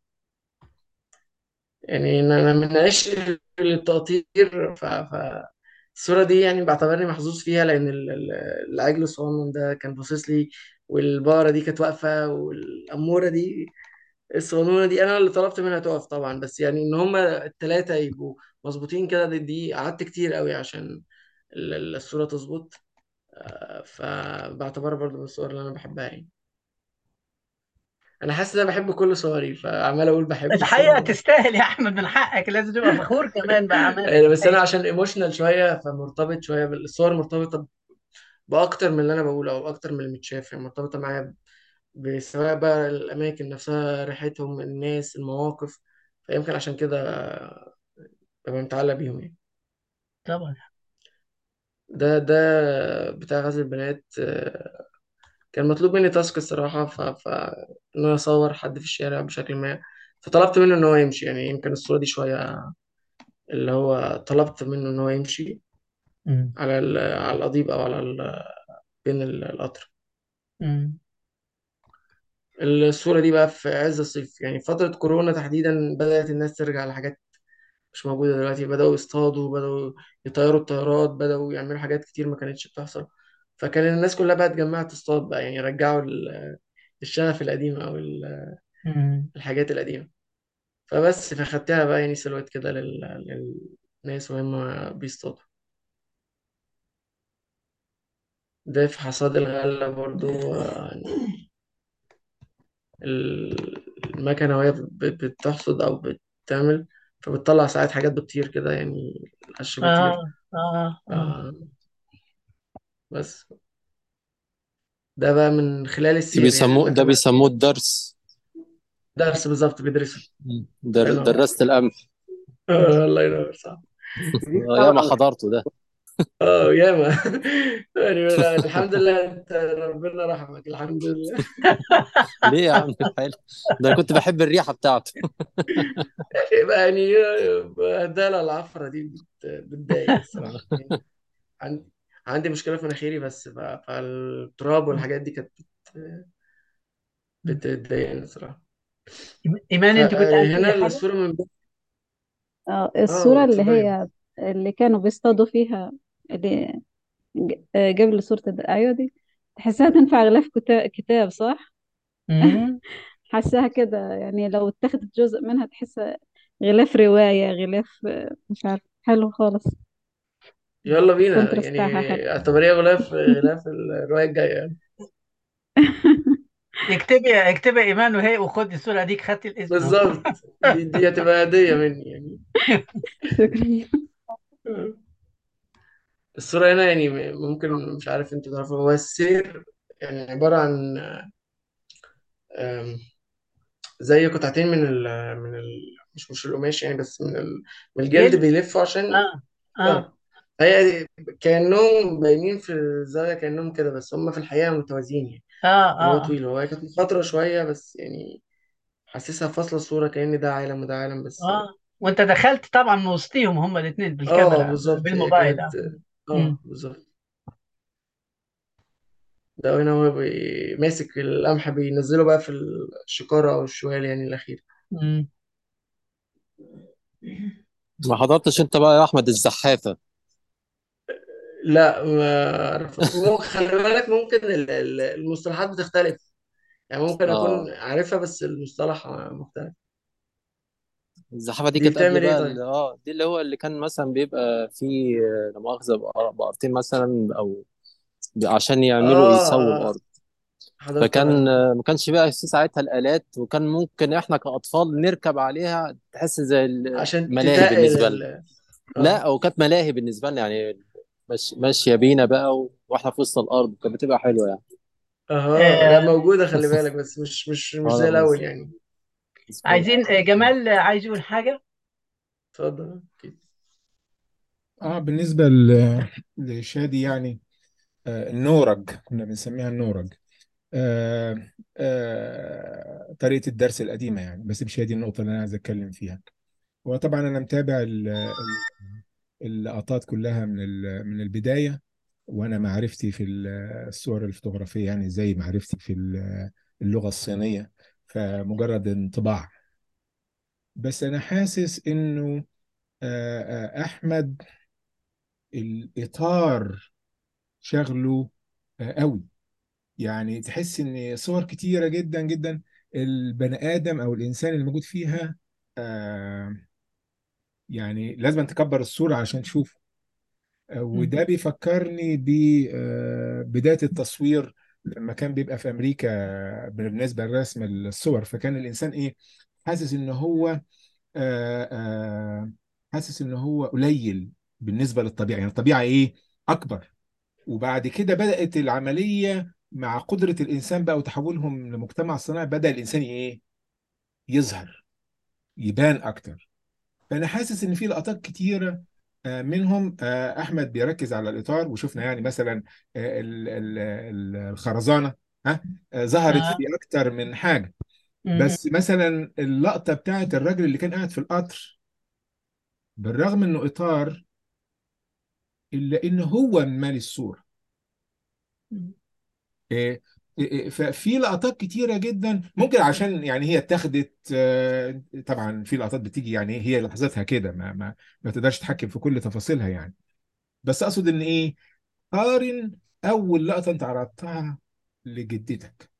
يعني إن أنا من عشق للتقطير ف... ف... الصورة دي يعني بعتبرني محظوظ فيها لأن ال- ال- العجل الصغنن ده كان باصص لي والبقرة دي كانت واقفة والأمورة دي الصغنونة دي أنا اللي طلبت منها تقف طبعا بس يعني إن هما التلاتة يبقوا مظبوطين كده دي, دي قعدت كتير قوي عشان ال- ال- الصورة تظبط آه، فبعتبرها برضو من الصور اللي أنا بحبها يعني أنا حاسس إن أنا بحب كل صوري فعمال أقول بحب الحقيقة الصور تستاهل يا أحمد من حقك لازم تبقى فخور كمان بأعمالك يعني بس انا الحقيقة عشان ايموشنال شويه فمرتبط شويه بالصور مرتبطه باكتر من اللي انا بقوله او اكتر من اللي متشاف يعني مرتبطه معايا ب- سواء بقى الاماكن نفسها ريحتهم الناس المواقف فيمكن عشان كده ببقى متعلق بيهم يعني طبعا ده ده بتاع غزل البنات آه، كان مطلوب مني تاسك الصراحه ف, ف... ان انا اصور حد في الشارع بشكل ما فطلبت منه ان هو يمشي يعني يمكن الصوره دي شويه اللي هو طلبت منه ان هو يمشي مم. على ال- على القضيب او على ال- بين ال- القطر مم. الصورة دي بقى في عز الصيف يعني فترة كورونا تحديدا بدأت الناس ترجع لحاجات مش موجودة دلوقتي بدأوا يصطادوا بدأوا يطيروا الطيارات بدأوا يعملوا حاجات كتير ما كانتش بتحصل فكان الناس كلها بقى اتجمعت تصطاد بقى يعني رجعوا ال- الشغف القديم أو ال- مم. الحاجات القديمة فبس فخدتها بقى يعني سلوت كده لل- للناس وهم بيصطادوا ده في حصاد الغلة برضو آه، يعني المكنة وهي بت- بتحصد أو بتعمل فبتطلع ساعات حاجات بتطير كده يعني القش بيطير آه اه اه آه بس ده بقى من خلال ده السير يعني بيسموه احنا ده كنا بيسموه الدرس درس بالظبط بيدرسه در... حلو أوي. درست الأمن آه الله ينور صح آه، يا ما حضرته ده اه ياما يعني الحمد لله انت ربنا رحمك الحمد لله ليه يا عم حلو ده أنا كنت بحب الريحة بتاعته يعني بهدلة العفرة دي بت- بتضايق الصراحة يعني عندي عندي مشكلة في مناخيري بس ف- فالتراب والحاجات دي كانت بت- بتضايقني الصراحة ايمان انت كنت عايز فهنا تقولي حاجه الصورة من بعيد اه الصورة اه اللي اتفضلي هي اللي كانوا بيصطادوا فيها اللي ج- آه، قبل صورة الأيوة دي تحسها تنفع غلاف كتا- كتاب صح؟ امم حاساها كده يعني لو اتخذت جزء منها تحسها غلاف رواية غلاف آه، مش عارف حلو خالص يلا بينا كونترست يعني بتاعها حلو اعتبريها غلاف غلاف الرواية الجاية يعني. اكتبي اكتبي ايمان وهي وخدي الصوره ديك خدتي الاسم اهو بالظبط دي دي هتبقى هدية مني يعني شكرا الصورة هنا يعني ممكن مش عارف انت تعرفوا هو السير يعني عبارة عن آم، زي قطعتين من ال من ال مش مش القماش يعني بس من ال من الجلد جلد بيلفوا عشان اه اه اه هي كأنهم باينين في الزاوية كأنهم كده بس هم في الحقيقة متوازيين يعني اه يعني هو اه طويل هو هي كانت مخاطرة شوية بس يعني حاسسها فاصلة الصورة كأن ده عالم وده عالم بس اه وانت دخلت طبعا من وسطيهم هما الاثنين اه بالكاميرا بالظبط هي بالموبايل كانت اه اه امم بالظبط ده هنا هو بي- ماسك القمح بينزله بقى في الشكارة أو الشوال يعني الأخير امم ما حضرتش أنت بقى يا أحمد الزحافة لا ما أعرف ممكن خلي بالك ممكن ال- ال- المصطلحات بتختلف يعني ممكن اه أكون عارفها بس المصطلح مختلف الزحافة دي دي كانت قبل بتعمل إيه بقى ال- طيب؟ اه دي اللي هو اللي كان مثلا بيبقى فيه آه، لا مؤاخذة بقر- بقرتين مثلا أو عشان يعملوا آه يسووا آه الأرض فكان حضرتها آه، ما كانش بقى في ساعتها الآلات وكان ممكن احنا كأطفال نركب عليها تحس زي عشان الملاهي تتقل بالنسبة لنا ال لا آه او كانت ملاهي بالنسبة لنا يعني مش ماشية بينا بقى و... واحنا في وسط الأرض كانت بتبقى حلوة يعني آه لا آه موجودة خلي بالك بس مش مش مش اه زي لا الأول مز- يعني مظبوط عايزين آه، جمال آه، عايز يقول حاجه اتفضل أكيد اه بالنسبة ل- لشادي يعني آه النورج كنا بنسميها النورج آه آه طريقة الدرس القديمة يعني بس مش هي دي النقطة اللي أنا عايز أتكلم فيها وطبعا أنا متابع ال- ال- اللقطات كلها من ال- من البداية وأنا معرفتي في ال- الصور الفوتوغرافية يعني زي معرفتي في ال- اللغة الصينية فمجرد انطباع بس أنا حاسس إنه آه، آه، أحمد الإطار شغله آه، قوي يعني تحس ان صور كتيرة جدا جدا البني آدم او الانسان اللي موجود فيها آه، يعني لازم تكبر الصورة عشان تشوفه آه، مم. وده بيفكرني ببداية التصوير لما كان بيبقى في امريكا بالنسبة لرسم الصور فكان الانسان ايه حاسس ان هو آه، آه، حاسس ان هو قليل بالنسبة للطبيعة يعني الطبيعة ايه اكبر وبعد كده بدأت العملية مع قدرة الإنسان بقى وتحولهم لمجتمع صناعي بدأ الإنسان إيه يظهر يبان أكتر فأنا حاسس إن في لقطات كتيرة آه، منهم آه، أحمد بيركز على الإطار وشفنا يعني مثلا آه، ال- ال- ال- الخرزانة ها آه، ظهرت اه في أكتر من حاجة مم. بس مثلا اللقطة بتاعت الراجل اللي كان قاعد في القطر بالرغم إنه إطار إلا إن هو مال الصورة إيه، إيه، إيه، ففي لقطات كتيرة جدا ممكن عشان يعني هي اتاخدت آه، طبعا في لقطات بتيجي يعني هي لحظتها كده ما ما ما تقدرش تتحكم في كل تفاصيلها يعني بس اقصد ان ايه قارن اول لقطة انت عرضتها لجدتك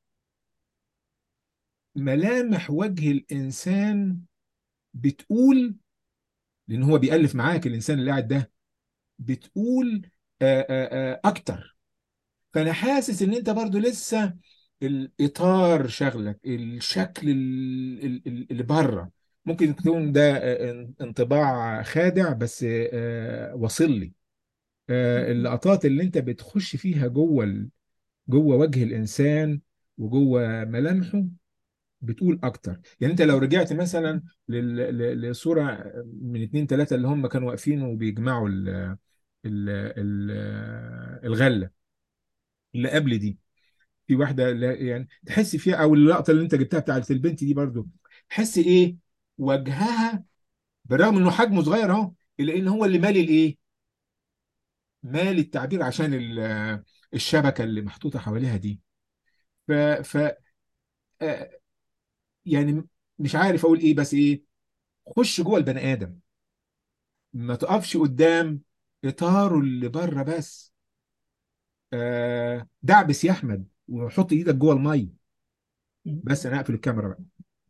ملامح وجه الانسان بتقول لان هو بيألف معاك الانسان اللي قاعد ده بتقول آه، آه، آه، اكتر فانا حاسس ان انت برضو لسه الاطار شغلك الشكل ال- ال- ال- اللي بره ممكن يكون ده آه، انطباع خادع بس آه، واصل لي آه، اللقطات اللي انت بتخش فيها جوه ال- جوه وجه الانسان وجوه ملامحه بتقول اكتر يعني انت لو رجعت مثلا لل- ل- لصوره من اتنين تلاته اللي هم كانوا واقفين وبيجمعوا ال ال ال الغله اللي قبل دي في واحده لا- يعني تحس فيها او اللقطه اللي انت جبتها بتاعت البنت دي برضو تحس ايه وجهها بالرغم انه حجمه صغير اهو الا ان هو اللي مالي الايه مالي التعبير عشان ال- الشبكه اللي محطوطه حواليها دي ف ف آه، يعني مش عارف اقول ايه بس ايه خش جوه البني ادم ما تقفش قدام اطاره اللي بره بس آه دعبس يا احمد وحط ايدك جوه الميه بس انا اقفل الكاميرا بقى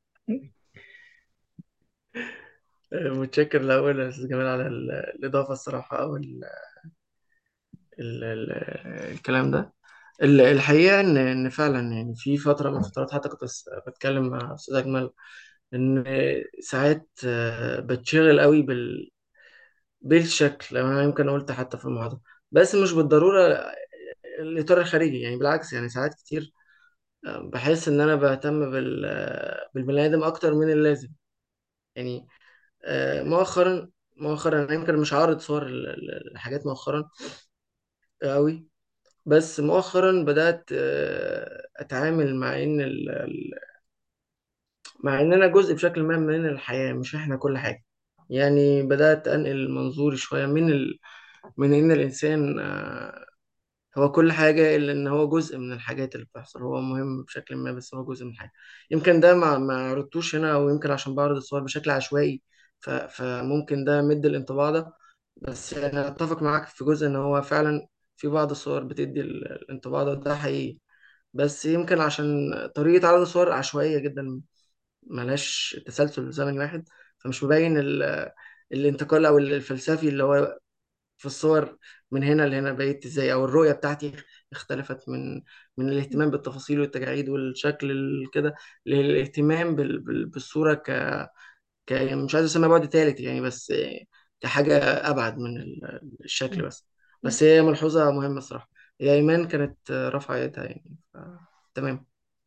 متشكر الأول يا أستاذ جمال على ال- الإضافة الصراحة أو ال ال ال الكلام ده ال- الحقيقة إن إن فعلا يعني في فترة من الفترات حتى كنت بس- بتكلم مع أستاذ أجمل إن ساعات آه، بتشغل قوي بال بالشكل أنا يمكن قلت حتى في المحاضرة بس مش بالضرورة الإطار الخارجي يعني بالعكس يعني ساعات كتير آه، بحس إن أنا بهتم بال بالبني آدم أكتر من اللازم يعني آه، مؤخرا مؤخرا أنا يمكن مش عارض صور ال- ال- الحاجات مؤخرا قوي بس مؤخرا بدأت آه، أتعامل مع إن ال... ال- مع إن أنا جزء بشكل ما من الحياة مش إحنا كل حاجة يعني بدأت أنقل منظوري شوية من ال... من إن الإنسان آه، هو كل حاجة إلا إن هو جزء من الحاجات اللي بتحصل هو مهم بشكل ما بس هو جزء من الحاجة يمكن ده ما ما عرضتوش هنا أو يمكن عشان بعرض الصور بشكل عشوائي ف... فممكن ده مد الانطباع ده بس يعني أتفق معاك في جزء إن هو فعلا في بعض الصور بتدي ال- الانطباع ده ده حقيقي بس يمكن عشان طريقة عرض الصور عشوائية جدا ملهاش تسلسل زمني واحد فمش مبين ال... الانتقال أو الفلسفي اللي هو في الصور من هنا لهنا بقيت ازاي او الرؤيه بتاعتي اختلفت من من الاهتمام بالتفاصيل والتجاعيد والشكل ال- كده للاهتمام بال... بال... بالصوره ك... ك مش عايز اسميها بعد تالت يعني بس كحاجه ابعد من ال- الشكل بس بس هي ملحوظه مهمه الصراحه هي ايمان كانت رافعه يدها يعني ف... تمام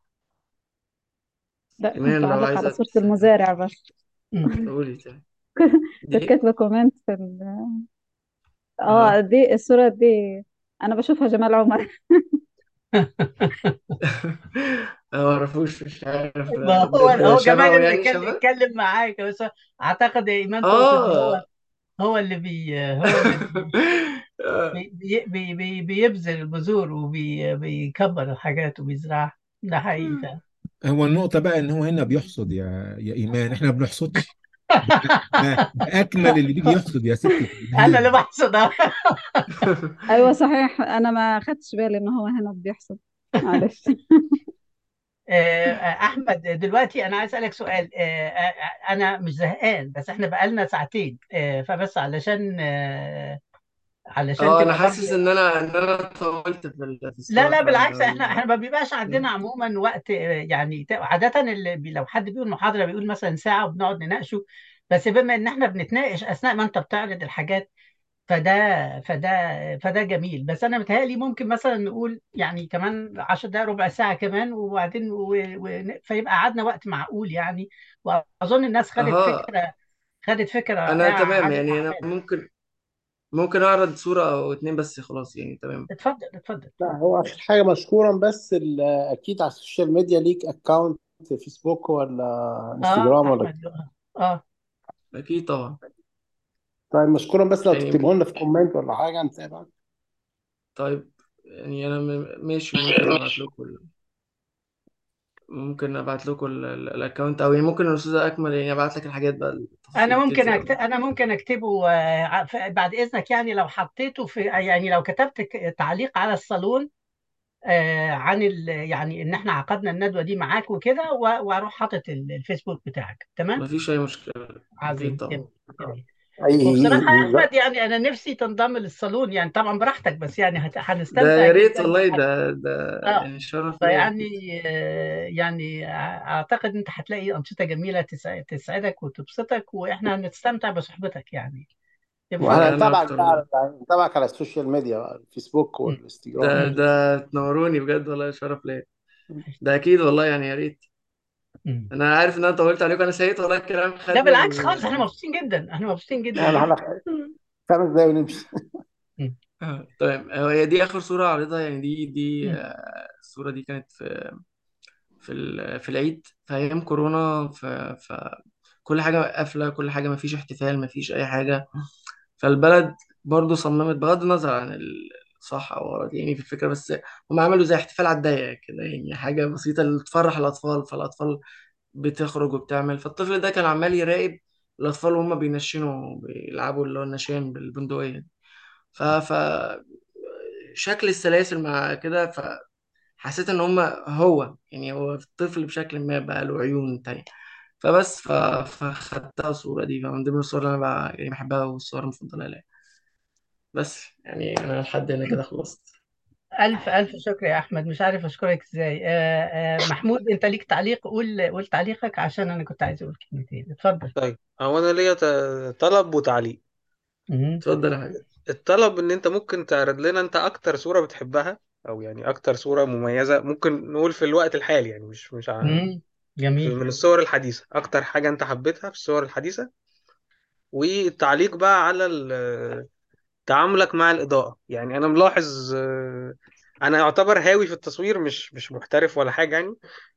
لا كنت ايمان لو أعلق على عايزه صورة المزارع بس تقولي تاني كنت دي كاتبة كومنت في ال... اه اه دي الصورة دي أنا بشوفها جمال عمر انا ما اعرفوش مش عارف ما ده, هو ده هو شبهه جمال اللي يعني كان شبه اتكلم معاك بس اعتقد ايمان تقصد هو اه هو اللي بي هو اللي بي بي بي بي بي بيبذر البذور وبيكبر الحاجات وبيزرعها ده حقيقي فعلا هو النقطة بقى ان هو هنا بيحصد يا يا ايمان احنا ما بنحصدش ده, ده اكمل اللي بيجي يحصد يا ست انا اللي الإيمان. بحصد أيوة صحيح أنا ما خدتش بالي إن هو هنا بيحصل معلش آه، احمد دلوقتي انا عايز اسالك سؤال آه، آه، انا مش زهقان بس احنا بقالنا ساعتين آه، فبس علشان آه، علشان اه انا تبقى برضه حاسس ان انا ان انا طولت في ال- في لا الصور لا فعلا بالعكس ده احنا احنا ما بيبقاش عندنا عموما وقت آه، يعني ت- عادة اللي بي لو حد بيقول محاضرة بيقول مثلا ساعة وبنقعد نناقشه بس بما ان احنا بنتناقش اثناء ما انت بتعرض الحاجات فده فده فده جميل بس انا متهيألي ممكن مثلا نقول يعني كمان 10 دقائق ربع ساعة كمان وبعدين و... و... فيبقى قعدنا وقت معقول يعني واظن الناس خدت اها فكرة خدت فكرة انا رائعة تمام عن يعني انا الأعمال ممكن ممكن اعرض صورة او اتنين بس خلاص يعني تمام اتفضل اتفضل لا هو آخر حاجة مشكورا بس ال- أكيد على السوشيال ميديا ليك أكاونت فيسبوك ولا اه انستجرام ولا احمد اه اه اكيد طبعا طيب مشكورا بس لو يعني تكتبه لنا في كومنت ولا حاجة نتابع طيب يعني انا م- ماشي ممكن ابعت لكم ال- ممكن ابعت لكم ال- ال- الاكونت او يعني ممكن الاستاذ اكمل يعني ابعت لك الحاجات بقى انا التفاصيل ممكن كتير أكتب قوي انا ممكن اكتبه آه، ع- ف- بعد اذنك يعني لو حطيته في يعني لو كتبت ك- تعليق على الصالون آه، عن ال يعني ان احنا عقدنا الندوه دي معاك وكده و- واروح حاطط ال- الفيسبوك بتاعك تمام مفيش اي مشكلة اكيد عظيم طبعا جميل جميل أي وبصراحه يا احمد يعني انا نفسي تنضم للصالون يعني طبعا براحتك بس يعني هت- ده هنستمتع يا ريت جدا والله ده ده اه يعني شرف ليا فيعني اكيد آه، يعني اعتقد انت هتلاقي انشطه جميله تسع- تسعدك وتبسطك واحنا هنستمتع بصحبتك يعني يبقى وانا وانا متابعك اكتر بقى والله على متابعك على السوشيال ميديا الفيسبوك مم. والانستجرام ده مم. ده تنوروني بجد والله شرف ليا ماشي. ده اكيد والله يعني يا ريت مم. انا عارف ان انا طولت عليكم انا سيت والله الكلام لا خدني بالعكس من خالص احنا مبسوطين جدا احنا مبسوطين جدا يعني جدا احنا خمس دقايق ونمشي مم. آه، تمام هو هي دي اخر صورة عريضة يعني دي دي مم. آه، الصورة دي كانت في في ال- في العيد في ايام كورونا ف ف كل حاجة قافلة كل حاجة مفيش احتفال مفيش اي حاجة فالبلد برضو صممت بغض النظر عن الصح او غلط يعني في الفكرة بس هم عملوا زي احتفال على الضيق كده يعني حاجة بسيطة اللي تفرح الأطفال فالأطفال بتخرج وبتعمل فالطفل ده كان عمال يراقب الأطفال وهم بينشنوا بيلعبوا اللي هو النشان بالبندقية ف ف شكل السلاسل مع كده فحسيت ان هما هو يعني هو الطفل بشكل ما بقى له عيون تانية فبس ف... فخدتها الصورة دي فمن ضمن الصور اللي انا بقى يعني بحبها والصور المفضلة ليا بس يعني انا لحد هنا كده خلصت ألف ألف شكر يا أحمد مش عارف أشكرك إزاي آه آه محمود أنت ليك تعليق قول قول تعليقك عشان أنا كنت عايز أقول كلمتين اتفضل طيب هو انا ليا ت- طلب وتعليق مم. اتفضل يا حبيبي الطلب ان انت ممكن تعرض لنا انت اكتر صورة بتحبها او يعني اكتر صورة مميزة ممكن نقول في الوقت الحالي يعني مش مش ع- مم. في- جميل من الصور الحديثة اكتر حاجة انت حبيتها في الصور الحديثة والتعليق بقى على ال- تعاملك مع الإضاءة يعني انا ملاحظ آه، انا اعتبر هاوي في التصوير مش مش محترف ولا حاجة يعني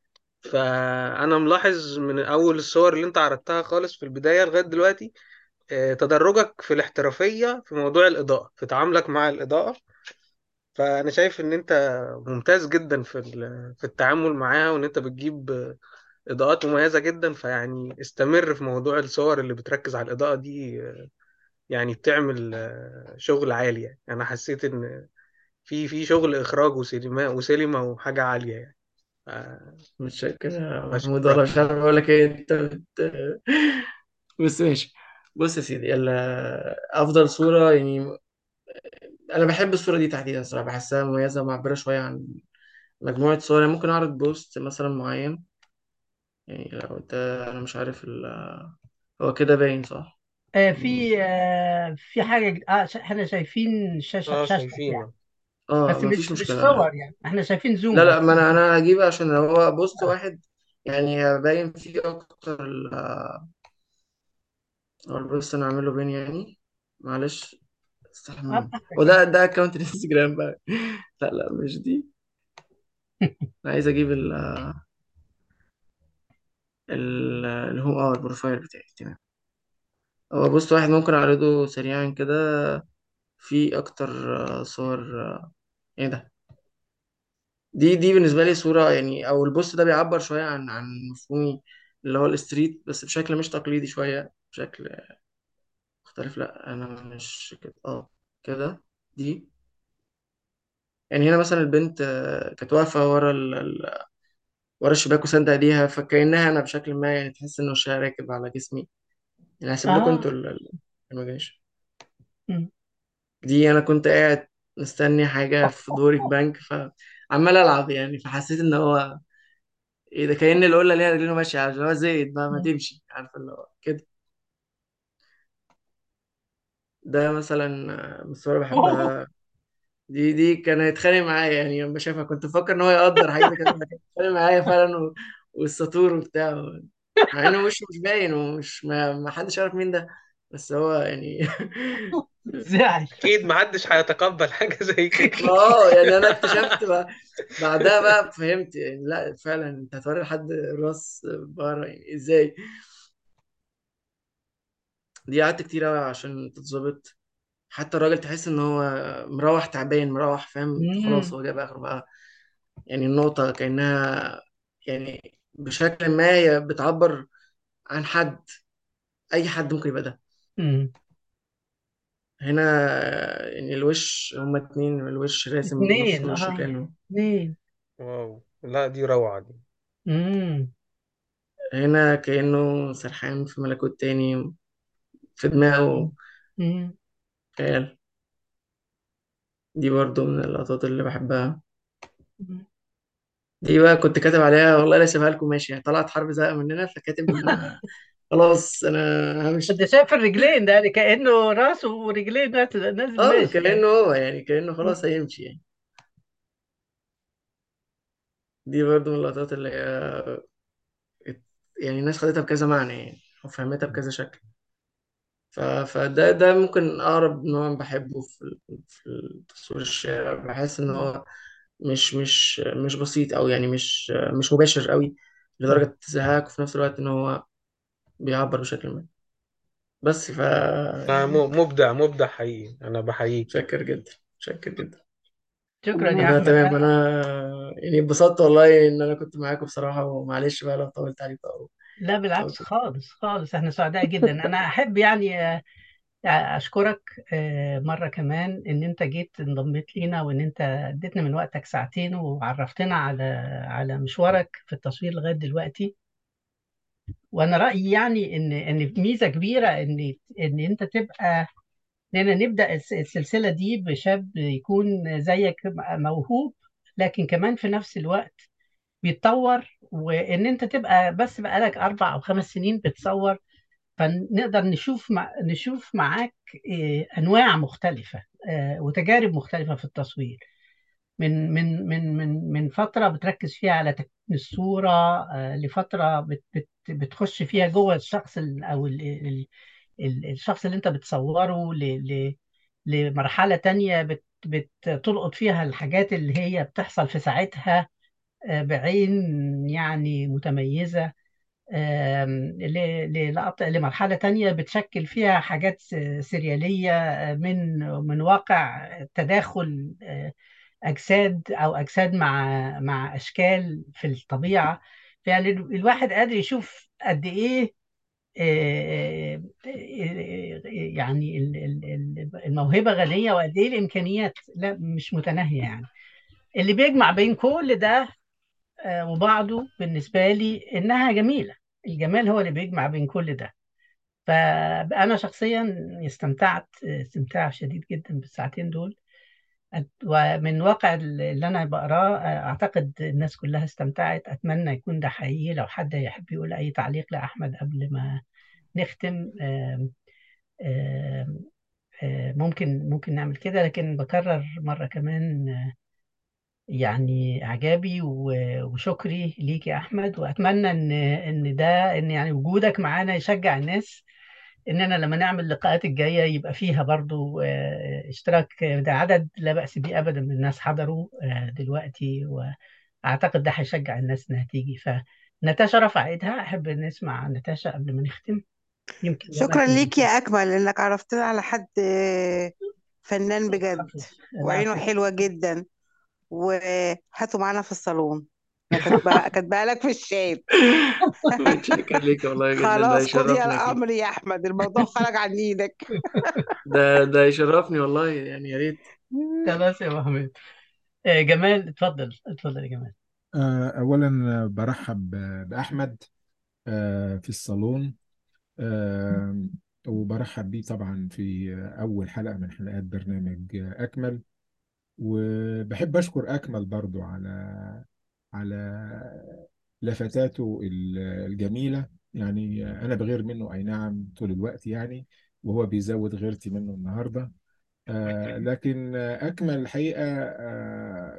فانا ملاحظ من اول الصور اللي انت عرضتها خالص في البداية لغاية دلوقتي آه، تدرجك في الاحترافية في موضوع الإضاءة في تعاملك مع الإضاءة فأنا شايف إن أنت ممتاز جدا في ال- في التعامل معاها وإن أنت بتجيب إضاءات مميزة جدا فيعني استمر في موضوع الصور اللي بتركز على الإضاءة دي يعني بتعمل آه، شغل عالي يعني أنا حسيت إن في في شغل إخراج وسينما وسينما وحاجة عالية يعني ف- متشكر يا محمود بشكرك والله مش عارف اقول لك ايه انت بت... بس ماشي بص يا سيدي ال- افضل صورة يعني انا بحب الصورة دي تحديدا الصراحة بحسها مميزة ومعبرة شوية عن مجموعة صور يعني ممكن أعرض بوست مثلا معين يعني لو انت انا مش عارف ال... هو كده باين صح آه في آه في حاجة جد- آه ش- احنا شايفين الشاشة اه شاشتك يعني شايفين اه بس مفيش مش مش مشكلة صور يعني احنا شايفين زوم لا لا بس ما انا انا هجيب عشان هو بوست واحد يعني باين فيه اكتر ال... هو البوست انا اعمله بين يعني معلش آه استحملوني براحتك وده يعني ده اكونت الانستجرام بقى لا لا مش دي انا عايز اجيب ال ال اللي هو اه البروفايل بتاعي تمام هو بوست واحد ممكن اعرضه سريعا كده في اكتر آه، صور آه، ايه ده دي دي بالنسبة لي صورة يعني أو البوست ده بيعبر شوية عن عن مفهومي اللي هو الاستريت بس بشكل مش تقليدي شوية بشكل مختلف لا أنا مش كده اه كده دي يعني هنا مثلا البنت آه، كانت واقفة ورا ال... ال- ورا الشباك وساندة ايديها فكأنها أنا بشكل ما يعني تحس إن وشها راكب على جسمي يعني هسيب لكم اه انتوا ال- ال- المجاش مم. دي أنا كنت قاعد مستني حاجة في دوري بنك فعمال ألعب يعني فحسيت إن هو ايه ده كأن القلة ليها رجلين ماشية عارف اللي هو زيد بقى ما مم. تمشي عارف اللي هو كده ده مثلا آه، من الصور اللي أوه. بحبها دي دي كان هيتخانق معايا يعني لما شافها كنت بفكر ان هو يقدر حاجة زي كده لكن هيتخانق معايا فعلا و... والسطور وبتاع مع انه وشه مش باين ومش ما, ما حدش عارف مين ده بس هو يعني زعل أكيد محدش هيتقبل حاجة زي كده ما اه يعني انا اكتشفت بقى بعدها بقى فهمت يعني لا فعلا انت هتوري لحد راس بقرة يعني ازاي دي قعدت كتير قوي عشان تتظبط حتى الراجل تحس ان هو مروح تعبان مروح فاهم خلاص مم. هو جاب اخره بقى يعني النقطة كأنها يعني بشكل ما هي بتعبر عن حد اي حد ممكن يبقى ده مم. هنا يعني الوش هما اتنين الوش راسم نص اتنين الوش اه كأنه اتنين واو لا دي روعة دي مم. هنا كأنه سرحان في ملكوت تاني في دماغه مم. خيال دي برضو من اللقطات اللي بحبها مم. دي بقى كنت كاتب عليها والله لا سيبها لكم ماشي يعني طلعت حرب زهق مننا فكاتب خلاص انا همشي انت شايف الرجلين ده يعني كأنه راسه ورجلين نازل نازل اه ماشي يعني كأنه هو يعني كأنه خلاص هيمشي يعني دي برضو من اللقطات اللي هي يعني الناس خدتها بكذا معنى يعني وفهمتها بكذا شكل ف... فده ده ممكن أقرب نوع بحبه في ال- في التصوير الشارع بحس إن هو مش مش مش بسيط أوي يعني مش مش مباشر أوي لدرجة تزهقك وفي نفس الوقت إن هو بيعبر بشكل ما بس ف آه، م- مبدع مبدع حقيقي انا بحييك شكر جدا شكر جدا شكرا أنا يا أنا احمد تمام انا أنا يعني اتبسطت والله إن أنا كنت معاكم بصراحة ومعلش بقى لو طولت عليكم أو لا أو بالعكس كده خالص خالص احنا سعداء جدا انا احب يعني آه، اشكرك آه، مره كمان ان انت جيت انضميت لينا وان انت اديتنا من وقتك ساعتين وعرفتنا على على مشوارك في التصوير لغايه دلوقتي وانا رايي يعني ان ان ميزه كبيره ان ان انت تبقى اننا نبدا الس- السلسله دي بشاب يكون زيك موهوب لكن كمان في نفس الوقت بيتطور وان انت تبقى بس بقالك اربع او خمس سنين بتصور فنقدر نشوف مع نشوف معاك إيه، انواع مختلفه آه، وتجارب مختلفه في التصوير من من من من من فتره بتركز فيها على تكوين الصوره آه، لفتره بت بت بتخش فيها جوه الشخص ال- او ال ال ال الشخص اللي انت بتصوره ل ل لمرحله تانية بت بتلقط فيها الحاجات اللي هي بتحصل في ساعتها آه، بعين يعني متميزه آم، ل- للقط- لمرحلة تانية بتشكل فيها حاجات س- سريالية آه، من من واقع تداخل آه، أجساد أو أجساد مع مع أشكال في الطبيعة يعني ال- الواحد قادر يشوف قد إيه آه، آه، يعني ال- ال- ال- الموهبة غنية وقد إيه الإمكانيات لا مش متناهية يعني اللي بيجمع بين كل ده آه، وبعضه بالنسبة لي إنها جميلة الجمال هو اللي بيجمع بين كل ده فأنا شخصيا استمتعت استمتاع شديد جدا بالساعتين دول ومن واقع اللي أنا بقراه آه، أعتقد الناس كلها استمتعت أتمنى يكون ده حقيقي لو حد يحب يقول أي تعليق لأحمد قبل ما نختم آم، آم، آم، ممكن ممكن نعمل كده لكن بكرر مرة كمان يعني إعجابي و- وشكري ليك يا أحمد وأتمنى إن إن ده إن يعني وجودك معانا يشجع الناس إننا لما نعمل اللقاءات الجاية يبقى فيها برضو آه، اشتراك ده عدد لا بأس به أبدا من الناس حضروا آه، دلوقتي وأعتقد ده هيشجع الناس إنها تيجي فنتاشا رفع إيدها أحب نسمع نتاشا قبل ما نختم يمكن شكرا زمانكم ليك يا أكمل إنك عرفتنا على حد آه، فنان بجد العفو وعينه العفو حلوة جدا وهاته معانا في الصالون أنا كاتباها كاتباها لك في الشات متشكر ليك والله جدا ده خلاص خد يا يشرفني أكيد الأمر يا أحمد الموضوع خرج عن إيدك ده ده يشرفني والله يعني يا ريت خلاص يا محمد آه، جمال اتفضل اتفضل يا جمال آه، أولا برحب بأحمد آه، في الصالون آه، وبرحب بيه طبعا في أول حلقة من حلقات برنامج أكمل وبحب أشكر أكمل برضو على على لفتاته ال- الجميلة يعني أنا بغير منه أي نعم طول الوقت يعني وهو بيزود غيرتي منه النهاردة آه، لكن آه، أكمل الحقيقة آه،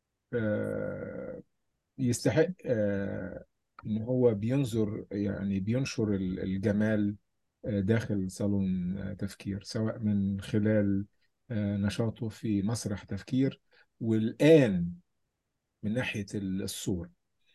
آه، يستحق آه، إن هو بينظر يعني بينشر ال- الجمال آه، داخل صالون آه، تفكير سواء من خلال آه، نشاطه في مسرح تفكير والآن من ناحية الصور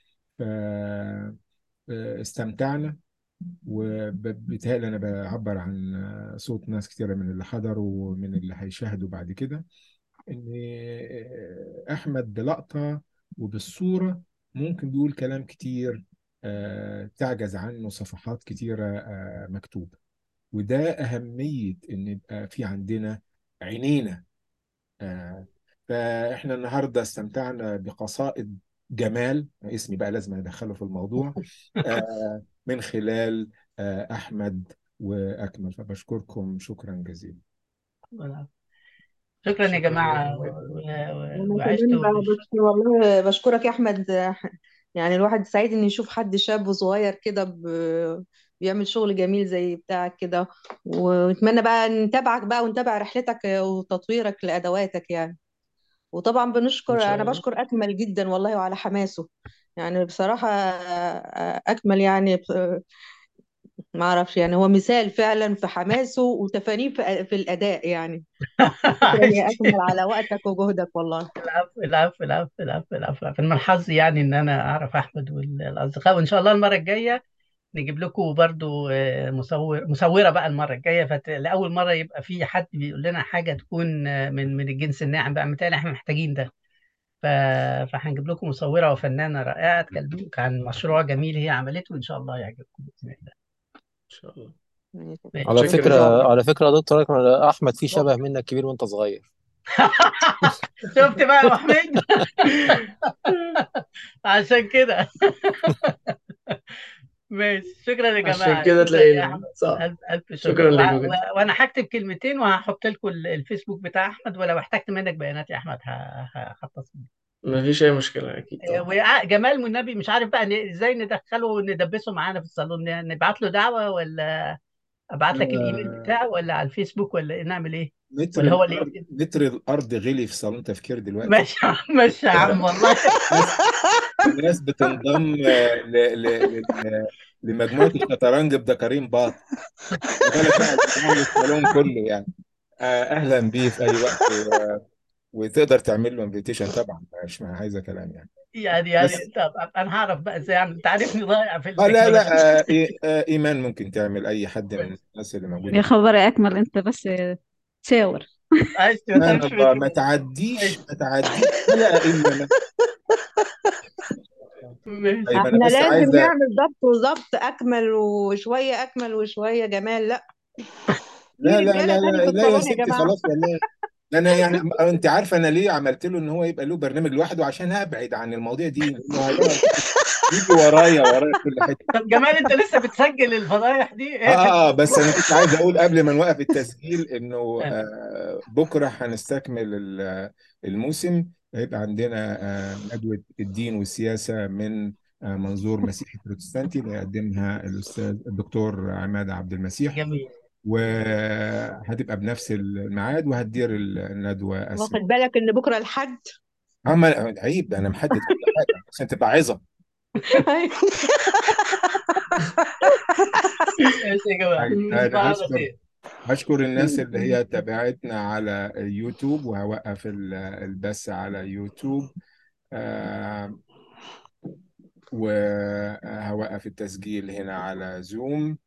فاستمتعنا وبالتالي أنا بعبر عن آه، صوت ناس كتيرة من اللي حضروا ومن اللي هيشاهدوا بعد كده ان احمد بلقطه وبالصوره ممكن بيقول كلام كتير آه، تعجز عنه صفحات كتيره آه، مكتوبه وده اهميه ان يبقى في عندنا عينينا آه، فاحنا النهارده استمتعنا بقصائد جمال اسمي بقى لازم ادخله في الموضوع آه، من خلال آه، احمد واكمل فبشكركم شكرا جزيلا شكرا يا شكرا جماعة جدا و- و- أنا وعشتوا كمان بشكر والله بشكرك يا أحمد يعني الواحد سعيد إن يشوف حد شاب وصغير كده ب- بيعمل شغل جميل زي بتاعك كده ونتمنى بقى نتابعك بقى ونتابع رحلتك وتطويرك لأدواتك يعني وطبعا ان بنشكر شاء انا الله بشكر اكمل جدا والله وعلى حماسه يعني بصراحة اكمل يعني ما اعرفش يعني هو مثال فعلا في حماسه وتفانيه في في الاداء يعني شكرا يا عايش اكمل على وقتك وجهدك والله العفو العفو العفو العفو العفو العفو. من حظي يعني ان انا اعرف احمد والاصدقاء وان شاء الله المره الجايه نجيب لكم برضو آه، مصور مصوره بقى المره الجايه فلاول مره يبقى في حد بيقول لنا حاجه تكون آه، من من الجنس الناعم بقى متهيألي احنا محتاجين ده ف... فهنجيب لكم مصوره وفنانه رائعه تكلمك عن مشروع جميل هي عملته وان شاء الله يعجبكم باذن الله ان شاء الله ماشي. على متشكر فكرة جدا على فكرة يا دكتور أكمل أحمد فيه شبه منك كبير وأنت صغير شفت بقى يا أبو حميد عشان كده ماشي شكرا يا عشان جماعه كده شكرا يا تلاقينا احمد صح الف الف شكر شكرا و... لكم و... جدا وانا هكتب كلمتين وهحط لكم ال- الفيسبوك بتاع احمد ولو احتجت منك بيانات يا احمد ه- ه- هتصل بيك مفيش اي مشكله اكيد آه، طبعا وجمال والنبي مش عارف بقى ن- ازاي ندخله وندبسه معانا في الصالون ن- نبعت له دعوه ولا ابعت لك الايميل آه، بتاعه ولا على الفيسبوك ولا نعمل ايه متر ولا هو اللي الارض يكتب متر الارض غلي في صالون تفكير دلوقتي ماشي يا عم ماشي يا عم والله الناس الناس بتنضم آه، ل... ل... ل... لمجموعه الشطرنج بدكارين باط ما بالك بقى بتعمل الصالون كله يعني آه، اهلا بيه في اي وقت و... وتقدر تعمل له انفيتيشن طبعا مش عايزه كلام يعني يعني يعني بس طب انا هعرف بقى ازاي اعمل انت عارفني ضايع في اه لا التكنولوجيا لا آه إي- آه ايمان ممكن تعمل اي حد من الناس اللي موجوده يا في خبر يا أكمل أنت بس تشاور عايز ما سبحان تقولش الله ما مني تعديش ماشي ما تعديش حلقه الا ما ماشي طيب انا احنا بس لازم عايزه نعمل ضبط وظبط اكمل وشويه اكمل وشويه جمال لا في لا لا رجاله لا تاني لا في لا يا الصالون يا ستي جماعه خلاص والله انا يعني انت عارفه انا ليه عملت له ان هو يبقى له برنامج لوحده عشان ابعد عن المواضيع دي لانه هيقعد يجي ورايا ورايا في كل حته طب جمال انت لسه بتسجل الفضايح دي اه اقفل اه آه، بس انا كنت عايز اقول قبل ما نوقف التسجيل انه آه. آه بكره هنستكمل ال- الموسم هيبقى عندنا آه ندوه الدين والسياسه من آه منظور مسيحي بروتستانتي اللي هيقدمها الاستاذ الدكتور عماد عبد المسيح جميل وهتبقى بنفس الميعاد وهتدير الندوه اسماء واخد بالك ان بكره الحد اما عيب انا محدد كل حاجه عشان تبقى عظه أيوة. ماشي يا جماعه طيب تصبحوا انا على هشكر خير بشكر الناس اللي هي تابعتنا على يوتيوب وهوقف ال- البث على يوتيوب آه، وهوقف التسجيل هنا على زوم